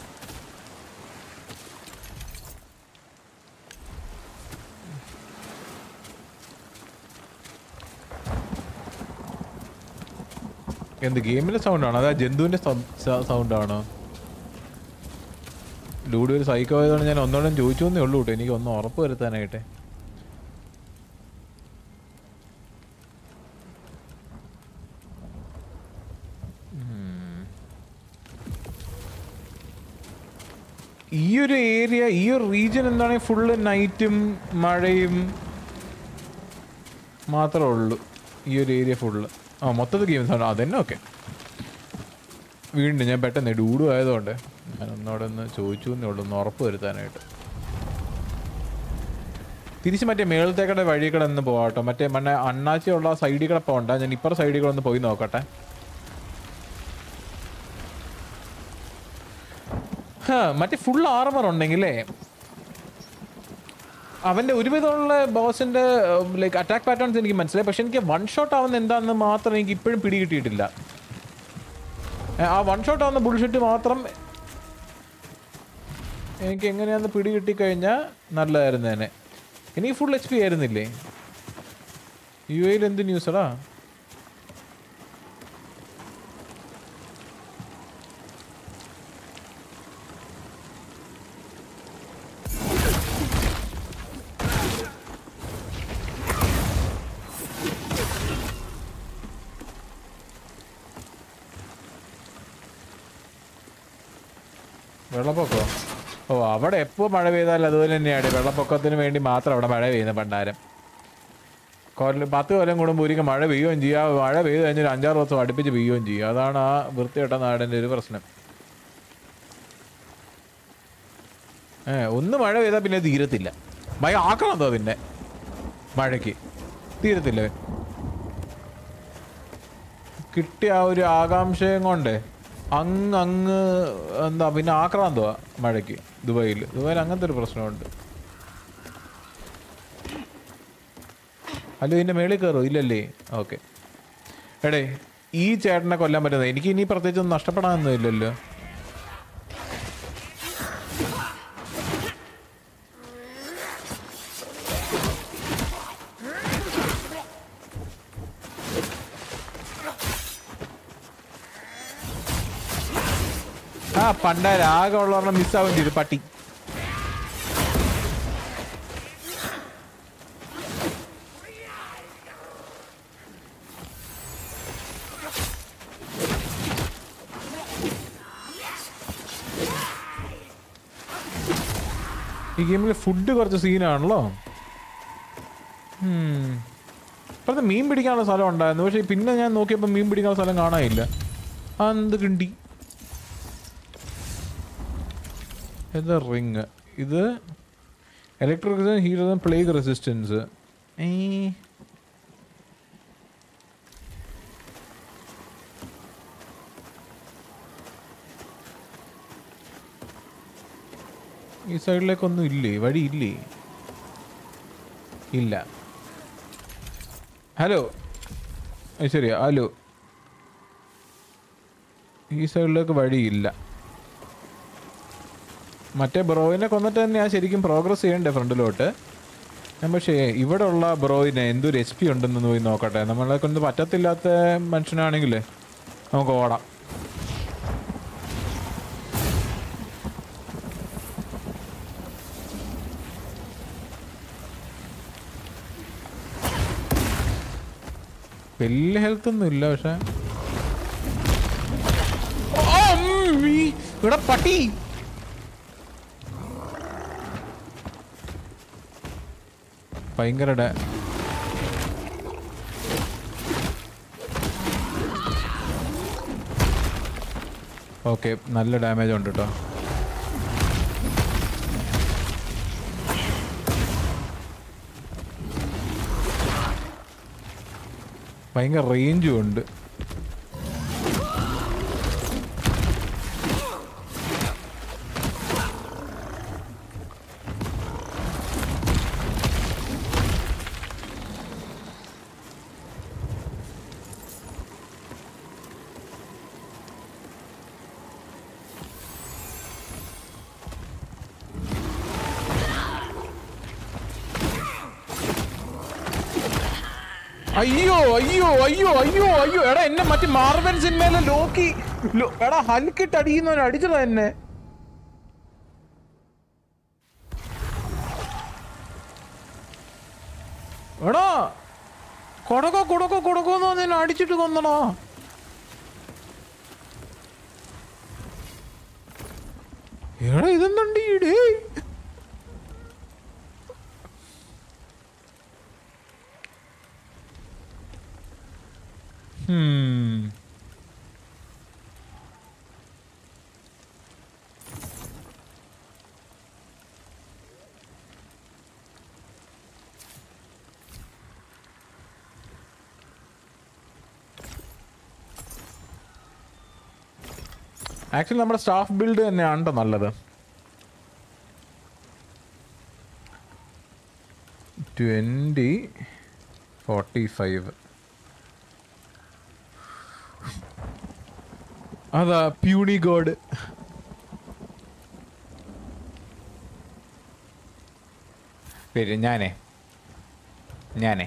എന്ത് ഗെയിമിലെ സൗണ്ട് ആണോ അതാ ജന്തുവിന്റെ സൗണ്ട് ആണോ ഡൂഡി ഒരു സൈക്കോ ആയതുകൊണ്ട് ഞാൻ ഒന്നോടും ചോദിച്ചു എന്നേ ഉള്ളൂ കേട്ടോ എനിക്ക് ഒന്ന് ഉറപ്പ് വരുത്താനായിട്ട് ഈ ഒരു ഏരിയ ഈ ഒരു റീജിയൻ എന്താണ് ഫുള്ള് നൈറ്റും മഴയും മാത്രമേ ഉള്ളൂ ഈ ഒരു ഏരിയ ഫുള്ള് ആ മൊത്തത്തിൽ ഗെയിംസ് ആണ് അതന്നെ ഓക്കെ വീണ്ടും ഞാൻ പെട്ടെന്ന് ഡൂഡു ആയതുകൊണ്ട് ഞാൻ ഒന്നോടെ ഒന്ന് ചോദിച്ചു എന്നേ ഉള്ളൂ ഒന്ന് ഉറപ്പ് വരുത്താനായിട്ട് തിരിച്ച് മറ്റേ മേളത്തേക്കടെ വഴി കൂടെ ഒന്ന് പോവാട്ടോ മറ്റേ മണ്ണ അണ്ണാച്ചി ഉള്ള സൈഡിൽ കൂടെ പോകണ്ട ഞാൻ ഇപ്പുറ സൈഡിൽ കൂടെ ഒന്ന് പോയി നോക്കട്ടെ ഹാ, മറ്റേ ഫുൾ ആർമർ ഉണ്ടെങ്കിലേ അവന്റെ ഒരുവിധമുള്ള ബോസിന്റെ ലൈക്ക് അറ്റാക്ക് പാറ്റേൺസ് എനിക്ക് മനസ്സിലായി പക്ഷെ എനിക്ക് വൺ ഷോട്ട് ആവുന്ന എന്താണെന്ന് മാത്രം എനിക്ക് ഇപ്പോഴും പിടി കിട്ടിയിട്ടില്ല ഏ, ആ വൺ ഷോട്ട് ആവുന്ന ബുൾഷിറ്റ് മാത്രം എനിക്ക് എങ്ങനെയാന്ന് പിടി കിട്ടിക്കഴിഞ്ഞാൽ നല്ലതായിരുന്നു തന്നെ എനിക്ക് ഫുൾ എച്ച് പി ആയിരുന്നില്ലേ യു എയിൽ എന്ത് ന്യൂസടാ വെള്ളപ്പൊക്കോ ഓ അവിടെ എപ്പോൾ മഴ പെയ്താലും അതുപോലെ തന്നെയാണ് വെള്ളപ്പൊക്കത്തിന് വേണ്ടി മാത്രം അവിടെ മഴ പെയ്യുന്ന പണ്ടാരം കൊല്ലം പത്ത് കൊല്ലം കൂടുമ്പോൾ ഒരിക്കൽ മഴ പെയ്യുകയും ചെയ്യുക മഴ പെയ്ത് കഴിഞ്ഞാൽ ഒരു അഞ്ചാറ് ദിവസം അടുപ്പിച്ച് പെയ്യുകയും ചെയ്യും അതാണ് ആ വൃത്തികെട്ട നാടിൻ്റെ ഒരു പ്രശ്നം ഏ ഒന്ന് മഴ പെയ്താൽ പിന്നെ തീരത്തില്ല മഴ ആക്കണം എന്തോ പിന്നെ മഴയ്ക്ക് തീരത്തില്ലേ കിട്ടിയ ആ ഒരു ആകാംക്ഷയും കൊണ്ട് അങ്ങ് അങ്ങ് എന്താ പിന്നെ ആക്രാന്തമാ മഴയ്ക്ക് ദുബായിൽ ദുബായിൽ അങ്ങനത്തെ ഒരു പ്രശ്നമുണ്ട് അല്ലോ ഇതിന്റെ മേളിൽ കയറോ ഇല്ലല്ലേ ഓക്കെ എടേ ഈ ചേട്ടനെ കൊല്ലാൻ പറ്റുന്നത് എനിക്ക് ഇനി പ്രത്യേകിച്ച് ഒന്നും നഷ്ടപ്പെടാനൊന്നും ഇല്ലല്ലോ ആ പണ്ടാര ആകെ ഉള്ളവണ്ണം മിസ്സാവും ചെയ്തു പട്ടി ഈ ഗെയിമിൽ ഫുഡ് കുറച്ച് സീനാണല്ലോ ഉം. ഇപ്പോഴത്തെ മീൻ പിടിക്കാനുള്ള സ്ഥലം ഉണ്ടായിരുന്നു പക്ഷെ പിന്നെ ഞാൻ നോക്കിയപ്പോൾ മീൻ പിടിക്കാനുള്ള സ്ഥലം കാണാനില്ല ആ എന്ത് കിണ്ടി ഇത് റിങ് ഇത് ഇലക്ട്രിക് ഹീറ്റ് പ്ലേഗ് റെസിസ്റ്റൻസ് ഏ ഈ സൈഡിലേക്കൊന്നും ഇല്ലേ വഴി ഇല്ലേ ഇല്ല ഹലോ അത് ശരിയാ ഹലോ ഈ സൈഡിലേക്ക് വഴിയില്ല മറ്റേ ബ്രോയിനെ കൊന്നിട്ട് തന്നെയാണ് ശരിക്കും പ്രോഗ്രസ് ചെയ്യണ്ടേ ഫ്രണ്ടിലോട്ട് ഞാൻ പക്ഷേ ഇവിടെ ഉള്ള ബ്രോയിനെ എന്തൊരു എച്ച് പി ഉണ്ടെന്ന് പോയി നോക്കട്ടെ നമ്മളെ കൊണ്ട് പറ്റത്തില്ലാത്ത മനുഷ്യനാണെങ്കിൽ നമുക്ക് ഓടാം വലിയ ഹെൽത്ത് ഒന്നും ഇല്ല പക്ഷെ ഓ, ഉം, ഈ- ഇവിടെ പട്ടി ഭയങ്കര ഡാ- ഓക്കെ നല്ല ഡാമേജ് ഉണ്ട് കേട്ടോ ഭയങ്കര റേഞ്ചും ഉണ്ട് അയ്യോ അയ്യോ അയ്യോ അയ്യോ അയ്യോ എടാ എന്നെ മറ്റേ മാർവൻ സിനിമയിലെ ലോക്കി ലോ- എടാ ഹൽക്കിട്ട് അടിക്കുന്നവൻ അടിച്ചതാ എന്നെ എടാ കൊടക്കോ കൊടക്കോ കൊടക്കോ എന്ന് പറഞ്ഞ അടിച്ചിട്ട് കൊന്നടാ എടാ ഇതെന്തുണ്ട് ഈടേ Hmm. ആക്ച്വലി നമ്മുടെ സ്റ്റാഫ് ബിൽഡ് തന്നെയാണ് ട്ടോ നല്ലത് ട്വൻറ്റി ഫോർട്ടി ഫൈവ് അതാ പ്യൂണി ഗോഡ് പേര് ഞാനേ ഞാനേ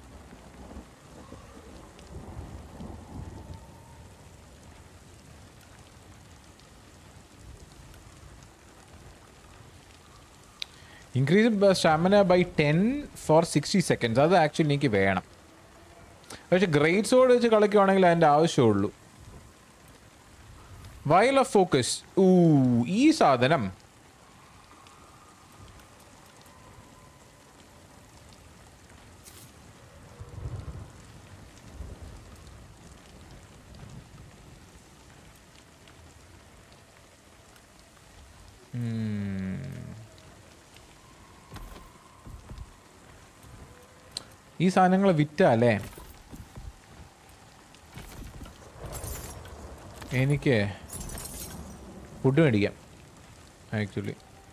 increase stamina by ten four sixty seconds അത് ആക്ച്വലി എനിക്ക് വേണം പക്ഷെ ഗ്രേറ്റ് സോഡ് വെച്ച് കളിക്കുവാണെങ്കിൽ അതിൻ്റെ ആവശ്യമുള്ളൂ വയൽ ഓഫ് ഫോക്കസ് ഊ ഈ സാധനം ഉം. ഈ സാധനങ്ങൾ വിറ്റല്ലേ എനിക്ക് ഫുഡ് മേടിക്കാം ആക്ച്വലി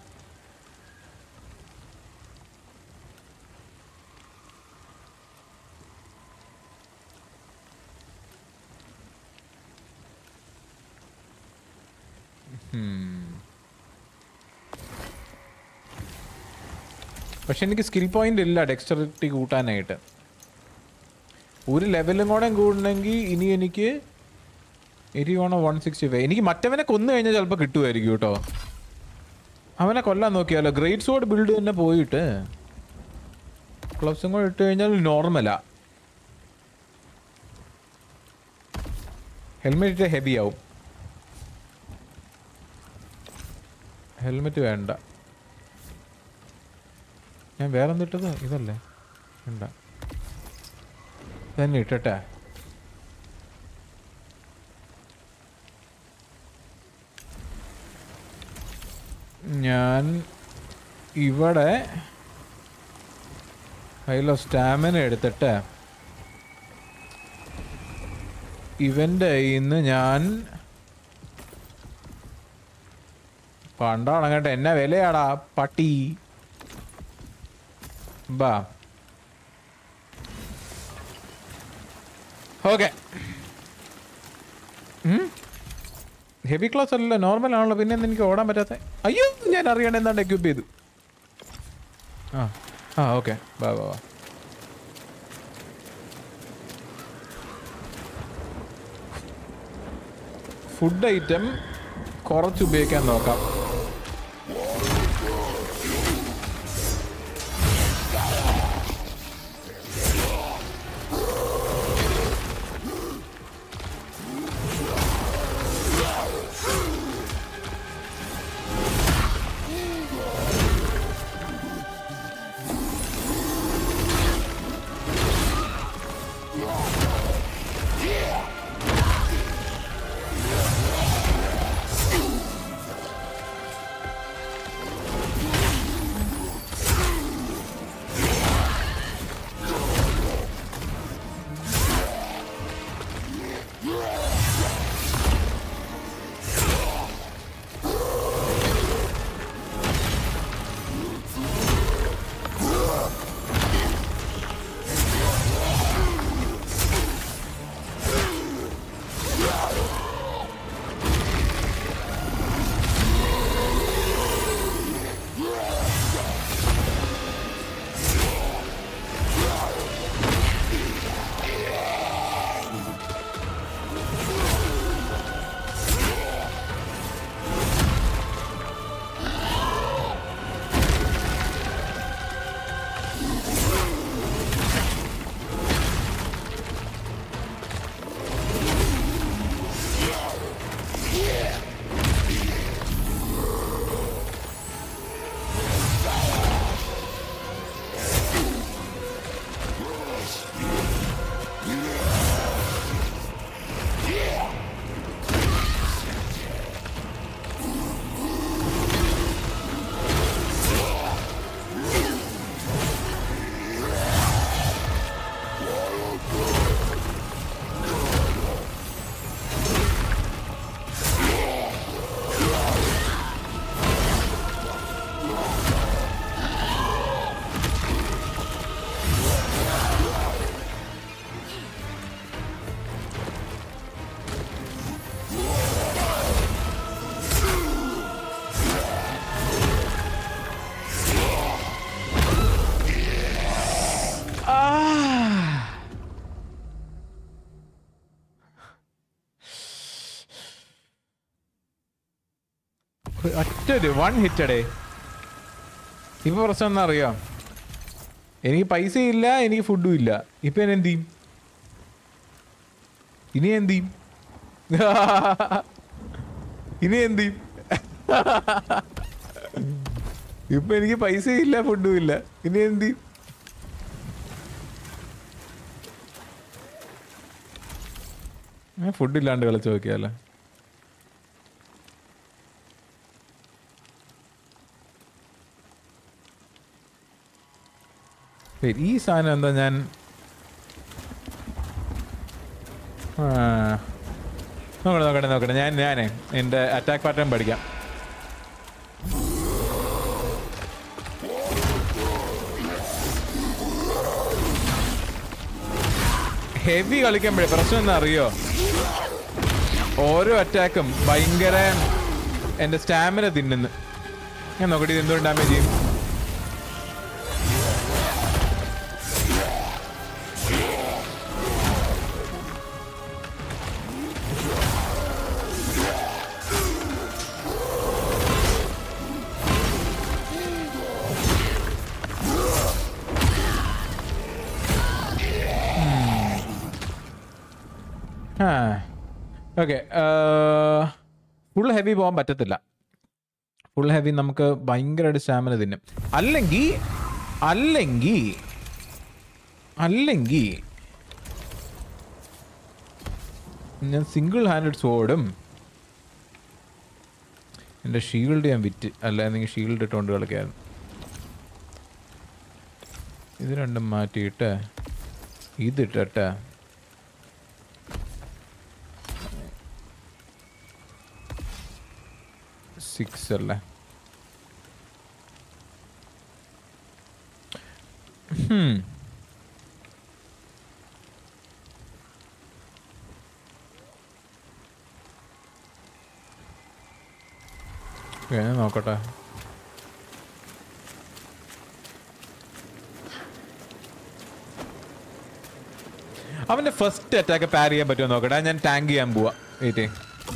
പക്ഷെ എനിക്ക് സ്കിൽ പോയിന്റ് ഇല്ല ഡെക്സ്റ്ററിറ്റി കൂട്ടാനായിട്ട് ഒരു ലെവലും കൂടെ കൂടണമെങ്കിൽ ഇനി എനിക്ക് എരിവോണം വൺ സിക്സ്റ്റി ഫൈവ് എനിക്ക് മറ്റവനെ കൊന്നു കഴിഞ്ഞാൽ ചിലപ്പോൾ കിട്ടുമായിരിക്കും കേട്ടോ അവനെ കൊല്ലാൻ നോക്കിയാലോ ഗ്രേറ്റ് സോഡ് ബിൽഡ് തന്നെ പോയിട്ട് ക്ലബ്സും കൂടെ ഇട്ട് കഴിഞ്ഞാൽ നോർമലാ ഹെൽമെറ്റ് ഇട്ട് ഹെവി ആവും ഹെൽമെറ്റ് വേണ്ട ഞാൻ വേറെ എന്തിട്ടത് ഇതല്ലേ വേണ്ട തന്നെ ഇട്ടട്ടെ ഞാൻ ഇവിടെ കയ്യിലോ സ്റ്റാമിന എടുത്തിട്ട് ഇവൻ്റെ ഇന്ന് ഞാൻ പണ്ടാണ് കേട്ടോ എന്നാ വിലയാടാ പട്ടി ബാ ഓക്കെ ഹെവി ക്ലാസ് അല്ലല്ലോ നോർമൽ ആണല്ലോ പിന്നെ എന്താ എനിക്ക് ഓടാൻ പറ്റാത്ത അയ്യോ ഞാൻ അറിയണ എന്താണ്ട് എക്യൂപ്പ് ചെയ്തു ആ ആ ഓക്കെ ബാ ബാ ബാ ഫുഡ് ഐറ്റം കുറച്ച് ഉപയോഗിക്കാൻ നോക്കാം ഒറ്റൊരു വൺ ഹിറ്റഡേ ഇപ്പൊ പ്രശ്നം എന്താ അറിയാം എനിക്ക് പൈസ ഇല്ല എനിക്ക് ഫുഡും ഇല്ല ഇപ്പൊ ഞാൻ എന്ത് ചെയ്യും ഇനി എന്ത് ചെയ്യും ഇനി എന്ത് ചെയ്യും ഇപ്പൊ എനിക്ക് പൈസ ഇല്ല ഫുഡും ഇല്ല ഇനി എന്ത് ചെയ്യും ഫുഡ് ഇല്ലാണ്ട് കളിച്ച് നോക്കിയാലേ ശരി, ഈ സാധനം എന്താ ഞാൻ ആ. നോക്കട്ടെ നോക്കട്ടെ നോക്കട്ടെ ഞാൻ ഞാനേ എൻ്റെ അറ്റാക്ക് പാറ്റേൺ പഠിക്കാം ഹെവി കളിക്കുമ്പോഴേ പ്രശ്നം എന്താ അറിയോ ഓരോ അറ്റാക്കും ഭയങ്കര എൻ്റെ സ്റ്റാമിന തിന്നുന്നു ഞാൻ നോക്കട്ടെ ഇത് എന്തുകൊണ്ട് ഡാമേജ് ചെയ്യും ആ ഓക്കെ ഫുൾ ഹെവി പോകാൻ പറ്റത്തില്ല ഫുൾ ഹെവി നമുക്ക് ഭയങ്കരമായിട്ട് സ്റ്റാമിന തിന്നും അല്ലെങ്കിൽ അല്ലെങ്കിൽ അല്ലെങ്കിൽ ഞാൻ സിംഗിൾ ഹാൻഡഡ് സോഡും എൻ്റെ ഷീൽഡ് ഞാൻ വിറ്റ് അല്ലായിരുന്നെങ്കിൽ ഷീൽഡ് ഇട്ടുകൊണ്ട് കളിക്കായിരുന്നു ഇത് രണ്ടും മാറ്റിയിട്ട് ഇതിട്ടെ സിക്സ് അല്ലേ ഹും. ഓക്കേ, നോക്കട്ടെ അവന്റെ ഫസ്റ്റ് അറ്റാക്ക് പാർ ചെയ്യാൻ പറ്റുമോ നോക്കട്ടെ ഞാൻ ടാങ്ക് ചെയ്യാൻ പോവാ വെയിറ്റ്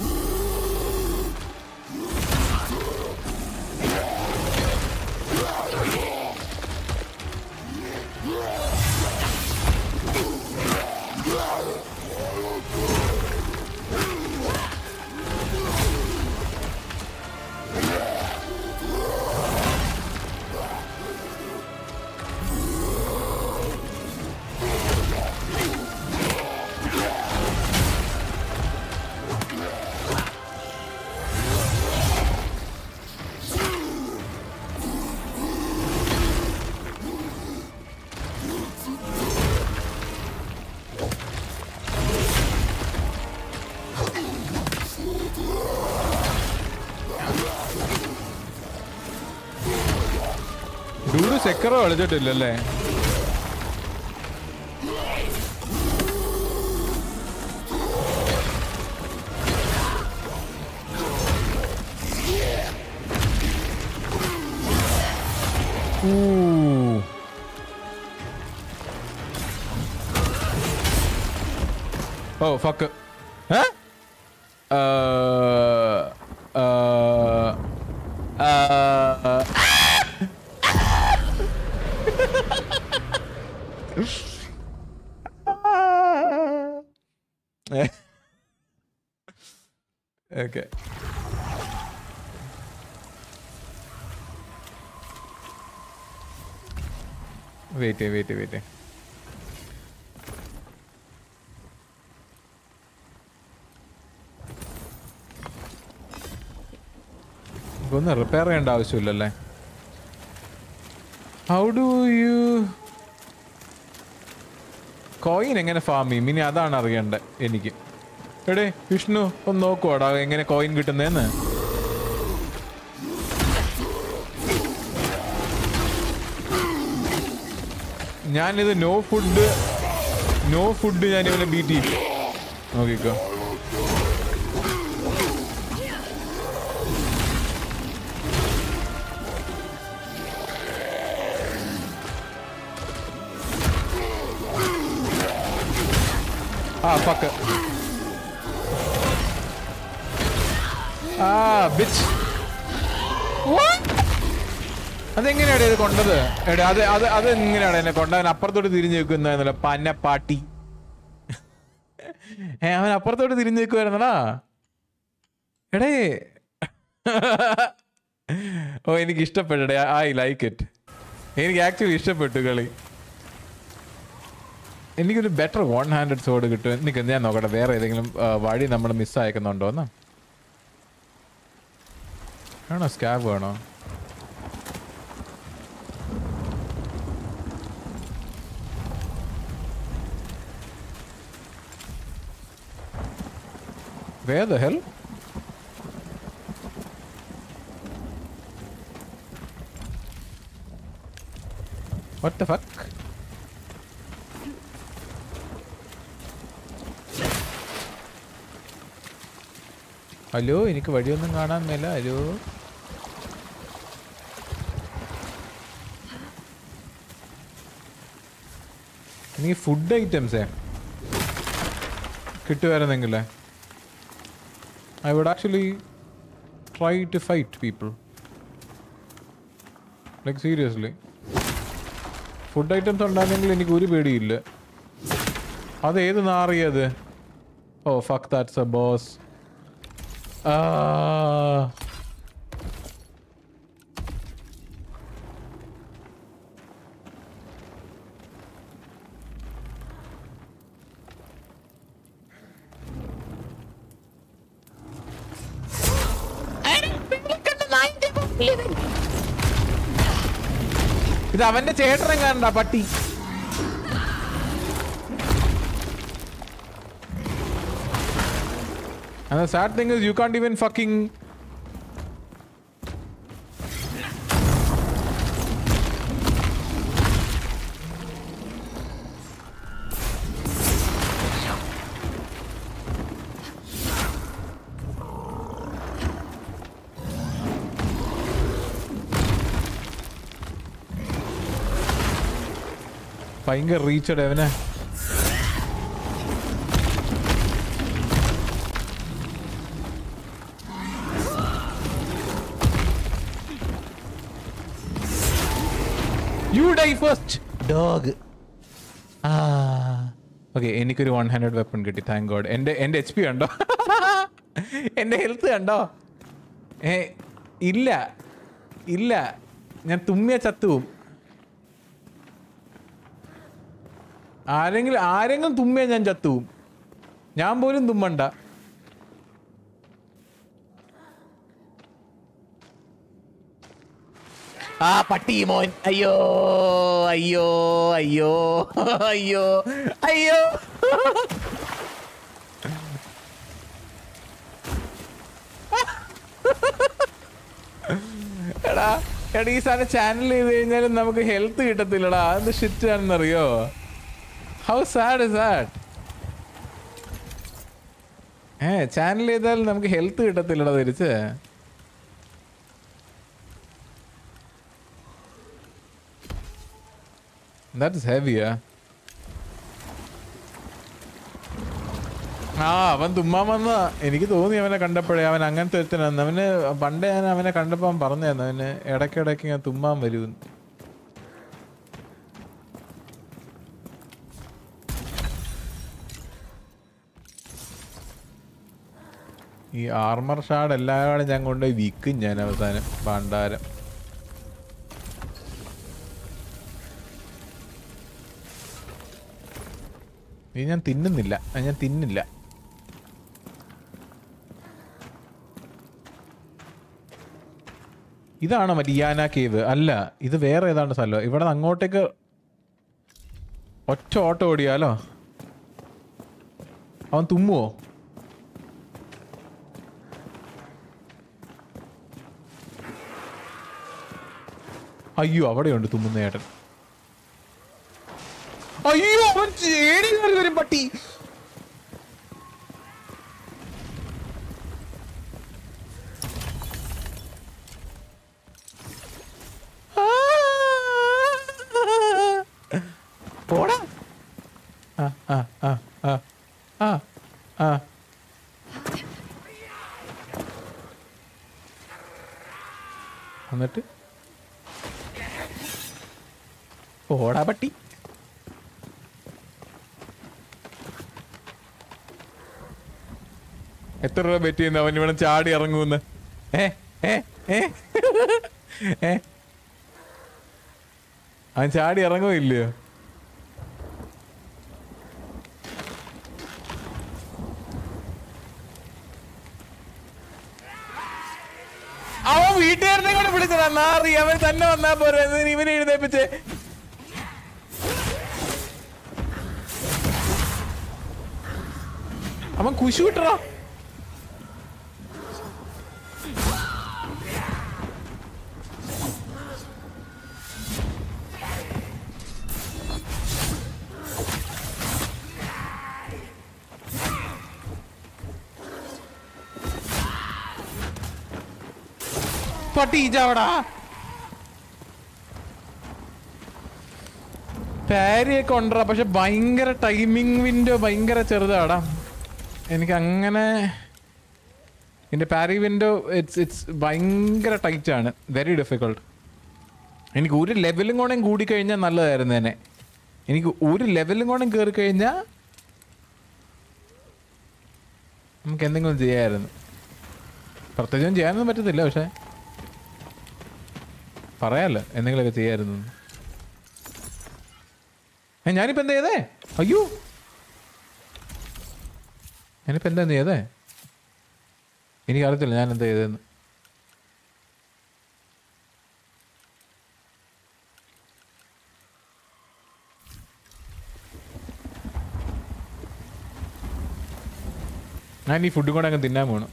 ഡൂഡ് സെക്കറോ കളിച്ചിട്ടില്ലല്ലേ Ooh. Oh, fuck. Huh? Uh. Uh. Uh. okay. Wait, wait, wait. ഒന്ന് റിപ്പയർ ചെയ്യേണ്ട ആവശ്യമില്ലല്ലേ ഹൗ ഡു യു കോയിൻ എങ്ങനെ ഫാം ചെയ്യും ഇനി അതാണ് അറിയേണ്ടത് എനിക്ക് എടേ വിഷ്ണു ഒന്ന് നോക്കുവാടാ എങ്ങനെ കോയിൻ കിട്ടുന്നതെന്ന് ഞാനിത് നോ ഫുഡ് നോ ഫുഡ് ഞാൻ ഇവനെ ബീറ്റ് ചെയ്യും നോക്കിക്കോ ആ ഫക്ക് ആ ബിച്ച് അതെങ്ങനെയാണ് ഇത് കൊണ്ടത് എടാ അത് അത് അത് എങ്ങനെയാണ് എന്നെ കൊണ്ടവൻ അപ്പുറത്തോട്ട് തിരിഞ്ഞു വെക്കുന്നല്ല പന്ന പാട്ടി ഏ അവൻ അപ്പുറത്തോട്ട് തിരിഞ്ഞു വെക്കുവായിരുന്നടാ എടേ ഓ എനിക്ക് ഇഷ്ടപ്പെട്ടേ ഐ ലൈക്ക് ഇറ്റ് എനിക്ക് ആക്ച്വലി ഇഷ്ടപ്പെട്ടു കളി എനിക്കൊരു ബെറ്റർ വൺ ഹാൻഡഡ് സോഡ് കിട്ടും എനിക്ക് ഞാൻ നോക്കട്ടെ വേറെ ഏതെങ്കിലും ആ, വഴി നമ്മൾ മിസ് അയക്കുന്നുണ്ടോ എന്ന് ആണോ സ്കാബ് വേണോ Where the hell? What the fuck? Hello എനിക്ക് വഴിയൊന്നും കാണാൻ മേല ഹലോ എനിക്ക് ഫുഡ് ഐറ്റംസേ കിട്ടുമായിരുന്നെങ്കിലേ I would actually try to fight people. Like seriously. Food items ഉണ്ടായിരുന്നെങ്കിൽ എനിക്ക് ഒരു പേടിയില്ല അത് ഏത് നാറിയത് oh fuck that's a boss ഇത് അവന്റെ ചേട്ടനെ കാണണ്ട പട്ടി And the sad thing is you can't even fucking ഭയങ്കര റീച്ചഡ് അവനെ യു ഡൈ ഫസ്റ്റ് ഡോഗ് ആ ഓക്കെ എനിക്കൊരു വൺ ഹാൻഡഡ് വെപ്പൺ കിട്ടി താങ്ക് ഗോഡ് എൻ്റെ എൻ്റെ എച്ച് പി കണ്ടോ എൻ്റെ ഹെൽത്ത് കണ്ടോ ഏ ഇല്ല ഇല്ല ഞാൻ തുമ്മിയ ചത്തുവും ആരെങ്കിലും ആരെങ്കിലും തുമ്മിയ ഞാൻ ചത്തുവും ഞാൻ പോലും തുമ്മണ്ട ആ പട്ടി മോൻ അയ്യോ അയ്യോ അയ്യോ അയ്യോ അയ്യോ എടാ എടാ ഈ സാധനം ചാനൽ ചെയ്ത് കഴിഞ്ഞാലും നമുക്ക് ഹെൽത്ത് കിട്ടത്തില്ലടാ അത് ഷിറ്റ് ആണെന്നറിയോ how sad sad a channel ചെയ്താൽ നമുക്ക് ഹെൽത്ത് കിട്ടത്തില്ലടാ തിരിച്ച് ദാറ്റ്സ് ഹെവിയാ ആ അവൻ തുമ്മാൻ വന്ന എനിക്ക് തോന്നി അവനെ കണ്ടപ്പോഴേ അവൻ അങ്ങനത്തെ ഒരുത്തനാന്ന് അവന് പണ്ടേ ഞാൻ അവനെ കണ്ടപ്പോൾ അവൻ പറഞ്ഞായിരുന്നു അവന് ഇടയ്ക്കിടയ്ക്ക് ഇങ്ങനെ തുമ്മാൻ വരുമെന്ന് ഈ ആർമർ ഷാഡ് എല്ലാവരും ഞാൻ കൊണ്ടുപോയി വിൽക്കും ഞാൻ അവസാനം ഭണ്ഡാരം ഇത് ഞാൻ തിന്നുന്നില്ല അത് ഞാൻ തിന്നില്ല ഇതാണോ മറ്റേ ഇയാന കേവ് അല്ല ഇത് വേറെ ഏതാണ്ട് സ്ഥലം ഇവിടെ നിന്ന് അങ്ങോട്ടേക്ക് ഒറ്റ ഓട്ടം ഓടിയാലോ അവൻ തുമ്മുവോ അയ്യോ അവിടെയുണ്ട് തുമ്മുന്ന ഏട്ടൻ അയ്യോ അവൻ ചേടി കയറി വരും പട്ടി പോടാ ആ ആ ആ ആ ആ ആ എന്നിട്ട് പോടാ പട്ടി എത്ര രൂപ ബെറ്റ് ചെയ്യുന്നു അവൻ ഇവിടെ ചാടി ഇറങ്ങുമെന്ന് ഏ ഏ ഏ ഏ അവൻ ചാടി ഇറങ്ങുമോ ഇല്ലയോ അവൻ വീട്ടുകാരനെ കൂടെ വിളിച്ചടാ നാറി അവൻ തന്നെ വന്നാ പോരെ എന്നിട്ട് ഇവനെ എഴുന്നേപ്പിച്ച് അവൻ കുശു കിട്ടടാ പട്ടി ചാവടാ പാരിയൊക്കെ ഉണ്ടടാ പക്ഷെ ഭയങ്കര ടൈമിംഗ് വിൻഡോ ഭയങ്കര ചെറുതാടാ എനിക്ക് അങ്ങനെ എൻ്റെ പാരി വിൻഡോ ഇറ്റ്സ് ഇറ്റ്സ് ഭയങ്കര ടൈറ്റ് ആണ് വെരി ഡിഫിക്കൾട്ട് എനിക്ക് ഒരു ലെവലും കൂടെ കൂടി കഴിഞ്ഞാൽ നല്ലതായിരുന്നു തന്നെ എനിക്ക് ഒരു ലെവലും കൂടെ കയറി കഴിഞ്ഞാൽ നമുക്ക് എന്തെങ്കിലും ചെയ്യാമായിരുന്നു പ്രത്യേകിച്ചും ചെയ്യാനൊന്നും പറ്റത്തില്ല പക്ഷേ പറയാമല്ലോ എന്തെങ്കിലുമൊക്കെ ചെയ്യാമായിരുന്നു എന്ന്. ഏ ഞാനിപ്പോൾ എന്താ ചെയ്തേ അയ്യോ ഞാനിപ്പോൾ എന്താ ചെയ്തേ എനിക്കറിയത്തില്ല ഞാൻ എന്താ ചെയ്തതെന്ന് ഞാൻ ഈ ഫുഡ് കൂടെ അങ്ങ് തിന്നാൻ പോകണം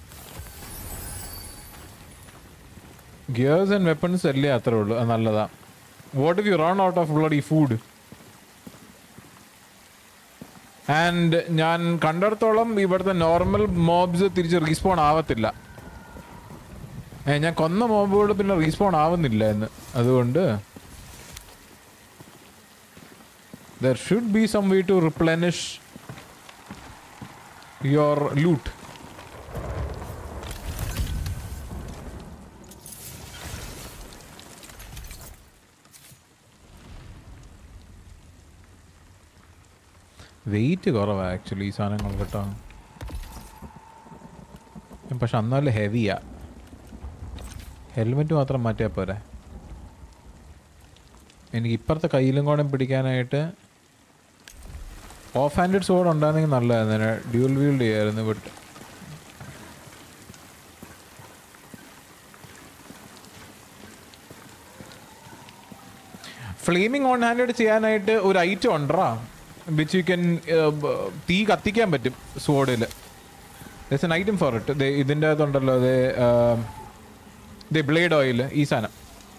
ഗിയേഴ്സ് ആൻഡ് വെപ്പൺസ് അല്ലേ അത്രേ ഉള്ളൂ അത് നല്ലതാ what if you run out of blood ഈ ഫുഡ് ആൻഡ് ഞാൻ കണ്ടിടത്തോളം ഇവിടുത്തെ നോർമൽ മോബ്സ് തിരിച്ച് റീസ്പോൺ ആവത്തില്ല ഏ, ഞാൻ കൊന്ന മോബുകൾ പിന്നെ റീസ്പോൺ ആവുന്നില്ല എന്ന് അതുകൊണ്ട് there should be some way to replenish your loot weight കുറവാണ് ആക്ച്വലി ഈ സാധനങ്ങൾ കേട്ടോ പക്ഷെ എന്നാലും ഹെവിയാ ഹെൽമെറ്റ് മാത്രം മാറ്റിയാൽ പോരെ എനിക്ക് ഇപ്പുറത്തെ കയ്യിലും കൂടെ പിടിക്കാനായിട്ട് ഓഫ് ഹാൻഡഡ് സോഡ് ഉണ്ടായിരുന്നെങ്കിൽ നല്ലതായിരുന്നു ഡ്യൂൽ വീൽഡ് ചെയ്യായിരുന്നു ബട്ട് ഫ്ലെയിമിംഗ് ഓൺ ഹാൻഡഡ് ചെയ്യാനായിട്ട് ഒരു ഐറ്റം ഉണ്ടറാ വിച്ച് യു ക്യാൻ തീ കത്തിക്കാൻ പറ്റും സോഡിൽ there's an item for it ഇതിൻ്റെ അകത്തുണ്ടല്ലോ അത് ദ ബ്ലേഡ് ഓയിൽ ഈ സാധനം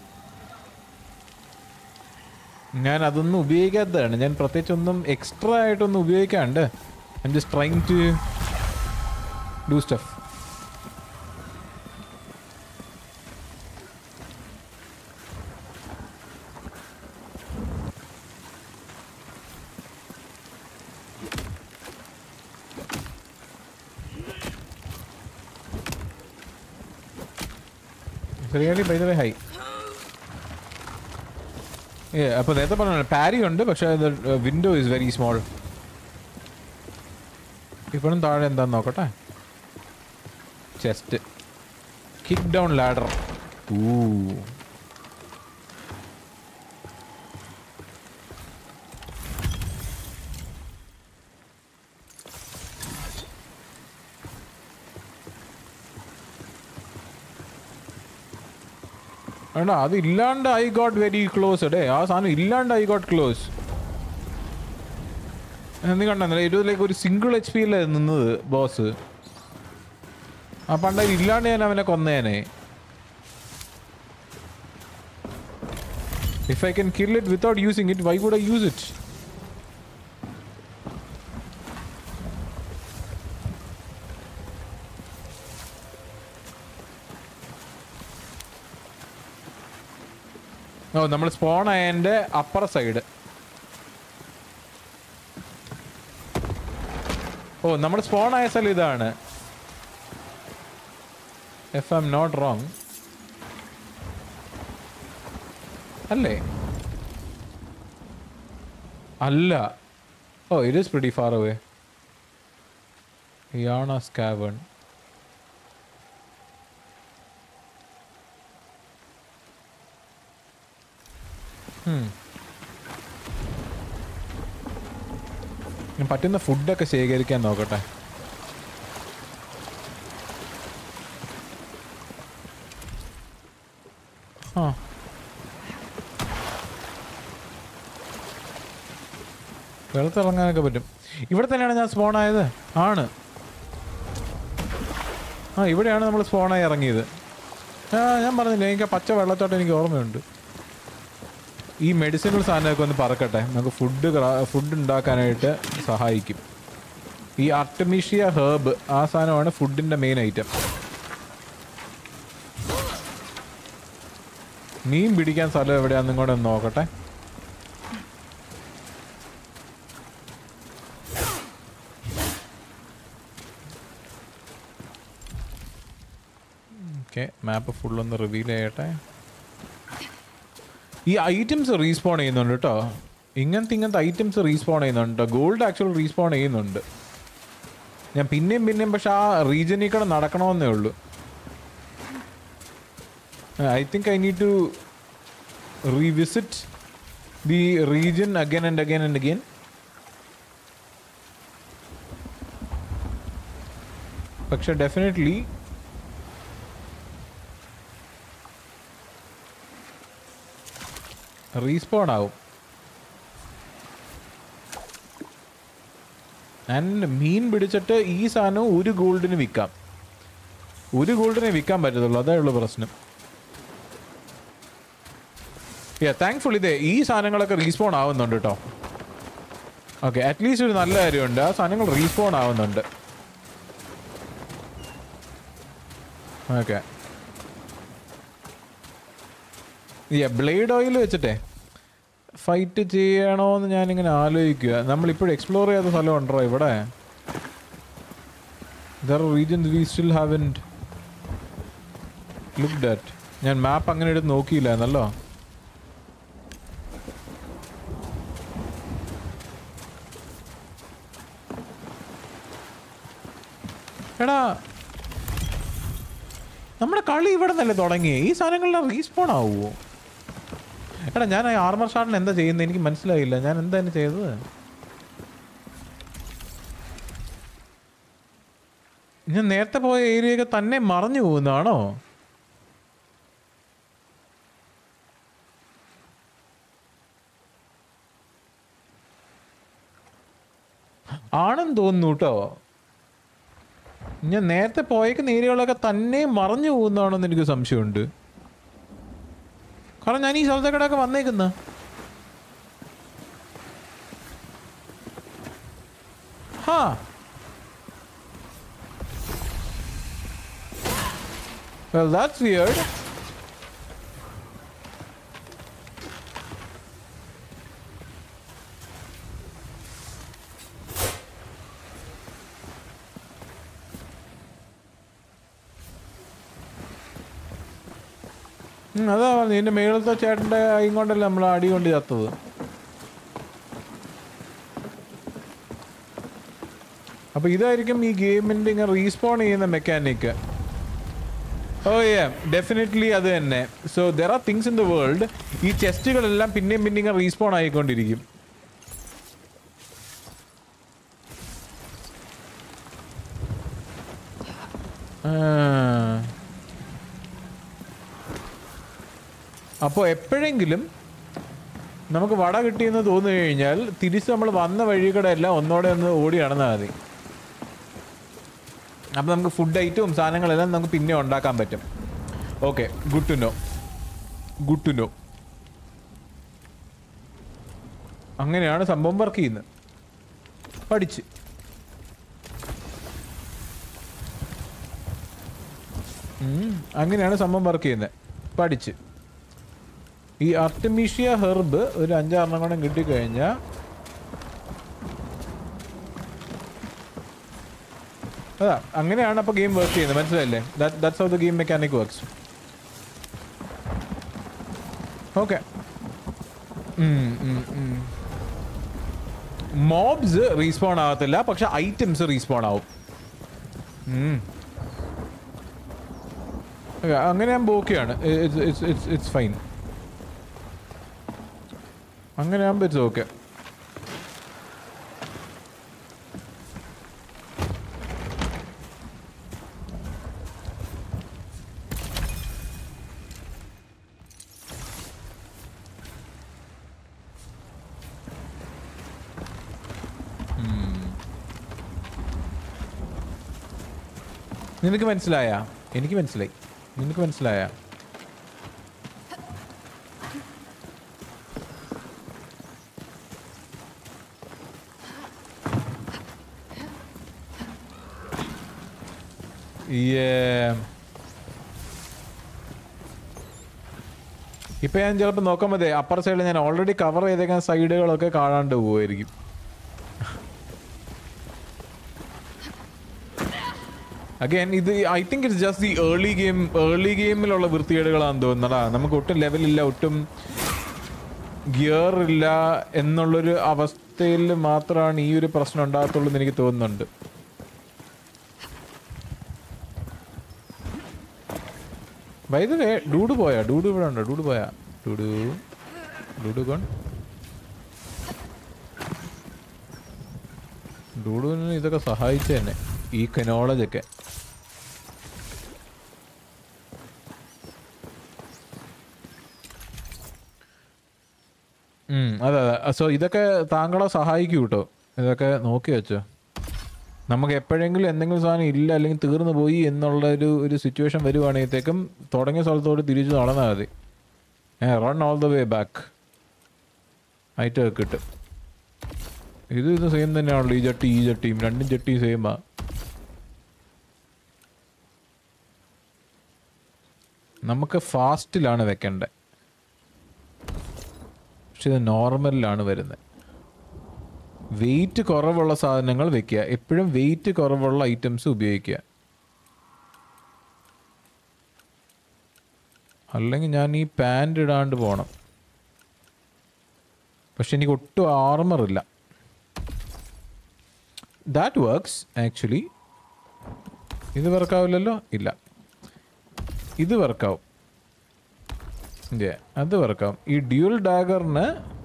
ഞാൻ അതൊന്നും ഉപയോഗിക്കാത്തതാണ് ഞാൻ പ്രത്യേകിച്ച് ഒന്നും എക്സ്ട്രാ ആയിട്ടൊന്നും ഉപയോഗിക്കാണ്ട് I'm just trying to do stuff ശരിയാടി by the way hi uh അപ്പോൾ നേരത്തെ പറഞ്ഞ പാരി ഉണ്ട് പക്ഷേ വിൻഡോ ഈസ് വെരി സ്മോൾ ഇപ്പോഴും താഴെ എന്താന്ന് നോക്കട്ടെ ചെസ്റ്റ് കിക്ക് ഡൗൺ ലാഡർ ഊ വേണ്ട അത് ഇല്ലാണ്ട് ഐ ഗോട്ട് വെരി ക്ലോസ് ഡേ ആ സാധനം ഇല്ലാണ്ട് ഐ ഗോട്ട് ക്ലോസ് നീ കണ്ടെന്നില്ല ഇരുപതിലേക്ക് ഒരു സിംഗിൾ എച്ച് പിയിലെ നിന്നത് ബോസ് ആ പണ്ട് അത് ഇല്ലാണ്ട് ഞാൻ അവനെ കൊന്നേനെ if I can kill it without using it why would I use it oh നമ്മൾ സ്പോൺ ആയതിൻ്റെ അപ്പർ സൈഡ് ഓ നമ്മൾ സ്പോൺ ആയ സ്ഥലം ഇതാണ് if I M not wrong അല്ലേ അല്ല oh it is pretty far away യാണ സ്കാവൺ ഞാൻ പറ്റുന്ന ഫുഡൊക്കെ ശേഖരിക്കാൻ നോക്കട്ടെ ആ വെള്ളത്തിറങ്ങാനൊക്കെ പറ്റും ഇവിടെ തന്നെയാണ് ഞാൻ സ്പോൺ ആയത് ആണ് ആ ഇവിടെയാണ് നമ്മൾ സ്പോണായി ഇറങ്ങിയത് ആ ഞാൻ പറഞ്ഞില്ല എനിക്ക് ആ പച്ച വെള്ളത്തോട്ട് എനിക്ക് ഓർമ്മയുണ്ട് ഈ മെഡിസിനൽ സാധനമൊക്കെ ഒന്ന് പറക്കട്ടെ നമുക്ക് ഫുഡ് ഫുഡ് ഉണ്ടാക്കാനായിട്ട് സഹായിക്കും ഈ അർട്ടമീഷ്യ ഹേർബ് ആ സാധനമാണ് ഫുഡിൻ്റെ മെയിൻ ഐറ്റം മീൻ പിടിക്കാൻ സ്ഥലം എവിടെയാണെന്നും കൂടെ ഒന്ന് നോക്കട്ടെ ഓക്കെ മാപ്പ് ഫുള്ളൊന്ന് റിവീൽ ചെയ്യട്ടെ ഈ ഐറ്റംസ് റീസ്പോൺ ചെയ്യുന്നുണ്ട് കേട്ടോ ഇങ്ങനത്തെ ഇങ്ങനത്തെ ഐറ്റംസ് റീസ്പോൺ ചെയ്യുന്നുണ്ട് ഗോൾഡ് ആക്ച്വൽ റീസ്പോൺ ചെയ്യുന്നുണ്ട് ഞാൻ പിന്നെയും പിന്നെയും പക്ഷെ ആ റീജിയനിൽ കൂടെ നടക്കണമെന്നേ ഉള്ളൂ I think I need to revisit the region again and again and again പക്ഷെ ഡെഫിനറ്റ്ലി റീസ്പോൺ ആവും ആൻഡ് മീൻ പിടിച്ചിട്ട് ഈ സാധനം ഒരു ഗോൾഡിന് വിൽക്കാം ഒരു ഗോൾഡിനെ വിൽക്കാൻ പറ്റത്തുള്ളൂ അതേ ഉള്ളൂ പ്രശ്നം യാ താങ്ക്ഫുൾ ഇതേ ഈ സാധനങ്ങളൊക്കെ റീസ്പോൺ ആവുന്നുണ്ട് കേട്ടോ ഓക്കെ അറ്റ്ലീസ്റ്റ് ഒരു നല്ല കാര്യമുണ്ട് ആ സാധനങ്ങൾ റീസ്പോൺ ആവുന്നുണ്ട് ഓക്കെ ബ്ലേഡ് ഓയിൽ വെച്ചിട്ടേ ഫൈറ്റ് ചെയ്യണോന്ന് ഞാനിങ്ങനെ ആലോചിക്കുക നമ്മളിപ്പോഴും എക്സ്പ്ലോർ ചെയ്യാത്ത സ്ഥലം ഉണ്ടോ ഇവിടെ there regions we still haven't look that ഞാൻ മാപ്പ് അങ്ങനെ എടുത്ത് നോക്കിയില്ലായിരുന്നല്ലോ എടാ നമ്മുടെ കളി ഇവിടെ നിന്നല്ലേ തുടങ്ങി ഈ സാധനങ്ങളെല്ലാം റീസ്പോൺ ആവുമോ എടാ ഞാൻ ആ ആർമർ ഷാട്ടിന് എന്താ ചെയ്യുന്നത് എനിക്ക് മനസ്സിലായില്ല ഞാൻ എന്താ അതിന് ചെയ്തത് ഞാൻ നേരത്തെ പോയ ഏരിയയൊക്കെ തന്നെ മറഞ്ഞു പോകുന്നതാണോ ആണെന്ന് തോന്നുന്നു കേട്ടോ ഞാൻ നേരത്തെ പോയേക്കുന്ന ഏരിയകളൊക്കെ തന്നെ മറഞ്ഞു പോകുന്നതാണെന്ന് എനിക്ക് സംശയമുണ്ട് കാരണം ഞാൻ ഈ സ്ഥലത്തേക്കടൊക്കെ വന്നേക്കുന്ന ഹാ Well, that's weird. ഉം, അതാ പറഞ്ഞത് ഇതിന്റെ മേളത്തെ ചേട്ടന്റെ കൈയും കൊണ്ടല്ലേ നമ്മൾ അടി കൊണ്ട് ചത്തത് അപ്പൊ ഇതായിരിക്കും ഈ ഗെയിമിന്റെ ഇങ്ങനെ റീസ്പോൺ ചെയ്യുന്ന മെക്കാനിക്ക് ഓ യാ ഡെഫിനറ്റ്ലി അത് തന്നെ so there are things in the world ഈ ചെസ്റ്റുകളെല്ലാം പിന്നെയും പിന്നെയും ഇങ്ങനെ റീസ്പോൺ ആയിക്കൊണ്ടിരിക്കും അപ്പോൾ എപ്പോഴെങ്കിലും നമുക്ക് വട കിട്ടിയെന്ന് തോന്നു കഴിഞ്ഞാൽ തിരിച്ച് നമ്മൾ വന്ന വഴികൂടെ എല്ലാം ഒന്നോടെ ഒന്ന് ഓടി നടന്നാൽ മതി അപ്പം നമുക്ക് ഫുഡ് ഐറ്റവും സാധനങ്ങളെല്ലാം നമുക്ക് പിന്നെ ഉണ്ടാക്കാൻ പറ്റും okay good to know good to know അങ്ങനെയാണ് സംഭവം വർക്ക് ചെയ്യുന്നത് പഠിച്ച് ഉം, അങ്ങനെയാണ് സംഭവം വർക്ക് ചെയ്യുന്നത് പഠിച്ച് ഈ അർട്ടിമീഷ്യ ഹെർബ് ഒരു അഞ്ചാറെണ്ണം കൂടെ കിട്ടിക്കഴിഞ്ഞാൽ അതാ അങ്ങനെയാണ് അപ്പോൾ ഗെയിം വർക്ക് ചെയ്യുന്നത് മനസ്സിലായില്ലേ that's how the game mechanic works okay mobs respawn ആകത്തില്ല പക്ഷെ ഐറ്റംസ് റീസ്പോൺ ആവും ഉം. Okay, അങ്ങനെ ആകുമ്പോൾ ഓക്കെയാണ് ഇറ്റ്സ് ഫൈൻ അങ്ങനെ ആകുമ്പോൾ ഇറ്റ്സ് ഓക്കെ നിനക്ക് മനസ്സിലായ എനിക്ക് മനസ്സിലായി നിനക്ക് മനസ്സിലായ Yeah. ഇപ്പൊ ഞാൻ ചിലപ്പോൾ നോക്കാൻ മതി അപ്പർ സൈഡിൽ ഞാൻ ഓൾറെഡി കവർ ചെയ്തേക്കാൻ സൈഡുകളൊക്കെ കാണാണ്ട് പോവായിരിക്കും അഗൈൻ ഇത് I think it's just the early game early ഗെയിമിലുള്ള വൃത്തികേടുകളാണെന്ന് തോന്നുന്നതാ നമുക്ക് ഒട്ടും ലെവലില്ല ഒട്ടും ഗിയർ ഇല്ല എന്നുള്ളൊരു അവസ്ഥയിൽ മാത്രമാണ് ഈ ഒരു പ്രശ്നം ഉണ്ടാകത്തുള്ളൂ എന്ന് എനിക്ക് തോന്നുന്നുണ്ട് വൈദ്യുവേ ഡൂഡ് പോയാ ഡൂഡ് ഇവിടെ ഉണ്ടോ ഡൂഡ് പോയാ ഡൂഡു ഡൂഡു കോൺ ഡൂഡുവിന് ഇതൊക്കെ സഹായിച്ചു തന്നെ ഈ കനോളജ് ഒക്കെ ഉം, അതെ അതെ സോ ഇതൊക്കെ താങ്കളെ സഹായിക്കൂ കേട്ടോ ഇതൊക്കെ നോക്കി വെച്ചോ നമുക്ക് എപ്പോഴെങ്കിലും എന്തെങ്കിലും സാധനം ഇല്ല അല്ലെങ്കിൽ തീർന്നു പോയി എന്നുള്ള ഒരു ഒരു സിറ്റുവേഷൻ വരുവാണെങ്കിലത്തേക്കും തുടങ്ങിയ സ്ഥലത്തോട് തിരിച്ചു നടന്നാൽ മതി uh run all the way back item ഒക്കെ കിട്ടും ഇത് ഇത് സെയിം തന്നെയാണല്ലോ ഈ ചട്ടി ഈ ചട്ടിയും രണ്ടും ചട്ടി സെയിമാ നമുക്ക് ഫാസ്റ്റിലാണ് വെക്കേണ്ടത് പക്ഷെ ഇത് നോർമലിലാണ് വരുന്നത് വെയിറ്റ് കുറവുള്ള സാധനങ്ങൾ വെക്കുക എപ്പോഴും വെയിറ്റ് കുറവുള്ള ഐറ്റംസ് ഉപയോഗിക്കുക അല്ലെങ്കിൽ ഞാൻ ഈ പാൻറ് ഇടാണ്ട് പോകണം പക്ഷെ എനിക്ക് ഒട്ടും ആർമർ ഇല്ല ദാറ്റ് വർക്ക്സ് ആക്ച്വലി ഇത് വർക്കാവില്ലല്ലോ ഇല്ല ഇത് വർക്കാവും ഇല്ലേ അത് വർക്കാവും ഈ ഡ്യൂൽ ഡാഗറിന്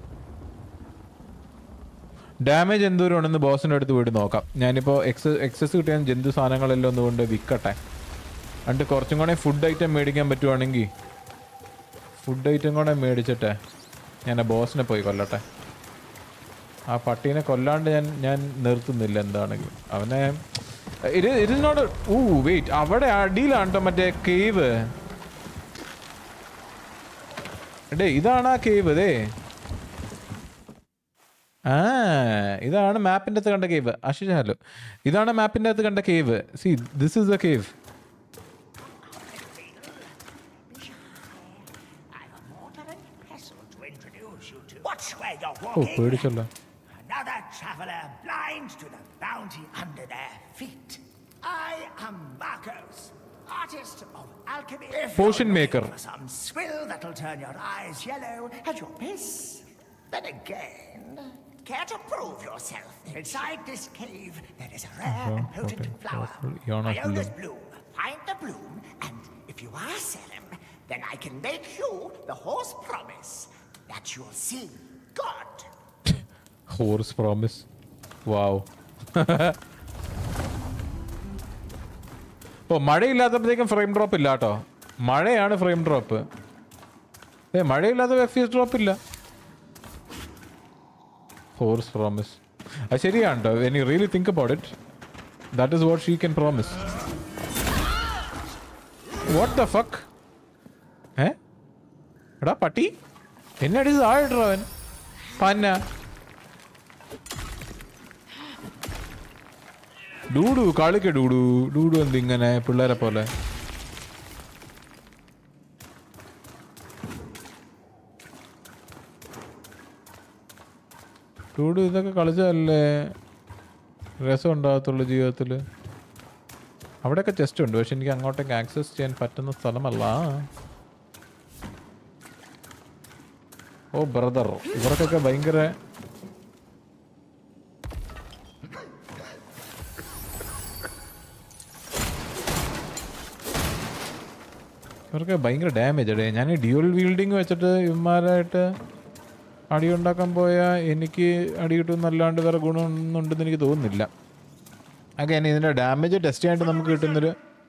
ഡാമേജ് എന്തോരം ഉണ്ടെന്ന് ബോസിൻ്റെ അടുത്ത് പോയിട്ട് നോക്കാം ഞാനിപ്പോൾ എക്സ എക്സസ് കിട്ടിയ ജന്തു സാധനങ്ങളെല്ലാം ഒന്നുകൊണ്ട് വിൽക്കട്ടെ എന്നിട്ട് കുറച്ചും കൂടെ ഫുഡ് ഐറ്റം മേടിക്കാൻ പറ്റുവാണെങ്കിൽ ഫുഡ് ഐറ്റം കൂടെ മേടിച്ചിട്ടെ ഞാൻ ആ ബോസിനെ പോയി കൊല്ലട്ടെ ആ പട്ടീനെ കൊല്ലാണ്ട് ഞാൻ ഞാൻ നിർത്തുന്നില്ല എന്താണെങ്കിലും അവനെ ഇത് ഇതിനോട് ഊ വെയിറ്റ് അവിടെ അടിയിലാണ് കേട്ടോ മറ്റേ കേവ് ഡേ ഇതാണ് ആ കേവ് ദേ ആ ഇതാണ് മാപ്പിൻ്റെ അകത്ത് കണ്ട കേവ് അശിഷ ഹലോ ഇതാണ് മാപ്പിൻ്റെ അകത്ത് കണ്ട cave see this is a cave Watch where you're oh walking. പേടിച്ചല്ലോ Another traveler blind to the bounty under their feet. I am Marcos, artist of alchemy. If Potion you're maker. looking For some swill that'll turn your eyes yellow at your piss. Then again, care to prove yourself? Inside this cave, there is a rare and potent flower. Iona Iona's bloom. bloom. Find the bloom, and if you are Selim, then I can make you the horse promise that you'll see God. Horse promise wow oh മഴയില്ലാത്തപ്പോഴത്തേക്കും frame drop ഇല്ല കേട്ടോ മഴയാണ് frame drop uh മഴയില്ലാത്ത F S drop ഇല്ല horse promise അത് ശരിയാണ് കേട്ടോ when you really think about it that is what she can promise what the fuck uh എടാ പട്ടി എന്നെ അടിച്ച് താഴെ ഇടറ അവൻ പന്ന ഡൂഡു കളിക്ക ഡൂഡു ഡൂഡു എന്ത് ഇങ്ങനെ പിള്ളേരെ പോലെ ഡൂഡു ഇതൊക്കെ കളിച്ചതല്ലേ രസം ഉണ്ടാകത്തുള്ളൂ ജീവിതത്തിൽ അവിടെയൊക്കെ ചെസ്റ്റ് ഉണ്ട് പക്ഷെ എനിക്ക് അങ്ങോട്ടേക്ക് ആക്സസ് ചെയ്യാൻ പറ്റുന്ന സ്ഥലമല്ല ഓ ബ്രദർ ഇവർക്കൊക്കെ ഭയങ്കര ഇവർക്ക് ഭയങ്കര ഡാമേജ് അടേ ഞാൻ ഈ ഡ്യൂൽ വീൽഡിങ് വെച്ചിട്ട് ഇവന്മാരായിട്ട് അടി ഉണ്ടാക്കാൻ പോയാൽ എനിക്ക് അടി കിട്ടുമെന്നല്ലാണ്ട് വേറെ ഗുണമൊന്നും ഉണ്ടെന്ന് എനിക്ക് തോന്നുന്നില്ല അങ്ങനെ ഇതിൻ്റെ ഡാമേജ് ടെസ്റ്റ് ചെയ്യാനായിട്ട് നമുക്ക് കിട്ടുന്നൊരു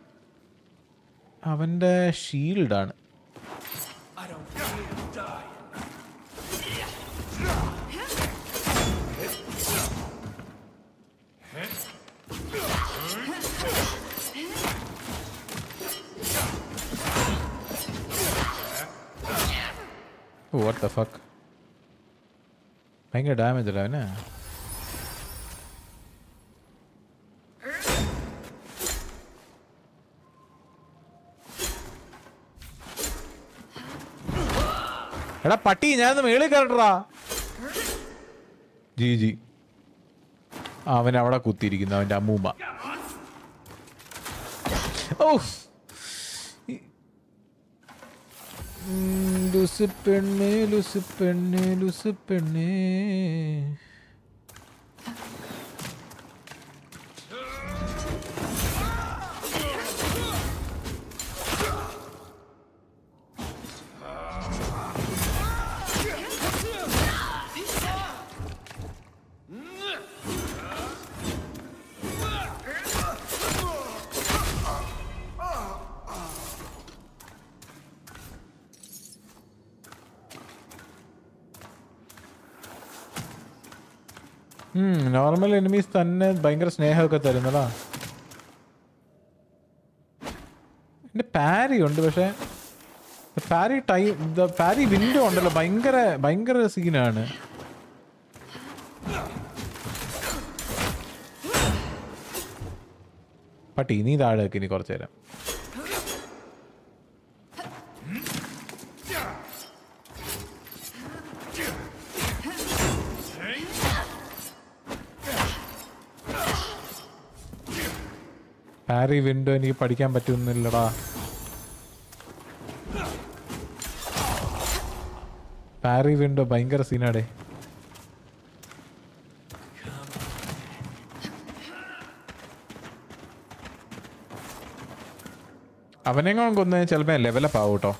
അവൻ്റെ ഷീൽഡാണ് വാട്ട് ദ ഫക്ക് ഭയങ്കര ഡാമേജ് അല്ല അവന് എടാ പട്ടി ഞാനൊന്ന് മേളിൽ കയറട്ടാ ജി ജി അവൻ അവിടെ കുത്തിയിരിക്കുന്നു അവൻ്റെ അമ്മൂമ്മ ഓ ഉം, ലുസു പെണ്ണേ ലുസു പെണ്ണേ ലുസു പെണ്ണേ നോർമൽ എനിമീസ് തന്നെ ഭയങ്കര സ്നേഹമൊക്കെ തരുന്നതാ എൻ്റെ പാരി ഉണ്ട് പക്ഷേ പാരി ടൈം പാരി വിൻഡോ ഉണ്ടല്ലോ ഭയങ്കര ഭയങ്കര സീനാണ് പട്ടി നീ താഴെ വെക്ക് ഇനി കുറച്ചു നേരം പാരി വിൻഡോ എനിക്ക് പഠിക്കാൻ പറ്റുന്നില്ലടാ പാരി വിൻഡോ ഭയങ്കര സീനാടേ അവനെങ്ങാൻ കൊന്ന് ചിലപ്പോ ലെവലപ്പ് ആവും കേട്ടോ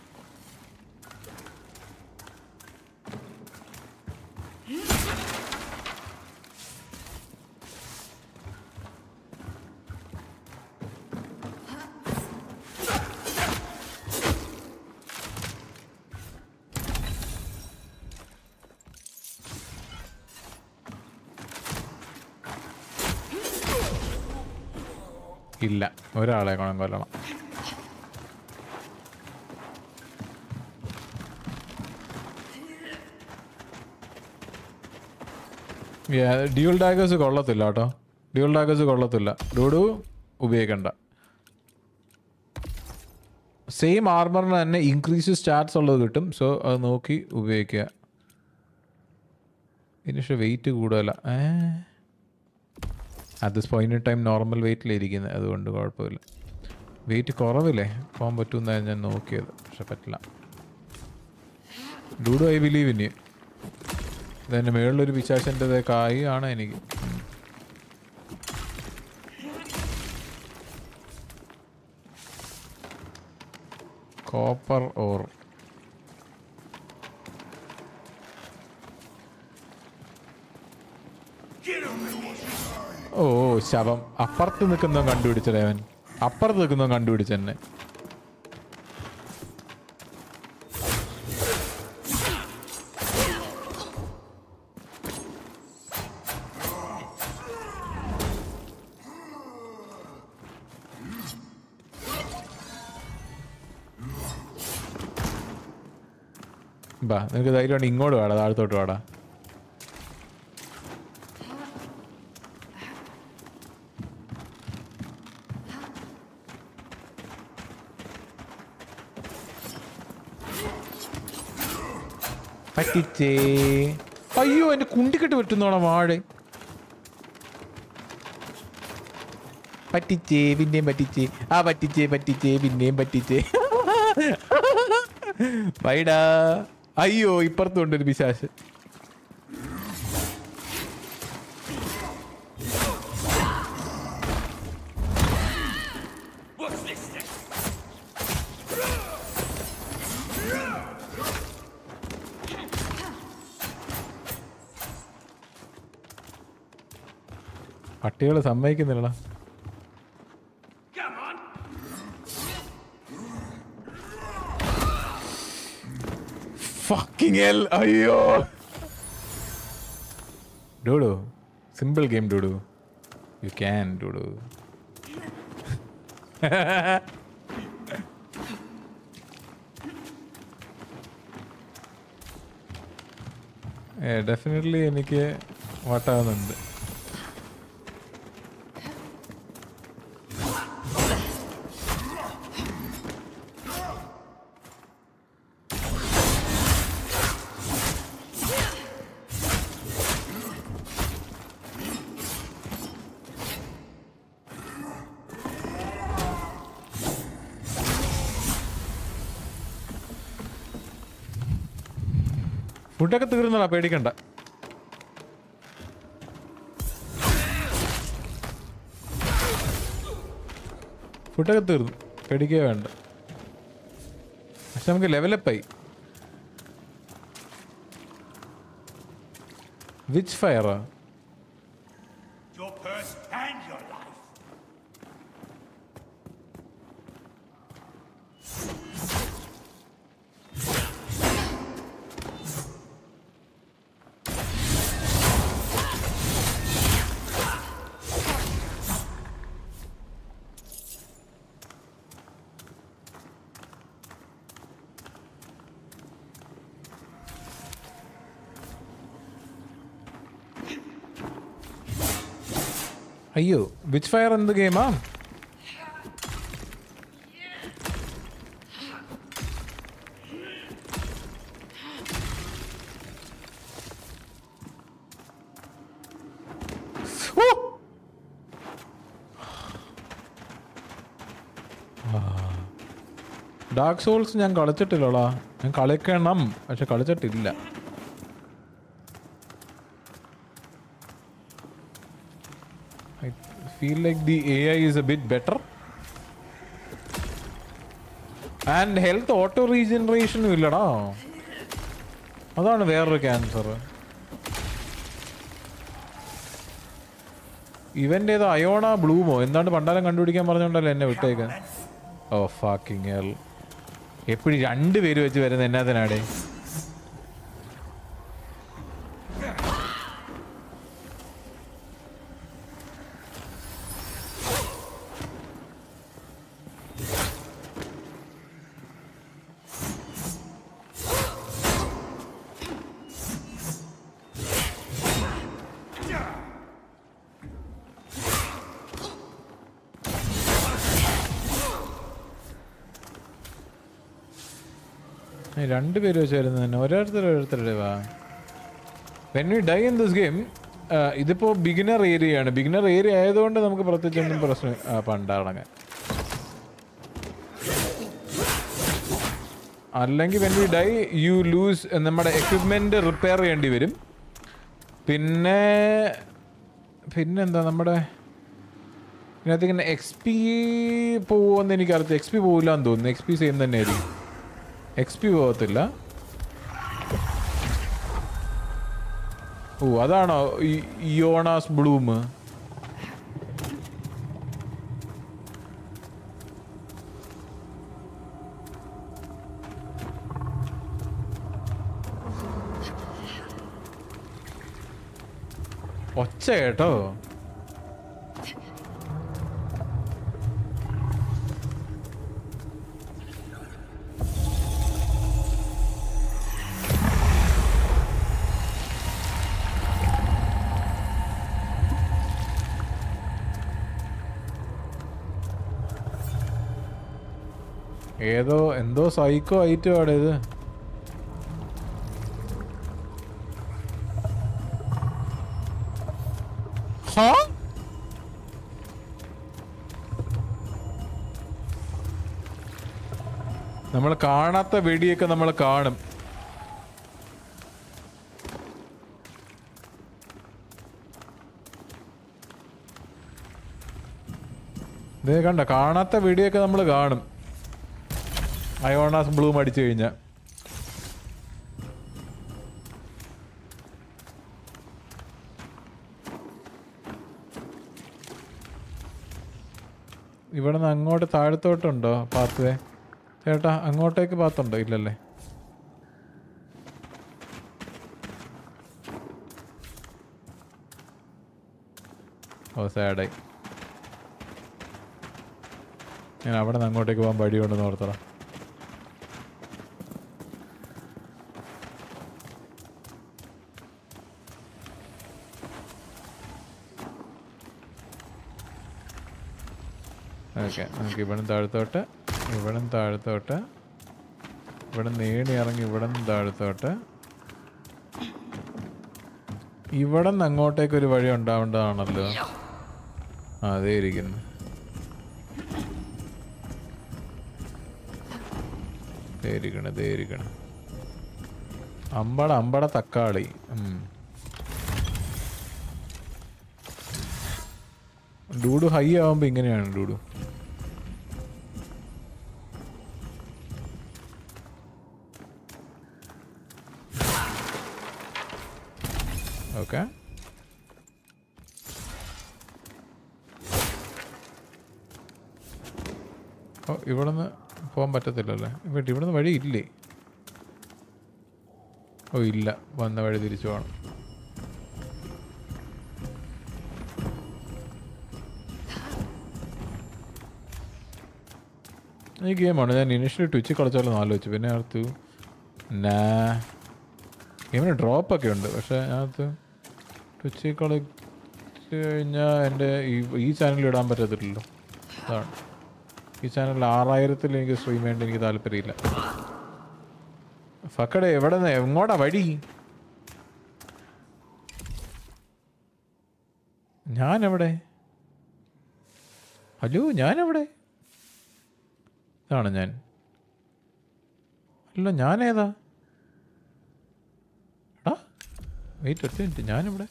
ഇല്ല ഒരാളെ ഗുണം കൊല്ലണം ഡ്യൂൾ ഡാഗേഴ്സ് കൊള്ളത്തില്ല കേട്ടോ ഡ്യൂൾ ഡാഗേഴ്സ് കൊള്ളത്തില്ല ഡൂഡു ഉപയോഗിക്കണ്ട സെയിം ആർമറിന് തന്നെ ഇൻക്രീസ് സ്റ്റാർട്സ് ഉള്ളത് കിട്ടും സോ അത് നോക്കി ഉപയോഗിക്കുക ഇതിന് പക്ഷേ വെയിറ്റ് കൂടുതല uh at this point time normal വെയിറ്റിലിരിക്കുന്നത് അതുകൊണ്ട് കുഴപ്പമില്ല വെയിറ്റ് കുറവില്ലേ പോകാൻ പറ്റുമെന്നാണ് ഞാൻ നോക്കിയത് പക്ഷെ പറ്റില്ല ഡൂഡു ഐ ബിലീവ് ഇനി ഇതെന്നെ മേളിലൊരു പിശാശൻ്റെ കായ് ആണ് എനിക്ക് ഉം. കോപ്പർ ഓർ ഓ ശവം അപ്പുറത്ത് നിൽക്കുന്നോ കണ്ടുപിടിച്ചടേ അവൻ അപ്പുറത്ത് നിൽക്കുന്നോ കണ്ടുപിടിച്ചെന്നെ ബാ നിനക്ക് ധൈര്യമുണ്ട് ഇങ്ങോട്ട് വാടാ താഴത്തോട്ട് വാടാ പറ്റിച്ചേ അയ്യോ എന്റെ കുണ്ടിക്കെട്ട് പറ്റുന്നോടാ വാഴ പറ്റിച്ചേ പിന്നെയും പറ്റിച്ചേ ആ പറ്റിച്ചേ പറ്റിച്ചേ പിന്നെയും പറ്റിച്ചേ വൈടാ അയ്യോ ഇപ്പുറത്തുണ്ട് ഒരു പിശാശ് What's this then? പട്ടികൾ സമ്മതിക്കുന്നില്ലടാ Come on! ഫക്കിംഗ് ഹെൽ അയ്യോ dude simple game dude you can dude definitely എനിക്ക് വട്ടാവുന്നുണ്ട് ഫുഡൊക്കെ തീർന്നടാ പേടിക്കണ്ട ഫുഡൊക്കെ തീർന്നു പേടിക്കുക വേണ്ട പക്ഷെ നമുക്ക് ലെവലപ്പായി വിച്ച് ഫയറാ Your purse and your life. അയ്യോ വിച്ച് ഫയർ എന്ത് ഗെയിമാ ഡാർക്ക് സോൾസ് ഞാൻ കളിച്ചിട്ടില്ലടാ ഞാൻ കളിക്കണം പക്ഷെ കളിച്ചിട്ടില്ല I feel like the A I is a bit better and health auto റീജനറേഷനും ഇല്ലടാ അതാണ് വേറൊരു ക്യാൻസർ ഇവന്റെ ഏതോ അയോണ ബ്ലൂമോ എന്താണ്ട് പണ്ടാരം കണ്ടുപിടിക്കാൻ പറഞ്ഞോണ്ടല്ലോ എന്നെ വിട്ടേക്കാൻ ഓ ഫാക്കിങ് ഹെൽ എപ്പോഴും രണ്ട് പേര് വെച്ച് വരുന്ന എന്നാത്തിനാടേ ഏയ് രണ്ട് പേര് വെച്ച് വരുന്നത് തന്നെ ഓരോരുത്തർ ഓരോരുത്തരുടെ വാ when we die in this game ഇതിപ്പോ ബിഗിനർ ഏരിയ ആണ് ബിഗിനർ ഏരിയ ആയതുകൊണ്ട് നമുക്ക് പ്രത്യേകിച്ചൊന്നും പ്രശ്നം ആ, പണ്ടാടങ്ങാൻ അല്ലെങ്കിൽ when we die you lose നമ്മുടെ എക്വിപ്മെന്റ് റിപ്പയർ ചെയ്യേണ്ടി വരും പിന്നെ പിന്നെന്താ നമ്മുടെ ഇതിനകത്ത് ഇങ്ങനെ എക്സ് പി പോകുമെന്ന് എനിക്കറിയാം എക്സ് പി പോകില്ല എന്ന് തോന്നുന്നു എക്സ് പി സെയിം തന്നെ ആയിരിക്കും എക്സ് പി പോകത്തില്ല ഓ അതാണോ ഈ- ഇയോണാസ് ബ്ലൂം ഒച്ച കേട്ടോ ഏതോ എന്തോ സൈക്കോ ഐറ്റം ആണ് ഇത് ഹാ നമ്മൾ കാണാത്ത വെടിയൊക്കെ നമ്മൾ കാണും ഇതേ കണ്ട കാണാത്ത വെടിയൊക്കെ നമ്മൾ കാണും അയോണാസ് ബ്ലൂം അടിച്ചു കഴിഞ്ഞാൽ ഇവിടെ നിന്ന് അങ്ങോട്ട് താഴത്തോട്ടുണ്ടോ പാത്തുവേ ചേട്ടാ അങ്ങോട്ടേക്ക് പാത്തുണ്ടോ ഇല്ലല്ലേ ഓ സാഡായി ഞാൻ അവിടെ നിന്ന് അങ്ങോട്ടേക്ക് പോകാൻ വഴി കൊണ്ടെന്ന് ഓർത്തടാ ഓക്കെ നമുക്ക് ഇവിടെ താഴത്തോട്ട് ഇവിടെ താഴത്തോട്ട് ഇവിടെ നേടി ഇറങ്ങി ഇവിടെ നിന്ന് താഴത്തോട്ട് ഇവിടെ നിന്ന് അങ്ങോട്ടേക്ക് ഒരു വഴി ഉണ്ടാവേണ്ടതാണല്ലോ ആ അതേ ഇരിക്കുന്നു ദേ ഇരിക്കണ് ദേ ഇരിക്കണ് അമ്പട അമ്പട തക്കാളി ഉം. ഡൂഡു ഹൈ ആവുമ്പോ ഇങ്ങനെയാണ് ഡൂഡു ഓക്കെ ഓ ഇവിടുന്ന് പോകാൻ പറ്റത്തില്ലല്ലേ ഇവിടെ ഇവിടുന്ന് വഴി ഇല്ലേ ഓ ഇല്ല വന്ന വഴി തിരിച്ചു പോകണം ഈ ഗെയിമാണ് ഞാൻ ഇനിഷ്യലി ട്വിച്ച് കളിച്ചാലും ആലോചിച്ചു പിന്നെ അടുത്ത് നാ ഗെയിമിന് ഡ്രോപ്പ് ഒക്കെ ഉണ്ട് പക്ഷെ അതിനകത്ത് ട്വിച്ച് കളി ഇട്ട് കഴിഞ്ഞാൽ എൻ്റെ ഈ ഈ ചാനലിൽ ഇടാൻ പറ്റത്തില്ലല്ലോ അതാണ് ഈ ചാനൽ ആറായിരത്തിൽ എനിക്ക് സ്ട്രീം ചെയ്യേണ്ട എനിക്ക് താല്പര്യമില്ല ഫക്കടെ എവിടെ നിന്ന് എങ്ങോട്ടാ വഴി ഞാൻ എവിടെ ഹലോ ഞാൻ എവിടെ ഇതാണ് ഞാൻ അല്ല ഞാൻ ഏതാ എടാ വെയിറ്റ് ഒറ്റ മിനിറ്റ് ഞാനിവിടെ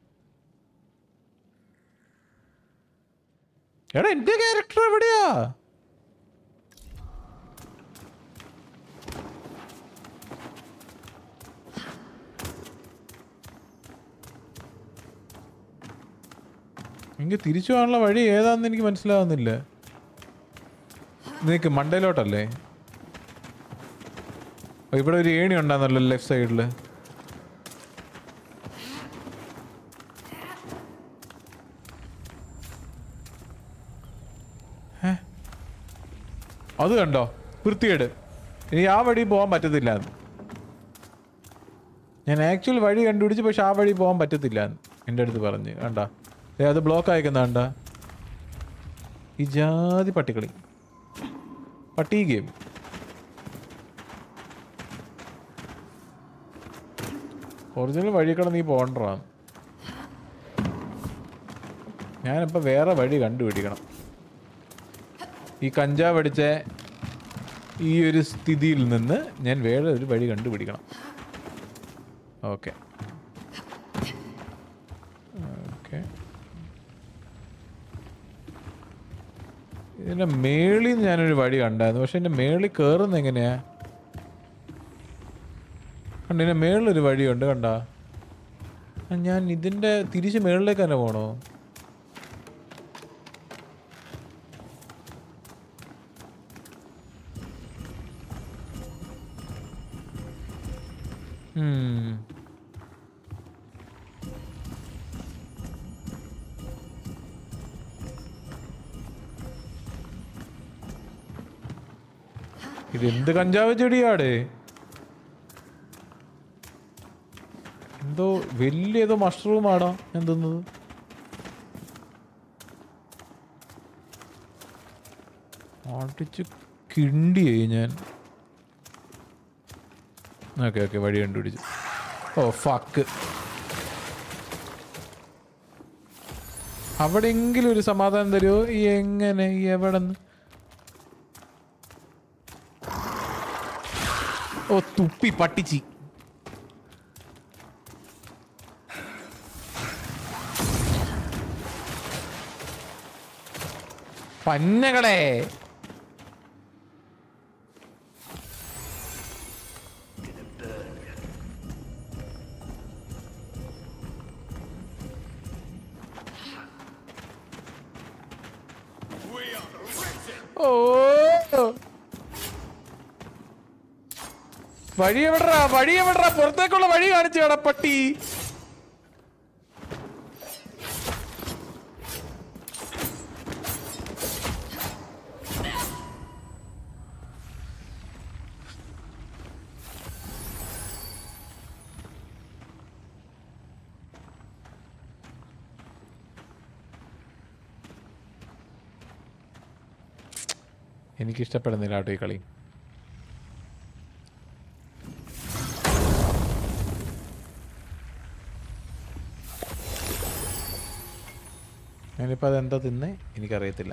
എടാ എൻ്റെ ക്യാരക്ടർ എവിടെയാ എനിക്ക് തിരിച്ചു പോകാനുള്ള വഴി ഏതാന്ന് എനിക്ക് മനസ്സിലാവുന്നില്ല നിനക്ക് മണ്ടയിലോട്ടല്ലേ ഓ, ഇവിടെ ഒരു ഏണി ഉണ്ടായിരുന്നല്ലോ ലെഫ്റ്റ് സൈഡിൽ അത് കണ്ടോ വൃത്തികേട് ഇനി ആ വഴി പോകാൻ പറ്റത്തില്ല എന്ന്. ഞാൻ ആക്ച്വൽ വഴി കണ്ടുപിടിച്ച് പക്ഷെ ആ വഴി പോകാൻ പറ്റത്തില്ല എന്ന് എൻ്റെ അടുത്ത് പറഞ്ഞ് കണ്ട അത് ബ്ലോക്ക് അയക്കുന്ന കണ്ട ഈ ജാതി പട്ടികളി പട്ടി ഗെയിം ഒറിജിനൽ വഴി കൂടെ നീ പോകണ്ടാ ഞാനിപ്പോൾ വേറെ വഴി കണ്ടുപിടിക്കണം ഈ കഞ്ചാവ് അടിച്ച ഈ ഒരു സ്ഥിതിയിൽ നിന്ന് ഞാൻ വേറെ ഒരു വഴി കണ്ടുപിടിക്കണം ഓക്കെ ഓക്കെ ഇതിൻ്റെ മേളിൽ നിന്ന് ഞാനൊരു വഴി കണ്ടായിരുന്നു പക്ഷെ എൻ്റെ മേളിൽ കയറുന്ന എങ്ങനെയാ കണ്ട ഇതിൻ്റെ മേളിലൊരു വഴിയുണ്ട് കണ്ട ഞാൻ ഇതിൻ്റെ തിരിച്ച് മേളിലേക്ക് തന്നെ പോകണോ Hmm. ഇത് എന്ത് കഞ്ചാവ് ചെടിയാടേ എന്തോ വലിയ ഏതോ മഷ്റൂം ആടാ ഞാൻ തിന്നത് അടിച്ച് കിണ്ടിയായി ഞാൻ ഓക്കെ ഓക്കെ വഴി കണ്ടുപിടിച്ചു ഓ ഫക്ക് അവിടെയെങ്കിലും ഒരു സമാധാനം തരുമോ ഈ എങ്ങനെ ഈ എവിടെ ഓ തുപ്പി പട്ടിച്ചി പന്നകളെ ഓ വഴി എവിടാ വഴി എവിടാ പുറത്തേക്കുള്ള വഴി കാണിച്ചു വേടാ പട്ടി എനിക്ക് ഇഷ്ടപ്പെടുന്നില്ല കേട്ടോ ഈ കളി ഞാനിപ്പോൾ അതെന്താ തിന്നേ എനിക്കറിയത്തില്ല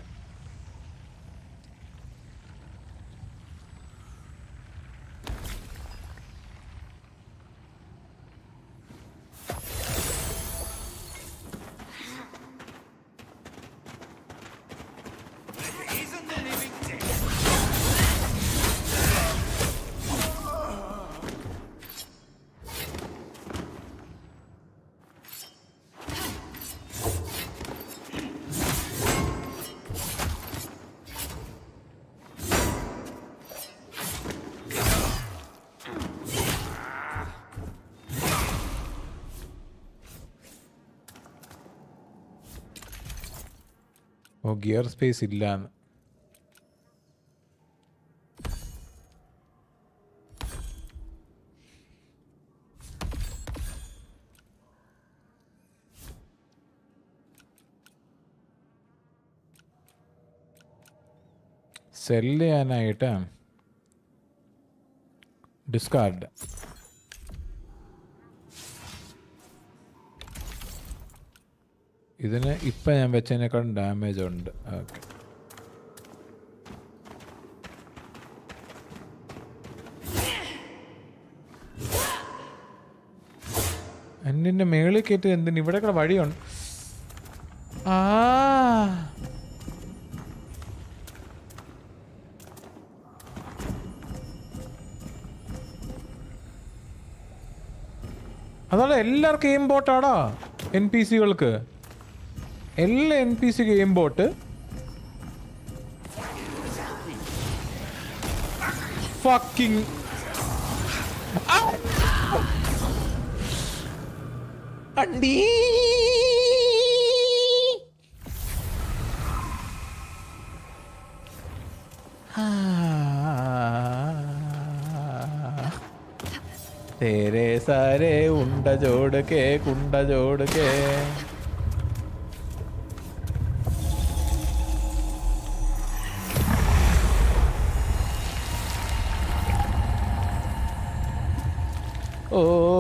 ഓ ഗിയർ സ്പേസ് ഇല്ലാന്ന് സെല് ചെയ്യാനായിട്ട് ഡിസ്കാർഡ് ഇതിന് ഇപ്പം ഞാൻ വെച്ചതിനേക്കാളും ഡാമേജ് ഉണ്ട് ഓക്കെ എന്നിന്റെ മേളിൽ കയറ്റി എന്തിന് ഇവിടെ കൂടെ വഴിയുണ്ട് ആ അതാണ് എല്ലാവർക്കും എയിം ബോട്ടാടാ എൻ പി സികൾക്ക് എല്ലാ എൻ പി സിക്ക് എയിം ബോട്ട് ഫക്കിങ് അണ്ടി तेरे सारे उंडा जोड़ के कुंडा जोड़ के ओ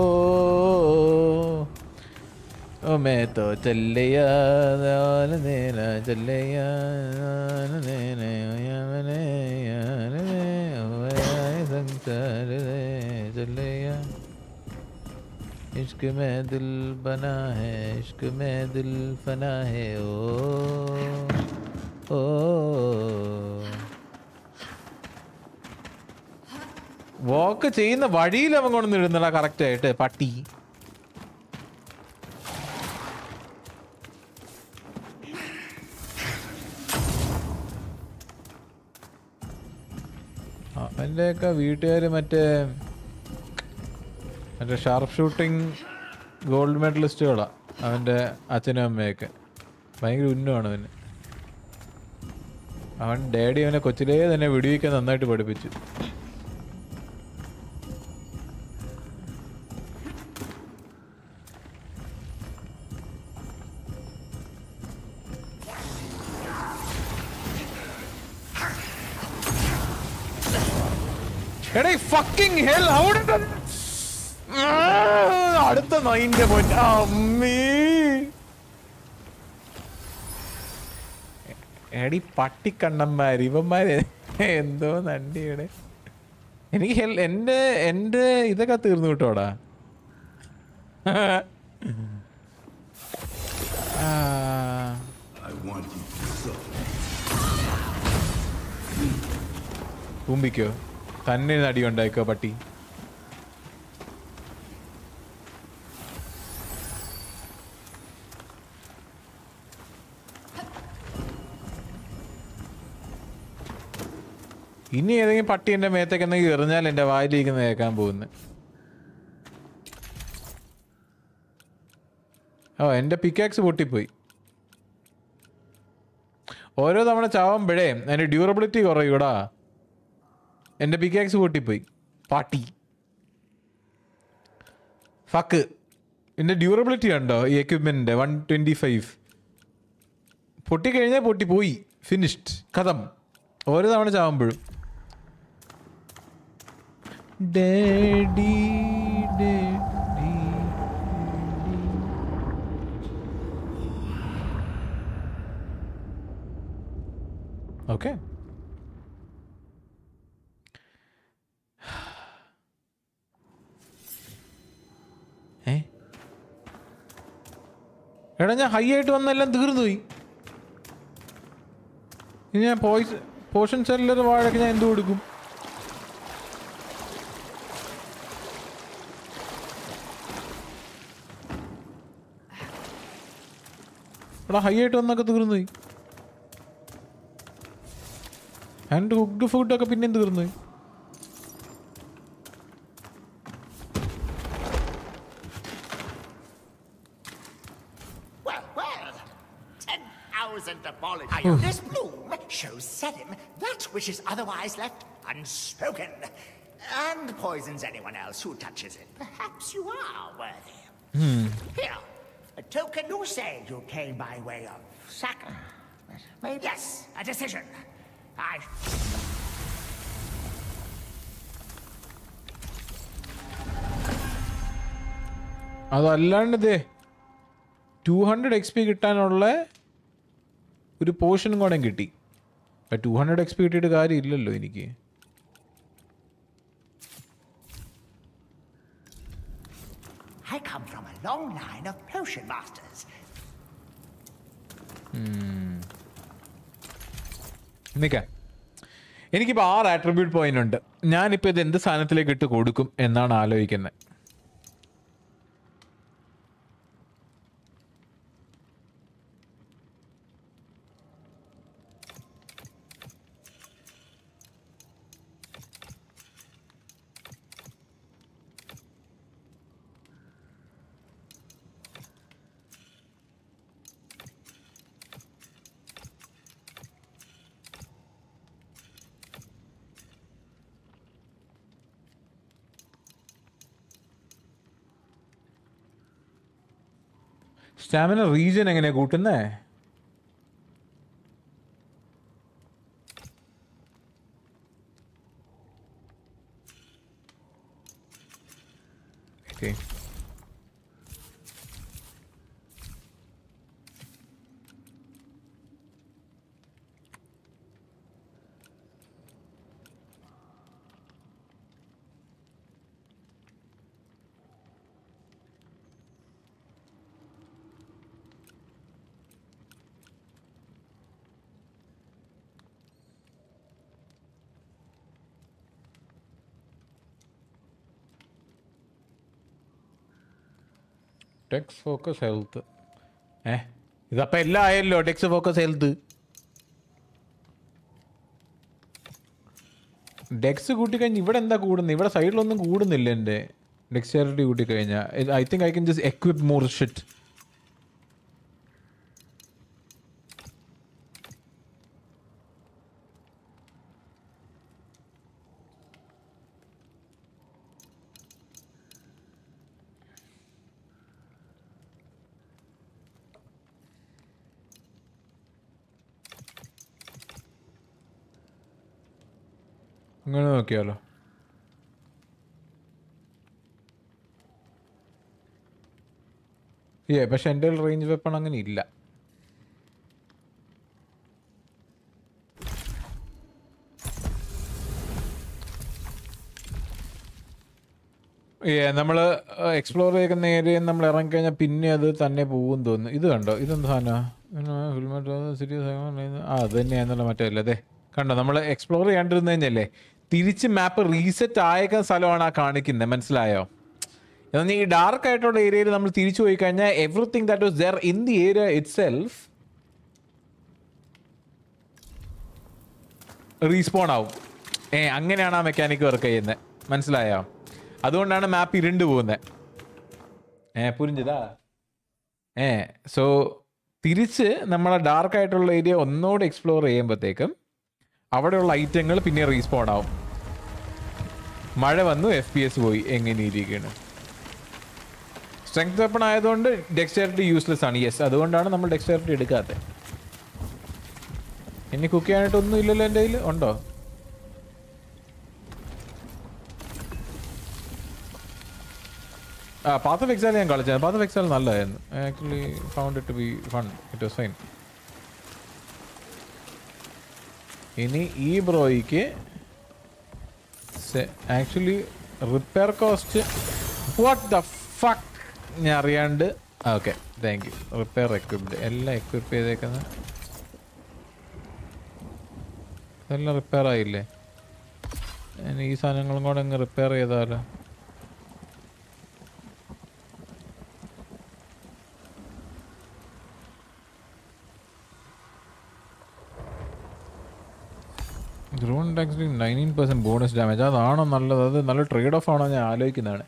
ओ मैं तो चल लिया यार देना चल लिया यार देने यार ने यार ने ओ यार संसार दे चल लिया इश्क में दिल बना है इश्क में दिल फना है ओ ओ വാക്ക് ചെയ്യുന്ന വഴിയിൽ അവൻ കൊണ്ടു ഇടുന്നടാ കറക്റ്റ് ആയിട്ട് പട്ടി അവൻ്റെയൊക്കെ വീട്ടുകാർ മറ്റേ മറ്റേ ഷാർപ്പ് ഷൂട്ടിംഗ് ഗോൾഡ് മെഡലിസ്റ്റുകളാ അവൻ്റെ അച്ഛനും അമ്മയൊക്കെ ഭയങ്കര ഉന്നമാണ് അവന് അവൻ ഡാഡി അവനെ കൊച്ചിലേ തന്നെ വെടിവെക്കാൻ നന്നായിട്ട് പഠിപ്പിച്ചു എടേ ഫക്കിംഗ് ഹെൽ ഹൗ ഡിഡ് അടുത്ത നൈൻ്റെ പോയിന്റ് അമ്മേ എടി പട്ടിക്കണ്ണന്മാര് ഇവന്മാര് എന്തോ നണ്ടിയുടെ എനിക്ക് ഹെൽ എൻ്റെ എൻ്റെ ഇതൊക്കെ തീർന്നു കിട്ടോടാ ആ I want you to suffer. തുമ്പിക്കോ തന്നെ നടി ഉണ്ടായിക്കോ പട്ടി ഇനി ഏതെങ്കിലും പട്ടി എന്റെ മേത്തേക്ക് എന്തെങ്കിലും എറിഞ്ഞാൽ എന്റെ വായിലിരിക്കുന്ന കേൾക്കാൻ പോകുന്നു ഓ എന്റെ പിക്കാക്സ് പൊട്ടിപ്പോയി ഓരോ തവണ ചാവുമ്പോഴേ അതിന്റെ ഡ്യൂറബിലിറ്റി കുറയൂടാ എന്റെ പിക്കാക്സ് പൊട്ടിപ്പോയി പാട്ടി ഫക്ക് ഇതിന്റെ ഡ്യൂറബിലിറ്റി ഉണ്ടോ ഈ എക്യുപ്മെന്റിന്റെ വൺ ട്വന്റി ഫൈവ് പൊട്ടിക്കഴിഞ്ഞാൽ പൊട്ടി പോയി ഫിനിഷ്ഡ് കഥം ഓരോ തവണ ചാവുമ്പോഴും ഡാഡി ഡാഡി ഓക്കെ ഏ എടാ ഞാൻ ഹൈ ആയിട്ട് വന്നെല്ലാം തീർന്നു പോയി ഇനി ഞാൻ പോയിസ് പോഷൻ സെല്ലർ വാഴക്ക് ഞാൻ എന്ത് കൊടുക്കും എടാ ഹൈ ആയിട്ട് വന്നൊക്കെ തീർന്നു പോയി ആൻഡ് കുക്ക്ഡ് ഫുഡൊക്കെ പിന്നെയും തീർന്നു പോയി Well, well. Ten thousand apologies. this bloom shows Selim that which is otherwise left unspoken. And poisons anyone else who touches it. Perhaps you are worthy. Hmm. Here, a token you say you came by way of Saka. Maybe yes, a decision. I അതല്ലാണ്ട് ഇതേ two hundred X P കിട്ടാനുള്ള ഒരു പോർഷനും കൂടെ കിട്ടി two hundred X P കിട്ടിയിട്ട് കാര്യമില്ലല്ലോ എനിക്ക് I come from a long line of potion masters. നിൽക്ക എനിക്കിപ്പോൾ ആറ് ആട്രിബ്യൂട്ട് പോയിന്റ് ഉണ്ട് ഞാനിപ്പോൾ ഇത് എന്ത് സാധനത്തിലേക്ക് ഇട്ട് കൊടുക്കും എന്നാണ് ആലോചിക്കുന്നത് സ്റ്റാമിന റീജൻ എങ്ങനെയാ കൂട്ടുന്നേ okay dex focus health uh ഇതപ്പോൾ എല്ലാം ആയല്ലോ ടെക്സ് ഫോക്കസ് ഹെൽത്ത് ഡെക്സ് കൂട്ടിക്കഴിഞ്ഞ് ഇവിടെ എന്താ കൂടുന്നത് ഇവിടെ സൈഡിലൊന്നും കൂടുന്നില്ല എൻ്റെ ഡെക്സ്റ്റാരിറ്റി കൂട്ടിക്കഴിഞ്ഞാൽ I think I can just equip more shit ഇങ്ങനെ നോക്കിയാലോ ഏ പക്ഷെ എൻ്റെ റേഞ്ച് വെപ്പൺ അങ്ങനെ ഇല്ല ഏ നമ്മൾ എക്സ്പ്ലോർ ചെയ്യുന്ന ഏരിയ നമ്മൾ ഇറങ്ങിക്കഴിഞ്ഞാൽ പിന്നെ അത് തന്നെ പോകും തോന്നുന്നു ഇത് കണ്ടോ ഇതെന്ത് സാധനമാണ് സീരിയസ് ആ അത് തന്നെയാണെന്നുള്ള മറ്റേ അല്ലേ അതെ കണ്ടോ നമ്മൾ എക്സ്പ്ലോർ ചെയ്യാണ്ടിരുന്ന് കഴിഞ്ഞല്ലേ തിരിച്ച് മാപ്പ് റീസെറ്റ് ആയേക്കുന്ന സ്ഥലമാണ് ആ കാണിക്കുന്നത് മനസ്സിലായോ എന്നാൽ ഈ ഡാർക്ക് ആയിട്ടുള്ള ഏരിയയിൽ നമ്മൾ തിരിച്ചു പോയി കഴിഞ്ഞാൽ everything that was there in the area itself respawn ആവും ഏ അങ്ങനെയാണ് ആ മെക്കാനിക് വർക്ക് ചെയ്യുന്നത് മനസ്സിലായോ അതുകൊണ്ടാണ് മാപ്പ് ഇരുണ്ട് പോകുന്നത് ഏ പുരിഞ്ചതാ ഏ സോ തിരിച്ച് നമ്മളെ ഡാർക്ക് ആയിട്ടുള്ള ഏരിയ ഒന്നുകൂടെ എക്സ്പ്ലോർ ചെയ്യുമ്പോഴത്തേക്കും അവിടെയുള്ള ഐറ്റങ്ങൾ പിന്നെ റീസ്പോൺ ആവും മഴ വന്നു എഫ് പി എസ് പോയി എങ്ങനെ ഇരിക്കുകയാണ് സ്ട്രെങ്ത് വെപ്പൺ ആയതുകൊണ്ട് ഡെക്സ്റ്റാരിറ്റി യൂസ്ലെസ് ആണ് യെസ് അതുകൊണ്ടാണ് നമ്മൾ ഡെക്സ്റ്റാരിറ്റി എടുക്കാത്തത് ഇനി കുക്ക് ചെയ്യാനായിട്ട് ഒന്നും ഇല്ലല്ലോ എൻ്റെ കയ്യിൽ ഉണ്ടോ ആ പാത്ത് ഓഫ് എക്സാൽ ഞാൻ കളിച്ചത് പാത്ത് ഓഫ് എക്സാൽ നല്ലതായിരുന്നു actually found it be fun it was fine ഇനി ഈ ബ്രോയ്ക്ക് actually repair cost what the fuck ഞാൻ അറിയാണ്ട് okay thank you repair equipped എല്ലാം എക്വിപ്പ് ചെയ്തേക്കുന്നത് എല്ലാം റിപ്പയർ ആയില്ലേ ഇനി ഈ സാധനങ്ങളും കൂടെ അങ്ങ് റിപ്പയർ ചെയ്താലോ ഗ്രൂൺ tax nineteen percent bonus damage അതാണോ നല്ലത് അത് നല്ല ട്രേഡ് ഓഫ് ആണോ ഞാൻ ആലോചിക്കുന്നതാണ്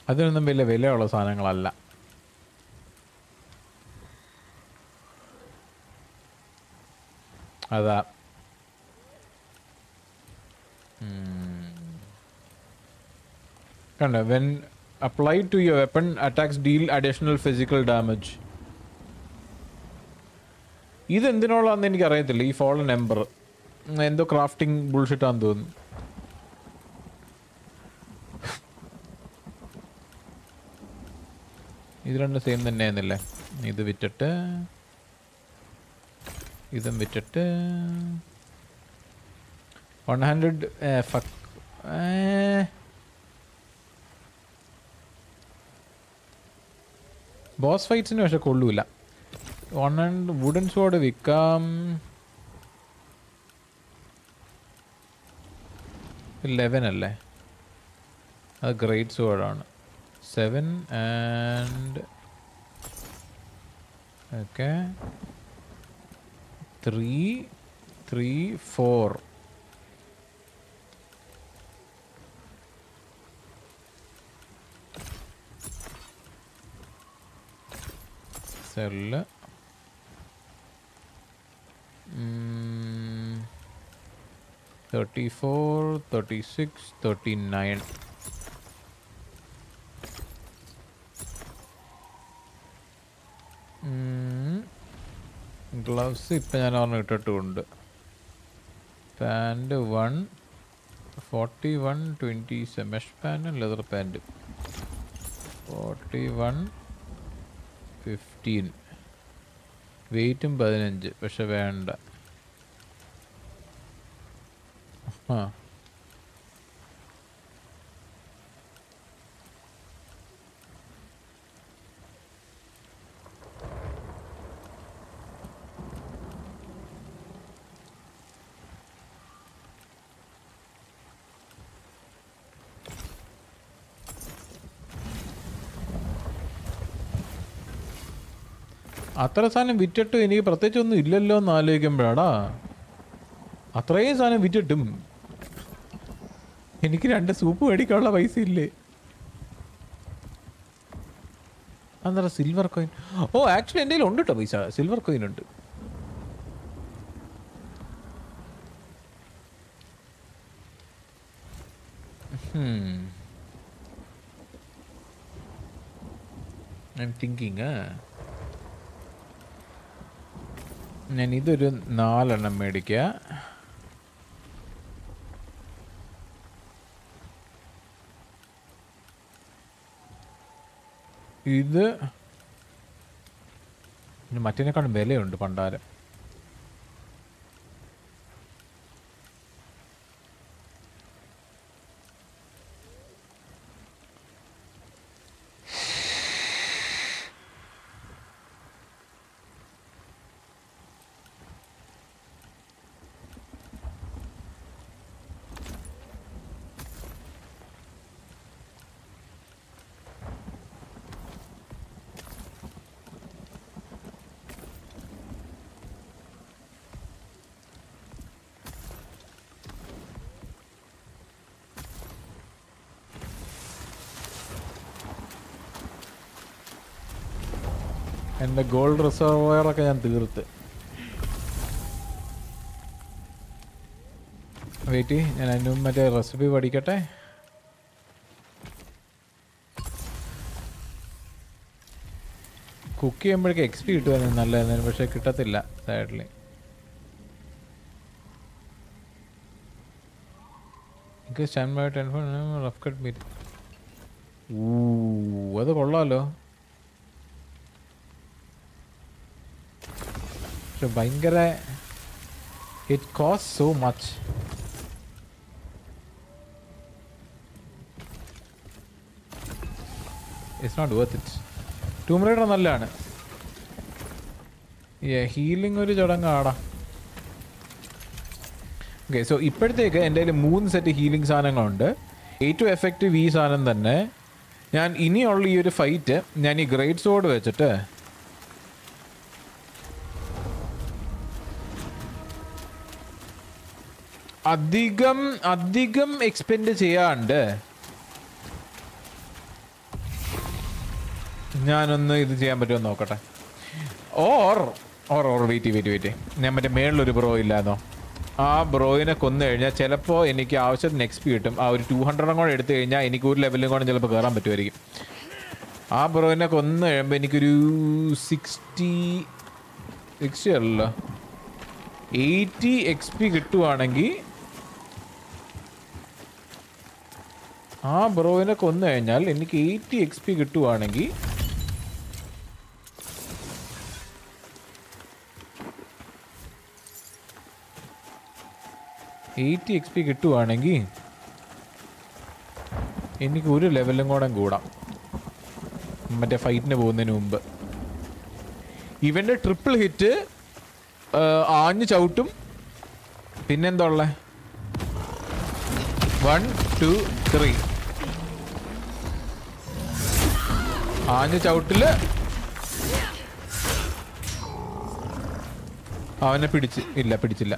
അതിനൊന്നും വലിയ വിലയുള്ള സാധനങ്ങളല്ല അതാ കണ്ട when apply to your weapon attacks deal additional physical damage ഇതെന്തിനുള്ളതെന്ന് എനിക്കറിയത്തില്ല ഈ ഫോളൻ എംബർ എന്തോ ക്രാഫ്റ്റിംഗ് ബുൾഷിറ്റാന്ന് തോന്നുന്നു ഇത് രണ്ടും സെയിം തന്നെയായിരുന്നില്ലേ ഇത് വിറ്റിട്ട് ഇതും വിറ്റിട്ട് വൺ ഹൺഡ്രഡ് ഫക്ക് ബോസ് ഫൈറ്റ്സിന് പക്ഷെ കൊള്ളൂല വൺ ആൻഡ് വുഡൻ സോഡ് വിൽക്കാം ലെവൻ അല്ലേ അത് ഗ്രേറ്റ് സോഡാണ് seven and okay three three four sell thirty four thirty six thirty nine gloves ഇപ്പം ഞാൻ ഓർമ്മ ഇട്ടിട്ടുണ്ട് pant one forty one twenty mesh pant leather pant forty one fifteen വെയിറ്റും പതിനഞ്ച് പക്ഷെ വേണ്ട ആ അത്ര സാധനം വിറ്റിട്ട് എനിക്ക് പ്രത്യേകിച്ച് ഒന്നും ഇല്ലല്ലോ എന്ന് ആലോചിക്കുമ്പോഴാടാ അത്രയും സാധനം വിറ്റിട്ടും എനിക്ക് രണ്ട് സൂപ്പ് മേടിക്കാനുള്ള പൈസ ഇല്ലേ അന്നേരം സിൽവർ കോയിൻ ഓ ആക്ച്വലി എൻ്റെ ഉണ്ട് കേട്ടോ പൈസ സിൽവർ കോയിൻ ഉണ്ട് ഐ എം തിങ്കിങ് ഞാൻ ഇതൊരു നാലെണ്ണം മേടിക്കുക ഇത് ഇതിന് മറ്റേനേക്കാളും വിലയുണ്ട് പണ്ടാരം എൻ്റെ ഗോൾഡ് റിസർവയറൊക്കെ ഞാൻ തീർത്ത് വെയിറ്റ് ഞാൻ അതിന് മുമ്പ് മറ്റേ റെസിപ്പി പഠിക്കട്ടെ കുക്ക് ചെയ്യുമ്പോഴേക്ക് എക്സ് പി കിട്ടുമായിരുന്നു നല്ലതായിരുന്നു പക്ഷെ കിട്ടത്തില്ല സൈഡിൽ എനിക്ക് stand by ten rough cut meat ഊ അത് കൊള്ളാമല്ലോ പക്ഷെ ഭയങ്കര it cost so much it's not worth it tomb raider നല്ലതാണ് ഹീലിംഗ് ഒരു ചടങ്ങാടാ ഓക്കെ സോ ഇപ്പോഴത്തേക്ക് എൻ്റെ കയ്യിൽ മൂന്ന് സെറ്റ് ഹീലിംഗ് സാധനങ്ങളുണ്ട് ഏറ്റവും എഫക്റ്റീവ് ഈ സാധനം തന്നെ ഞാൻ ഇനിയുള്ള ഈ ഒരു ഫൈറ്റ് ഞാൻ ഈ ഗ്രേറ്റ് സോഡ് വെച്ചിട്ട് അധികം അധികം എക്സ്പെൻഡ് ചെയ്യാണ്ട് ഞാനൊന്ന് ഇത് ചെയ്യാൻ പറ്റുമോ എന്ന് നോക്കട്ടെ or or or wait wait wait ഞാൻ മറ്റേ മേളിലൊരു ബ്രോ ഇല്ലാന്നോ ആ ബ്രോയിനെ കൊന്നു കഴിഞ്ഞാൽ ചിലപ്പോൾ എനിക്ക് ആവശ്യത്തിന് എക്സ് പി കിട്ടും ആ ഒരു ടു ഹൺഡ്രഡും കൂടെ എടുത്തു കഴിഞ്ഞാൽ എനിക്ക് ഒരു ലെവലും കൂടെ ചിലപ്പോൾ കയറാൻ പറ്റുമായിരിക്കും ആ ബ്രോയിനെ കൊന്നു കഴിയുമ്പോൾ എനിക്കൊരു സിക്സ്റ്റി സിക്സ്റ്റി അല്ലല്ലോ എയ്റ്റി എക്സ് പി കിട്ടുവാണെങ്കിൽ ആ ബ്രോയിനെ കൊന്നു കഴിഞ്ഞാൽ എനിക്ക് എയ്റ്റി എക്സ് പി കിട്ടുവാണെങ്കിൽ എയ്റ്റി എക്സ് പി കിട്ടുവാണെങ്കിൽ എനിക്ക് ഒരു ലെവലും കൂടെ കൂടാം മറ്റേ ഫൈറ്റിന് പോകുന്നതിന് മുമ്പ് ഇവൻ്റെ ട്രിപ്പിൾ ഹിറ്റ് ആഞ്ഞു ചവിട്ടും പിന്നെന്താ ഉള്ളത് വൺ ടു ത്രീ ആഞ്ഞു ചവിട്ടില് അവനെ പിടിച്ച് ഇല്ല പിടിച്ചില്ല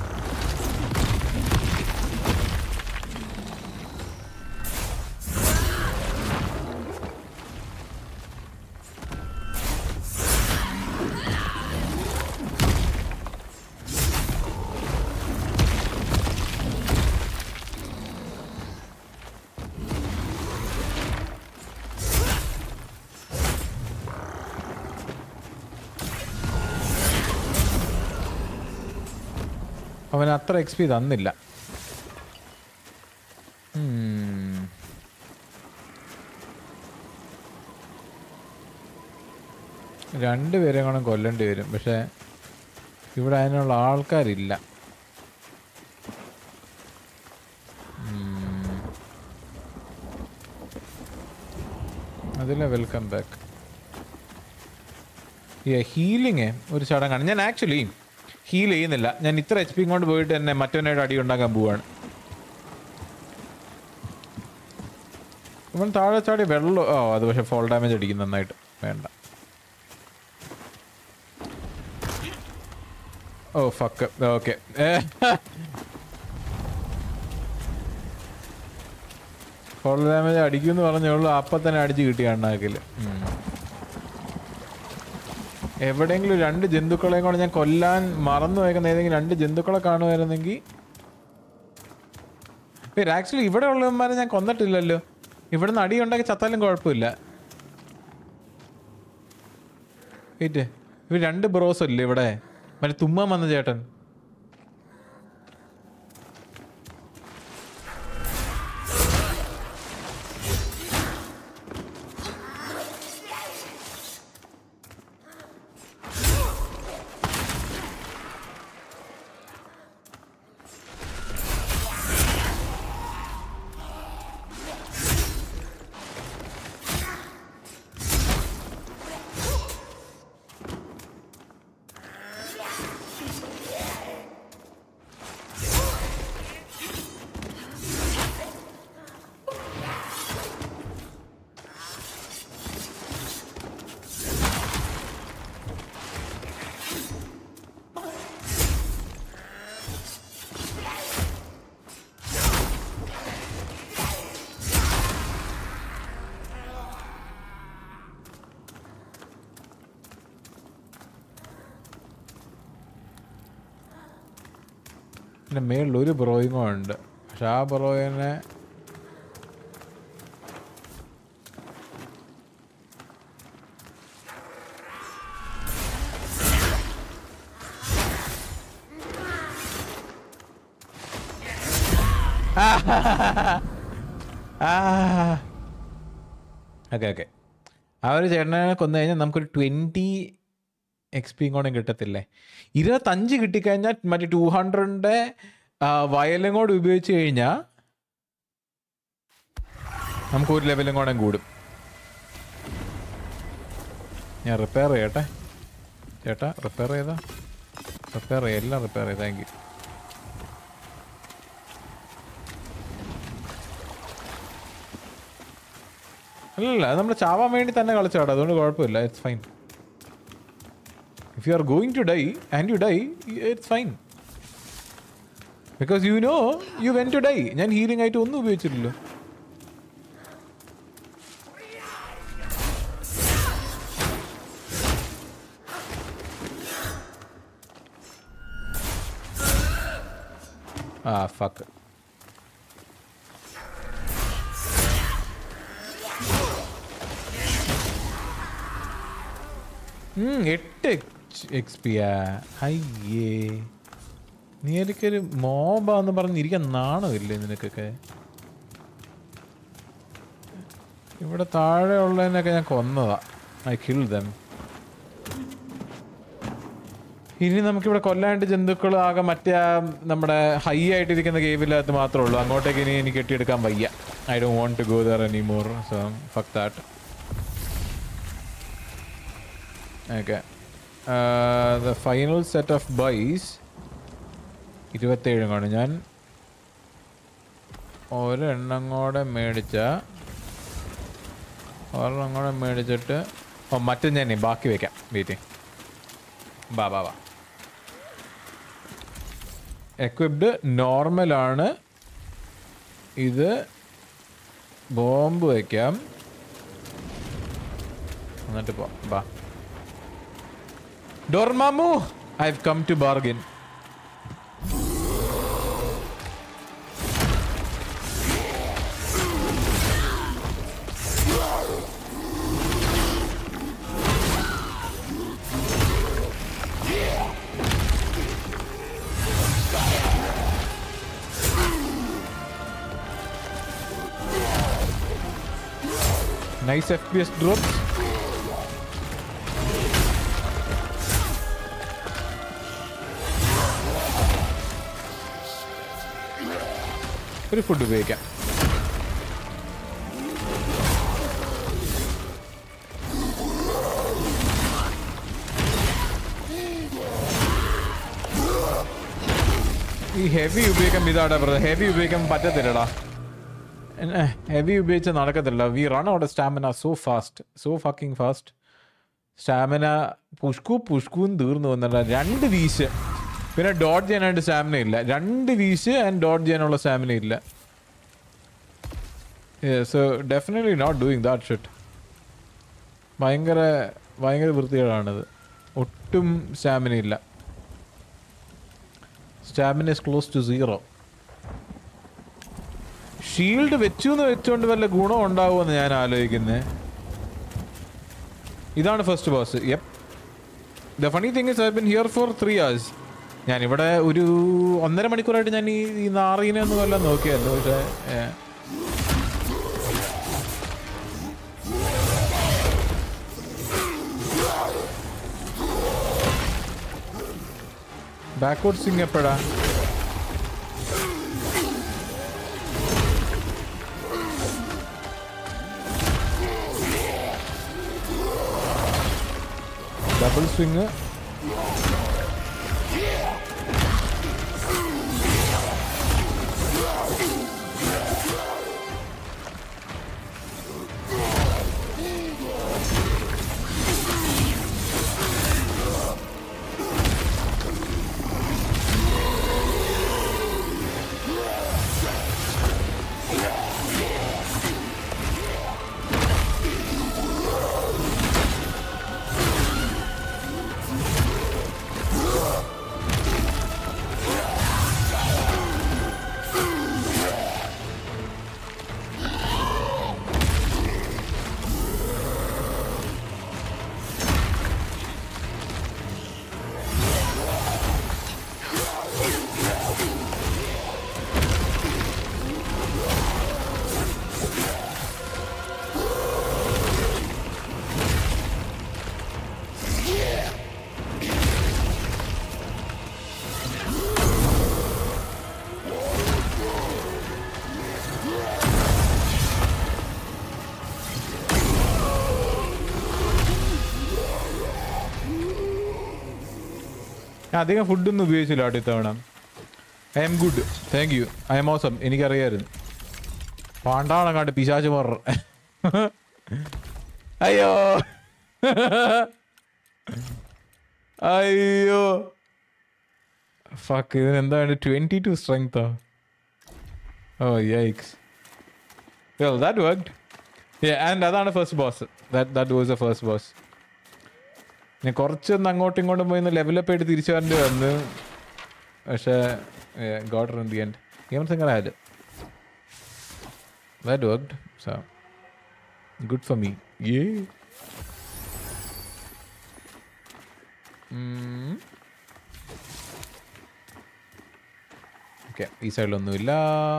അവൻ അത്ര എക്സ് പി തന്നില്ല ഉം. രണ്ടുപേരെ കൂടെ കൊല്ലേണ്ടി വരും പക്ഷെ ഇവിടെ അതിനുള്ള ആൾക്കാരില്ല ഉം. അതിലെ വെൽക്കം ബാക്ക് ഹീലിങ് ഒരു ചടങ്ങാണ് ഞാൻ ആക്ച്വലി ഹീൽ ചെയ്യുന്നില്ല ഞാൻ ഇത്ര എച്ച് പി കൊണ്ട് പോയിട്ട് തന്നെ മറ്റവനായിട്ട് അടി ഉണ്ടാക്കാൻ പോവാണ് ഇവൻ താഴെ ചാടി വെള്ളം ഓ അത് പക്ഷെ ഫോൾ ഡാമേജ് അടിക്കും നന്നായിട്ട് വേണ്ട oh fuck okay full damage അടിക്കുമെന്ന് പറഞ്ഞോളൂ അപ്പം തന്നെ അടിച്ച് കിട്ടി കണ്ണാക്കില് എവിടെയെങ്കിലും രണ്ട് ജന്തുക്കളെയും കൂടെ ഞാൻ കൊല്ലാൻ മറന്നു വയ്ക്കുന്ന ഏതെങ്കിലും രണ്ട് ജന്തുക്കളെ കാണുമായിരുന്നെങ്കിൽ പേര് ആക്ച്വലി ഇവിടെ ഉള്ളവന്മാരെ ഞാൻ കൊന്നിട്ടില്ലല്ലോ ഇവിടെ നിന്ന് അടി ഉണ്ടാക്കി ചത്താലും കുഴപ്പമില്ല വെയിറ്റ് ഇവർ രണ്ട് ബ്രോസ് അല്ലേ ഇവിടെ മറ്റേ തുമ്മാൻ വന്ന ചേട്ടൻ പിന്നെ മേളിൽ ഒരു ബ്രോയിങ്ങോ ഉണ്ട് പക്ഷെ ആ ബ്രോയിനെ ഓക്കെ ഓക്കെ ആ ഒരു ചേട്ടനെ കൊന്നു കഴിഞ്ഞാൽ നമുക്കൊരു ട്വൻറ്റി എക്സ് പിയും കൂടെ കിട്ടത്തില്ലേ ഇരുപത്തഞ്ച് കിട്ടിക്കഴിഞ്ഞാൽ മറ്റേ ടു ഹൺഡ്രഡിൻ്റെ വയലും കൂടെ ഉപയോഗിച്ച് കഴിഞ്ഞാൽ നമുക്ക് ഒരു ലെവലും കൂടെ കൂടും ഞാൻ റിപ്പയർ ചെയ്യട്ടെ ചേട്ടാ റിപ്പയർ ചെയ്താ റിപ്പയർ ചെയ്യ എല്ലാം റിപ്പയർ ചെയ്ത് താങ്ക് യു അല്ലല്ല അത് നമ്മൾ ചാവാൻ വേണ്ടി തന്നെ കളിച്ചാടാ അതുകൊണ്ട് കുഴപ്പമില്ല it's fine If you are going to die and you die, it's fine. Because you know you went to die. ഞാൻ ഹീലിംഗ് ആയിട്ട് ഒന്നും ഉപയോഗിച്ചിട്ടില്ലല്ലോ ആ ഫക്ക് എട്ട് എക്സ് പി അയ്യേ നീ എനിക്കൊരു മോബാന്ന് പറഞ്ഞിരിക്കാൻ നാണമില്ലേ നിനക്കൊക്കെ ഇവിടെ താഴെ ഉള്ളതിനൊക്കെ ഞാൻ കൊന്നതാ ഐ കിൽ ദം ഇനി നമുക്കിവിടെ കൊല്ലാണ്ട് ജന്തുക്കൾ ആകെ മറ്റേ ആ നമ്മുടെ ഹൈ ആയിട്ടിരിക്കുന്ന കേവിനകത്ത് മാത്രമേ ഉള്ളൂ അങ്ങോട്ടേക്ക് ഇനി എനിക്ക് കെട്ടിയെടുക്കാൻ വയ്യ I do want to go there any more so fuck that okay the final set of buys ഇരുപത്തേഴും കാണും ഞാൻ ഒരെണ്ണം കൂടെ മേടിച്ച ഒരെണ്ണം കൂടെ മേടിച്ചിട്ട് ഓ മറ്റേ ഞാൻ ബാക്കി വെക്കാം വെയിറ്റ് ബാ ബാ ബാ എക്വിപ്ഡ് നോർമലാണ് ഇത് ബോംബ് വയ്ക്കാം എന്നിട്ട് പോ ബാ Dormammu I have come to bargain Nice FPS drops. ഒരു ഫുഡ് ഉപയോഗിക്കാം ഈ ഹെവി ഉപയോഗിക്കാൻ ഇതാടാ ബ്രദർ ഹെവി ഉപയോഗിക്കാൻ പറ്റത്തില്ലടാ ഹെവി ഉപയോഗിച്ച് നടക്കത്തില്ല we run out stamina so fast so fucking fast stamina പുഷ്കു പുഷ്കുന്ന് തീർന്നു വന്നില്ല രണ്ട് വീശ് പിന്നെ ഡോട്ട് ചെയ്യാനായിട്ട് സ്റ്റാമിന ഇല്ല രണ്ട് വീശ് ആൻഡ് ഡോട്ട് ചെയ്യാനുള്ള സ്റ്റാമിന ഇല്ല so definitely not doing that shit ഭയങ്കര ഭയങ്കര വൃത്തികേടാണിത് ഒട്ടും സ്റ്റാമിന ഇല്ല stamina is close to zero shield വെച്ചു എന്ന് വെച്ചുകൊണ്ട് വല്ല ഗുണം ഉണ്ടാവുമെന്ന് ഞാൻ ആലോചിക്കുന്നത് ഇതാണ് first boss yep the funny thing is I been here for three hours ഞാൻ ഇവിടെ ഒരു ഒന്നര മണിക്കൂറായിട്ട് ഞാൻ ഈ ഈ നാറീനെ ഒന്ന് വല്ലതും നോക്കിയായിരുന്നു പക്ഷേ ബാക്ക്വേർഡ് സിംഗ് എപ്പോഴാ ഡബിൾ സ്വിങ് ഞാൻ അധികം ഫുഡൊന്നും ഉപയോഗിച്ചില്ല കേട്ടോ ഇത്തവണ I'm good thank you I'm awesome എനിക്കറിയായിരുന്നു പാണ്ടാളങ്ങാണ്ട് പിശാച്ച് മറ അയ്യോ അയ്യോ ഫക്ക് ഇതിന് എന്താ വേണ്ടി ട്വൻറ്റി ടു സ്ട്രെങ്തോ oh yikes well that worked and അതാണ് first boss that that was a first boss ഞാൻ കുറച്ചൊന്ന് അങ്ങോട്ടും ഇങ്ങോട്ടും പോയി ഒന്ന് ലെവലപ്പ് ആയിട്ട് തിരിച്ചു വരേണ്ടി വന്നു പക്ഷേ got her in the end. Game Singer had it. That worked. So good for me. Yeah. Okay ഈ സൈഡിലൊന്നുമില്ല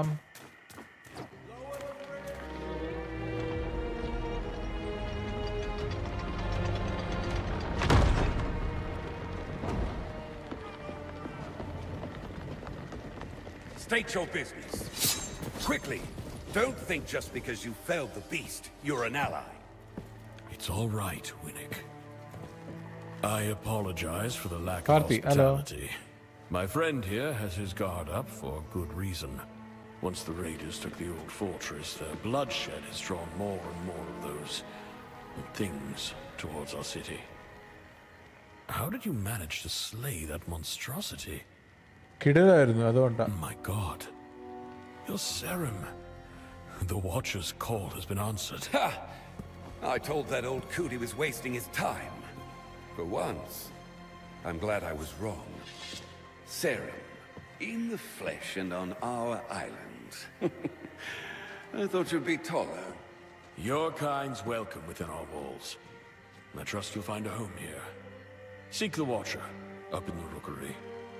State your business. Quickly. Don't think just because you felled the beast, you're an ally. It's all right, Winnick. I apologize for the lack Karthi, of hello. hospitality. My friend here has his guard up for good reason. Once the raiders took the old fortress, their bloodshed has drawn more and more of those things towards our city. How did you manage to slay that monstrosity? കിടലായിരുന്നു അതുകൊണ്ടാണ് My god. Your serum. The Watcher's call has been answered. Ha! I told that old coot he was wasting his time. For once, I'm glad I was wrong. Serum, in the flesh and on our island. I thought you'd be taller. Your kind's welcome within our walls. I trust you'll find a home here. Seek the Watcher, up in the rookery.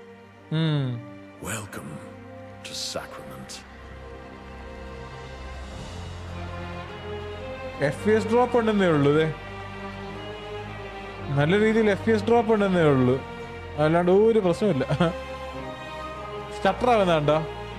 Welcome to Sacrament. F P S drop ഉണ്ടെന്നേ ഉള്ളൂ ഇതേ നല്ല രീതിയിൽ F P S drop ഉണ്ടെന്നേ ഉള്ളൂ അല്ലാണ്ട് ഒരു പ്രശ്നമില്ല സ്റ്റട്ടർ ആവുന്നുണ്ടോ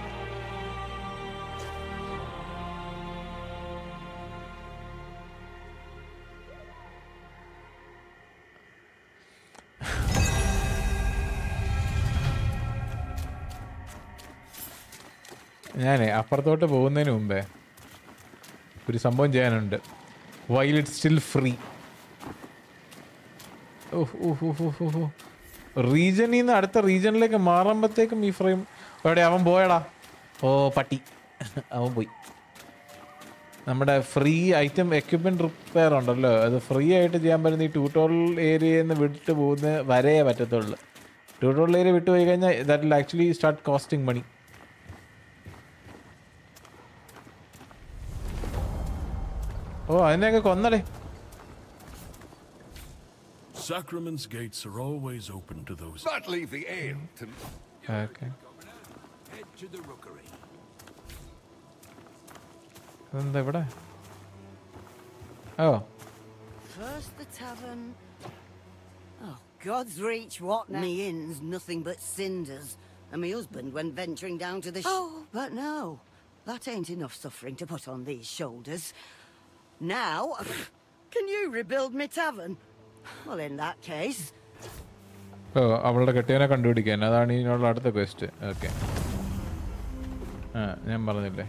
ഞാനേ അപ്പുറത്തോട്ട് പോകുന്നതിന് മുമ്പേ ഒരു സംഭവം ചെയ്യാനുണ്ട് വൈൽ ഇറ്റ് സ്റ്റിൽ ഫ്രീ റീജനിൽ നിന്ന് അടുത്ത റീജനിലേക്ക് മാറുമ്പോഴത്തേക്കും ഈ ഫ്രെയിം എവിടെ അവൻ പോയടാ ഓ പട്ടി അവൻ പോയി നമ്മുടെ ഫ്രീ ഐറ്റം എക്യുപ്മെന്റ് റിപ്പയർ ഉണ്ടല്ലോ അത് ഫ്രീ ആയിട്ട് ചെയ്യാൻ പറ്റുന്ന ഈ ട്യൂട്ടോറിയൽ ഏരിയയിൽ നിന്ന് വിട്ട് പോകുന്ന വരേ പറ്റത്തുള്ളൂ ട്യൂട്ടോറിയൽ ഏരിയ വിട്ട് പോയി കഴിഞ്ഞാൽ that will actually start costing money oh അതിനെയൊക്കെ കൊന്നടേ Sacrament's gates are always open to those. But leave the ale to okay head to the rookery. അതെന്താ ഇവിടെ ഓ First the tavern. Oh, God's reach, what now? Me inn's nothing but cinders. And my husband went venturing down to the. Sh- oh, but no, that ain't enough suffering to put on these shoulders. Now, can you rebuild me tavern? Well, in that case, ഓ അവളുടെ കെട്ടിയവനെ കണ്ടുപിടിക്കാൻ അതാണ് ഇതിനുള്ള അടുത്ത question okay ആ ഞാൻ പറഞ്ഞില്ലേ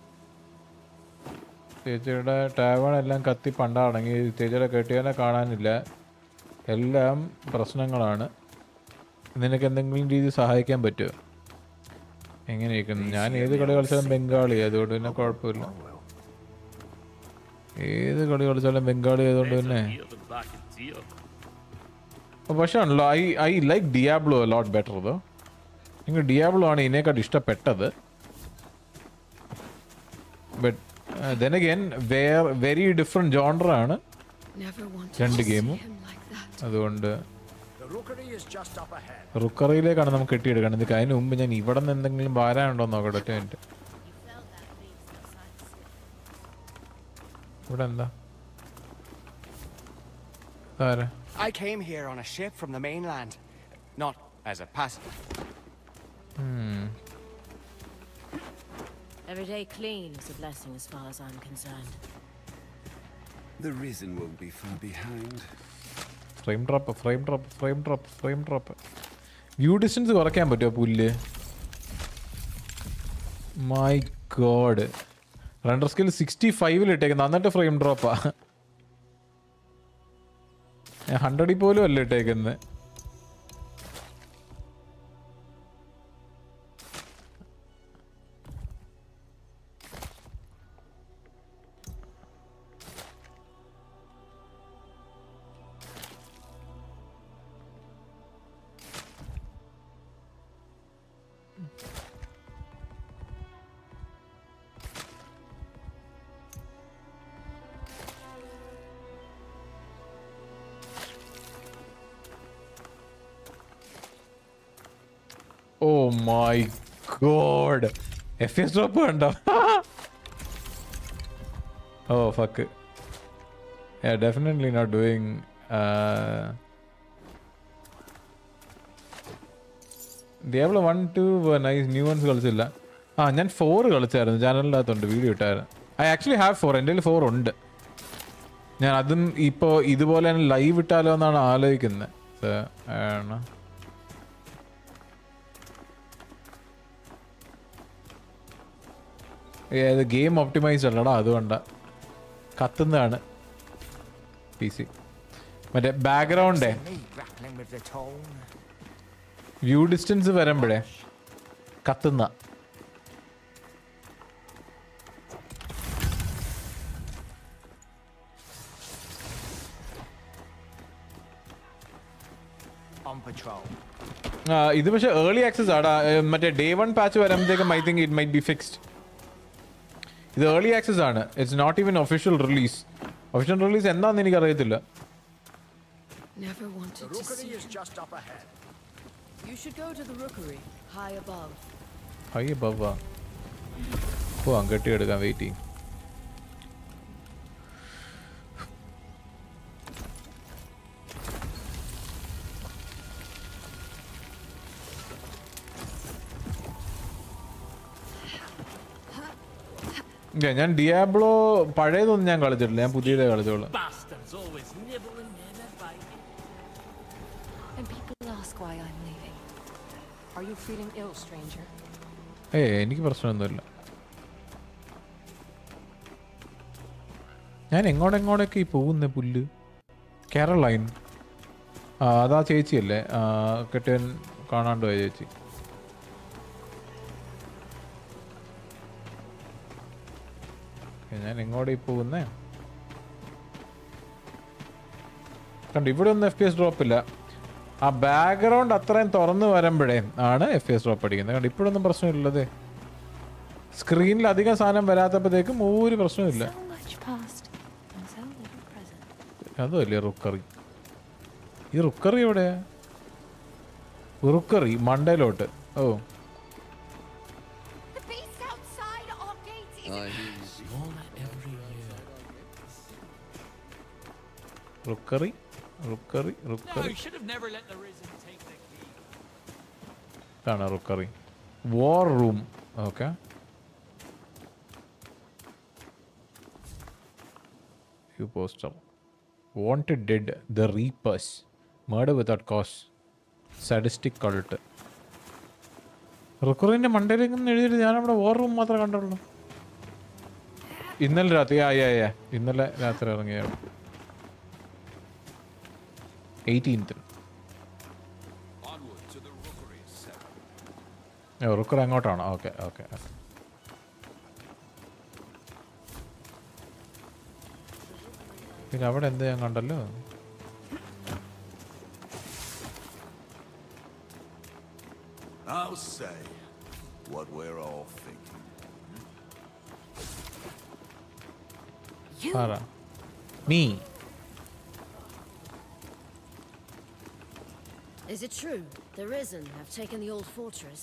ചേച്ചിയുടെ ടാവൺ എല്ലാം കത്തി പണ്ടാണെങ്കിൽ ചേച്ചിയുടെ കെട്ടിയവനെ കാണാനില്ല എല്ലാം പ്രശ്നങ്ങളാണ് നിനക്ക് എന്തെങ്കിലും രീതി സഹായിക്കാൻ പറ്റുമോ എങ്ങനെയൊക്കെ ഞാൻ ഏത് കളി കളിച്ചാലും ബംഗാളി അതുകൊണ്ട് പിന്നെ കുഴപ്പമില്ല ഏത് കളി കളിച്ചാലും ബംഗാളി ആയതുകൊണ്ട് പിന്നെ Here the back and tear. പക്ഷേ ഉണ്ടല്ലോ I I like Diablo lot better though നിങ്ങൾ ഡിയാബ്ലോ ആണ് ഇതിനേക്കാൾ ഇഷ്ടപ്പെട്ടത് but then again were very different ജോണറാണ് Never wanted രണ്ട് to see ഗെയിമും him like that. അതുകൊണ്ട് The rookery is just up ahead. റുക്കറിയിലേക്കാണ് നമുക്ക് കെട്ടിയെടുക്കേണ്ടത് ഇത് അതിന് മുമ്പ് ഞാൻ ഇവിടെ നിന്ന് എന്തെങ്കിലും വാരാനുണ്ടോ എന്ന് നോക്കട്ടെ ഒറ്റ മിനിറ്റ് ഇവിടെ എന്താ ആരാ I came here on a ship from the mainland, not as a passenger. Hmm. Every day clean is a blessing as far as I'm concerned. The Risen won't be far behind. Frame drop frame drop frame drop frame drop view distance കുറയ്ക്കാൻ പറ്റുമോ പുല്ല് my god render scale sixty ഫൈവിൽ ഇട്ടേക്കുന്നത് എന്നിട്ട് frame ഡ്രോപ്പാ ഞാൻ ഹൺഡ്രഡിൽ പോലും അല്ല ഇട്ടേക്കുന്നത് oh my god F S drop കണ്ടോ oh fuck definitely not doing Diablo one two nice new ones കളിച്ചില്ല ആ ഞാൻ ഫോർ കളിച്ചായിരുന്നു ചാനലിൻ്റെ അകത്തുണ്ട് വീഡിയോ ഇട്ടായിരുന്നു ഐ ആക്ച്വലി ഹാവ് ഫോർ എൻ്റെ ഫോർ ഉണ്ട് ഞാൻ അതും ഇപ്പോൾ ഇതുപോലെ തന്നെ ലൈവ് ഇട്ടാലോ എന്നാണ് ആലോചിക്കുന്നത് So, ആണ് ഏത് ഗെയിം ഒപ്റ്റിമൈസ്ഡ് അല്ലടാ അതുകൊണ്ടാ കത്തുന്നതാണ് പി സി മറ്റേ ബാക്ക്ഗ്രൗണ്ടേ Me grappling with the tone. View distance വരുമ്പോഴേ കത്തുന്ന On patrol. ആ, ഇത് പക്ഷേ ഏർലി ആക്സസ് ആടാ ഏ, മറ്റേ ഡേ വൺ പാച്ച് വരുമ്പോഴത്തേക്കും I think it might be fixed ഇത് ഏർലി ആക്സസ് ആണ് it's not even official release official release എന്താണെന്ന് എനിക്ക് അറിയത്തില്ല Never wanted to see is just up ahead. You should go to the rookery, high above. High above oh അങ്കട്ടി എടുക്കാൻ wait ചെയ്യും ഇല്ല, ഞാൻ ഡിയാബ്ലോ പഴയതൊന്നും ഞാൻ കളിച്ചിട്ടില്ല ഞാൻ പുതിയതേ കളിച്ചോളൂ Bastards always nibble and never bite. And people ask why I'm leaving. Are you feeling ill, stranger? ഏ എനിക്ക് പ്രശ്നമൊന്നുമില്ല ഞാൻ എങ്ങോട്ടെങ്ങോട്ടൊക്കെ ഈ പോകുന്ന പുല്ല് കേരളൈൻ ആ അതാ ചേച്ചിയല്ലേ ആ, കെട്ടിയൻ കാണാണ്ട് പോയ ചേച്ചി ഏ, ഞാൻ എങ്ങോട്ടാ ഈ പോകുന്നേ കണ്ടു ഇവിടെ ഒന്നും എഫ് പി എസ് ഡ്രോപ്പ് ഇല്ല ആ ബാക്ക്ഗ്രൗണ്ട് അത്രയും തുറന്ന് വരുമ്പോഴേ ആണ് എഫ് എസ് ഡ്രോപ്പ് അടിക്കുന്നത് കണ്ടു ഇപ്പോഴൊന്നും പ്രശ്നമില്ലതേ സ്ക്രീനിൽ അധികം സാധനം വരാത്തപ്പോഴത്തേക്കും ഒരു പ്രശ്നമില്ല So much past and so little present. അതുമല്ലേ റുക്കറി ഈ റുക്കറി എവിടെയാ റുക്കറി മണ്ടയിലോട്ട് ഓ The beast outside our gates is Smaller every year. റുക്കറി റുക്കറി No, റുക്കറി you should have never let the Risen take the key. ഇതാണ് rookery war room okay view poster wanted dead the reapers murder without cause sadistic cult റുക്കറിന്റെ മണ്ടയിലേക്ക് എഴുതിയിട്ട് ഞാൻ അവിടെ war room മാത്രമേ കണ്ടുള്ളൂ ഇന്നലെ രാത്രി ആ യാ യാ ഇന്നലെ രാത്രി ഇറങ്ങിയ എയ്റ്റീൻത്തിന് Onward to the rookery, sir. റുക്കർ അങ്ങോട്ടാണ് ഓക്കെ ഓക്കെ പിന്നെ അവിടെ എന്ത് ഞാൻ കണ്ടല്ലോ I'll say what we're all thinking. ആരാ നീ Is it true? The Risen have taken the old fortress.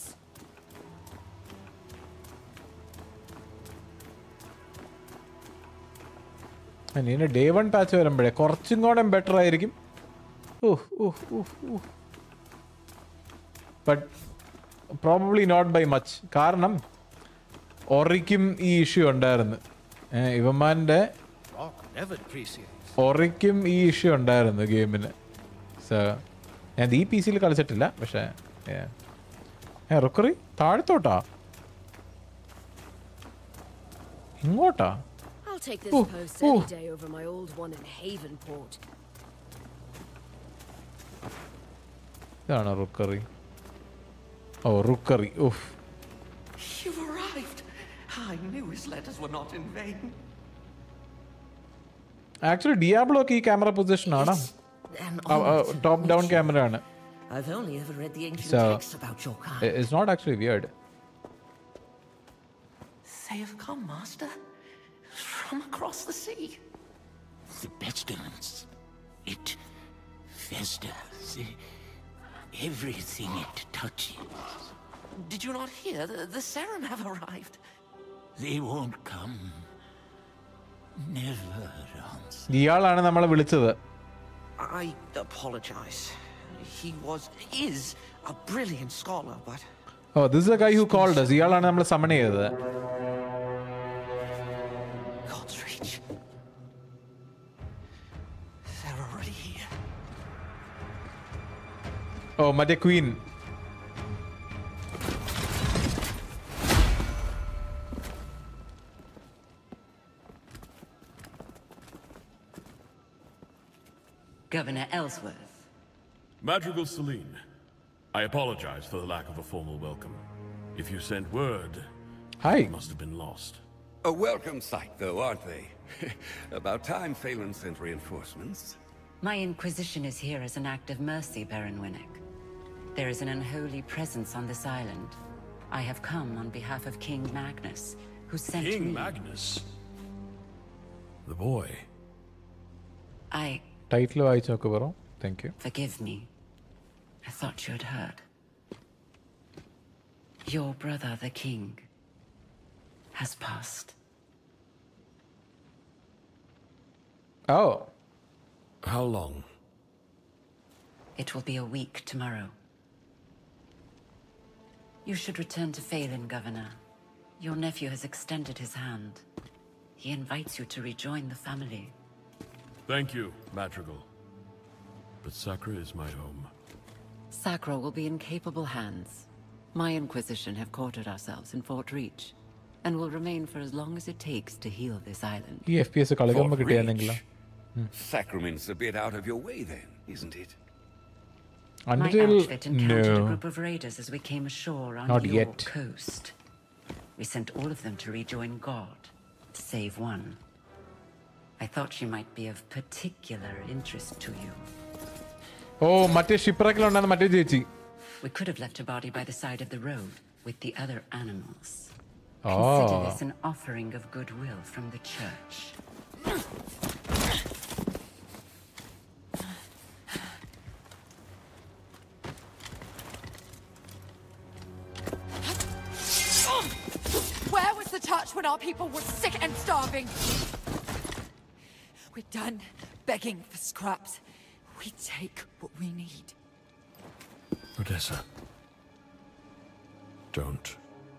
ഇനി ഡേ വൺ പാച്ച് വരുമ്പോഴേ കുറച്ചും കൂടെ ബെറ്റർ ആയിരിക്കും but probably not by much കാരണം ഒറിക്കും ഈ ഇഷ്യൂ ഉണ്ടായിരുന്നു ഏ, ഇവന്മാരുടെ Rock never appreciates. ഒറിക്കും ഈ ഇഷ്യൂ ഉണ്ടായിരുന്നു ഗെയിമിന് സോ ഞാൻ ഈ പി സിയിൽ കളിച്ചിട്ടില്ല പക്ഷേ yeah. ഏ റുക്കറി താഴത്തോട്ടാ ഇങ്ങോട്ടാ I'll take this Ooh, post ooh. any day over my old one in Havenport. ഇതാണ് റുക്കറി ഓ റുക്കറി ഉഫ് You've arrived. I knew his letters were not in vain. Actually Diablo ഒക്കെ ഈ camera position ആണ് An top down camera ആണ് I've only ever read the ancient So, texts about your kind. It's not actually weird They have come, Master. From across the sea. The pestilence. It festers. Everything it touches. Did you not hear? The, the serum have arrived. They won't come. Never answer. ഇയാളാണ് നമ്മളെ വിളിച്ചത് I apologize. He was, is a brilliant scholar, but oh this a guy who called us ഇയാളാണ് നമ്മളെ someone ചെയ്തത് God's reach. They're already here. Oh മറ്റേ queen Governor Ellsworth. Madrigal Celine, I apologize for the lack of a formal welcome. If you sent word, Hi. it must have been lost. A welcome sight, though, aren't they? About time Phelan sent reinforcements. My Inquisition is here as an act of mercy, Baron Winnick. There is an unholy presence on this island. I have come on behalf of King Magnus, who sent King me. Magnus? The boy. I title വായിച്ചു നോക്ക് പറ thank you forgive me. I thought you had heard. Your brother, the king, has passed. Oh How long? It will be a week tomorrow. You should return to Phelan, Governor. Your nephew has extended his hand. He invites you to rejoin the family. Thank you, Madrigal. But Sacra is my home. Sacra will be in capable hands. My Inquisition have quartered ourselves in Fort Reach, and will remain for as long as it takes to heal this island. ഈ F P S കളിക്കുമ്പോൾ Fort കിട്ടിയായിരുന്നെങ്കിലോ Sacrament's a bit out of your way, then, isn't it? My Until outfit encountered a no, group of raiders as we came ashore on Not your yet. coast. We sent all of them to rejoin God, to save one. I thought she might be of particular interest to you. Oh മറ്റേ ഷിപ്രക്കിലുണ്ടായിരുന്ന മറ്റേ ചേച്ചി We could have left her body by the side of the road with the other animals. Oh. Consider this an offering of goodwill from the church. Where was the touch when our people were sick and starving? We're done begging for scraps. We take what we need. Odessa. Don't.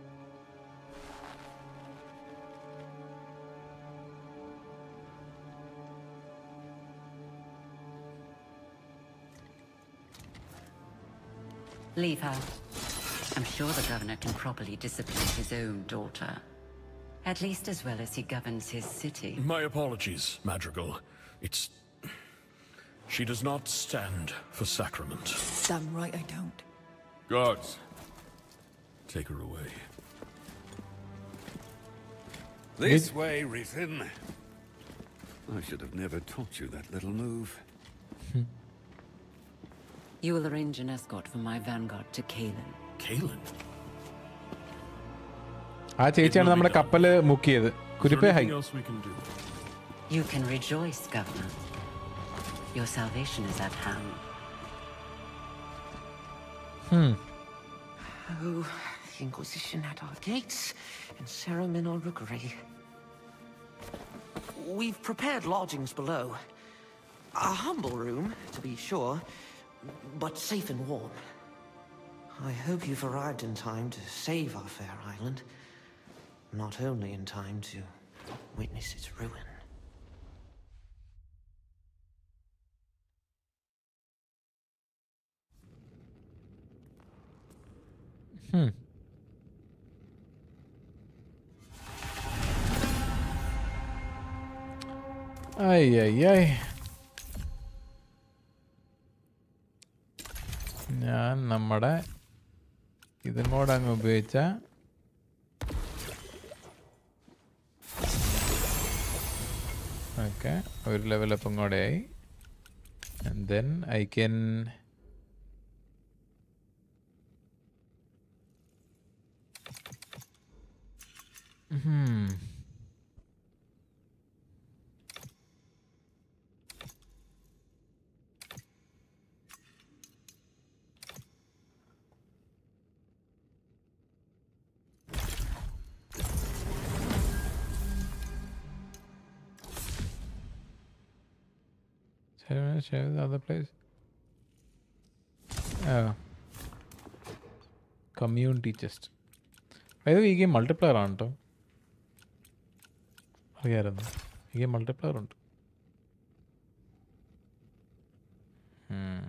Leave her. I'm sure the governor can properly discipline his own daughter. At least as well as he governs his city. My apologies, Madrigal. It's. She does not stand for sacrament. Damn right I don't. Guards, take her away. This way, Risen. I should have never taught you that little move. You will arrange an escort for my vanguard to Kalen. Kalen? ആ ചേച്ചിയാണ് നമ്മുടെ കപ്പല് മുക്ക് ചെയ്ത് Is there കുരിപ്പേ ഹൈ anything else we can do? You can rejoice, Governor. Your salvation is at hand. Hmm. Oh, the Inquisition at our gates and Sarum in our rookery. We've prepared lodgings below. A humble room, to be sure, but safe and warm. I hope you've arrived in time to save our fair island. Not only in time to witness its ruin. Hmm. അയ്യയ്യയ് ഞാൻ നമ്മുടെ ഇതും കൂടെ അങ്ങ് ഉപയോഗിച്ച okay ഒരു ലെവലപ്പം കൂടെ ആയി and then I can Hmm. Share share the other place. Oh. Community chest അതായത് ഈ ഗെയിം മൾട്ടിപ്ലെയർ ആണ് കേട്ടോ അറിയാമായിരുന്നു ഈ ഗെയിം മൾട്ടിപ്ലെയർ ഉണ്ട് ഉം.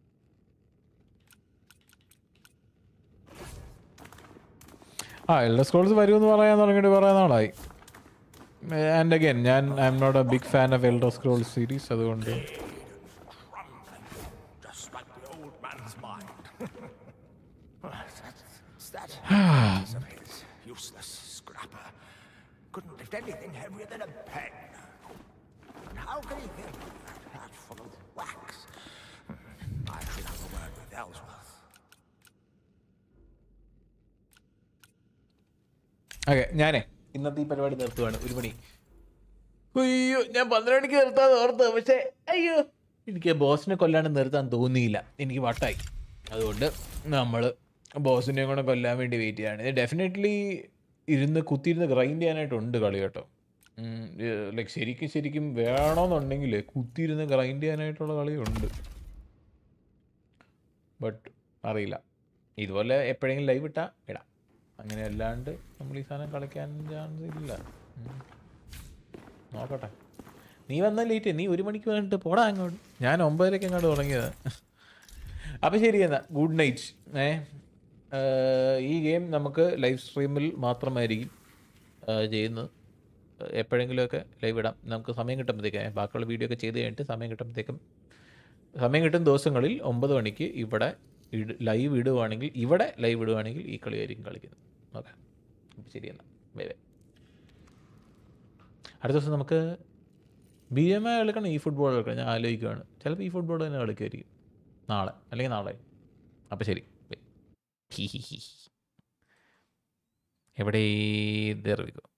ആ എൽഡർ സ്ക്രോൾസ് വരുമെന്ന് പറയാൻ തുടങ്ങിയിട്ട് കുറേ നാളായി ആൻഡ് അഗൈൻ ഞാൻ I M not a big fan of elder scrolls series അതുകൊണ്ട് Just like the old man's mind. That's that piece of his useless scrapper. Couldn't lift anything heavier than a pen. And how can he think that hat full of wax? I should have a word with Ellsworth. Okay ഞാനേ ഇന്നത്തെ ഈ പരിപാടി നിർത്തുവാണ് ഒരു മണി അയ്യോ ഞാൻ പന്ത്രണ്ട് മണിക്ക് നിർത്താൻ ഓർത്ത് പക്ഷേ അയ്യോ എനിക്ക് ബോസിനെ കൊല്ലാണ്ട് നിർത്താൻ തോന്നിയില്ല എനിക്ക് വട്ടായി അതുകൊണ്ട് നമ്മൾ ബോസിനെ കൂടെ കൊല്ലാൻ വേണ്ടി വെയിറ്റ് ചെയ്യാണ് ഇത് ഡെഫിനറ്റ്ലി ഇരുന്ന് കുത്തിയിരുന്ന് ഗ്രൈൻഡ് ചെയ്യാനായിട്ടുണ്ട് കളി കേട്ടോ ലൈക്ക് ശരിക്കും ശരിക്കും വേണമെന്നുണ്ടെങ്കിൽ കുത്തിയിരുന്ന് ഗ്രൈൻഡ് ചെയ്യാനായിട്ടുള്ള കളിയുണ്ട് ബട്ട് അറിയില്ല ഇതുപോലെ എപ്പോഴെങ്കിലും ലൈവ് ഇട്ടാൽ ഇടാം അങ്ങനെ അല്ലാണ്ട് നമ്മൾ ഈ സാധനം കളിക്കാൻ ചാൻസ് ഇല്ല ഉം. നോക്കട്ടെ നീ വന്നാൽ ലേറ്റ് നീ ഒരു മണിക്ക് വന്നിട്ട് പോടാ അങ്ങോട്ട് ഞാൻ ഒമ്പതരയ്ക്ക് അങ്ങോട്ട് തുടങ്ങിയത് അപ്പോൾ ശരി എന്നാൽ ഗുഡ് നൈറ്റ് ഏ ഏഹ് ഈ ഗെയിം നമുക്ക് ലൈവ് സ്ട്രീമിൽ മാത്രമായിരിക്കും ഏഹ് ചെയ്യുന്നത് എപ്പോഴെങ്കിലുമൊക്കെ ലൈവ് ഇടാം നമുക്ക് സമയം കിട്ടുമ്പോഴത്തേക്ക് ബാക്കിയുള്ള വീഡിയോ ഒക്കെ ചെയ്ത് കഴിഞ്ഞിട്ട് സമയം കിട്ടുമ്പോഴത്തേക്കും സമയം കിട്ടുന്ന ദിവസങ്ങളിൽ ഒമ്പത് മണിക്ക് ഇവിടെ ഇട് ലൈവ് ഇടുവാണെങ്കിൽ ഇവിടെ ലൈവ് ഇടുവാണെങ്കിൽ ഈ കളിയായിരിക്കും കളിക്കുന്നത് ഓക്കെ അപ്പോൾ ശരി എന്നാൽ ബൈ ബൈ അടുത്ത ദിവസം നമുക്ക് ബി എം ഐ കളിക്കണം ഈ ഫുട്ബോൾ കളിക്കണം ഞാൻ ആലോചിക്കുകയാണ് ചിലപ്പോൾ ഈ ഫുട്ബോൾ തന്നെ കളിക്കുമായിരിക്കും നാളെ അല്ലെങ്കിൽ നാളെ അപ്പോൾ ശരി ബൈ ഹി ഹി ഹി എവിടെ ദർവിക്കോ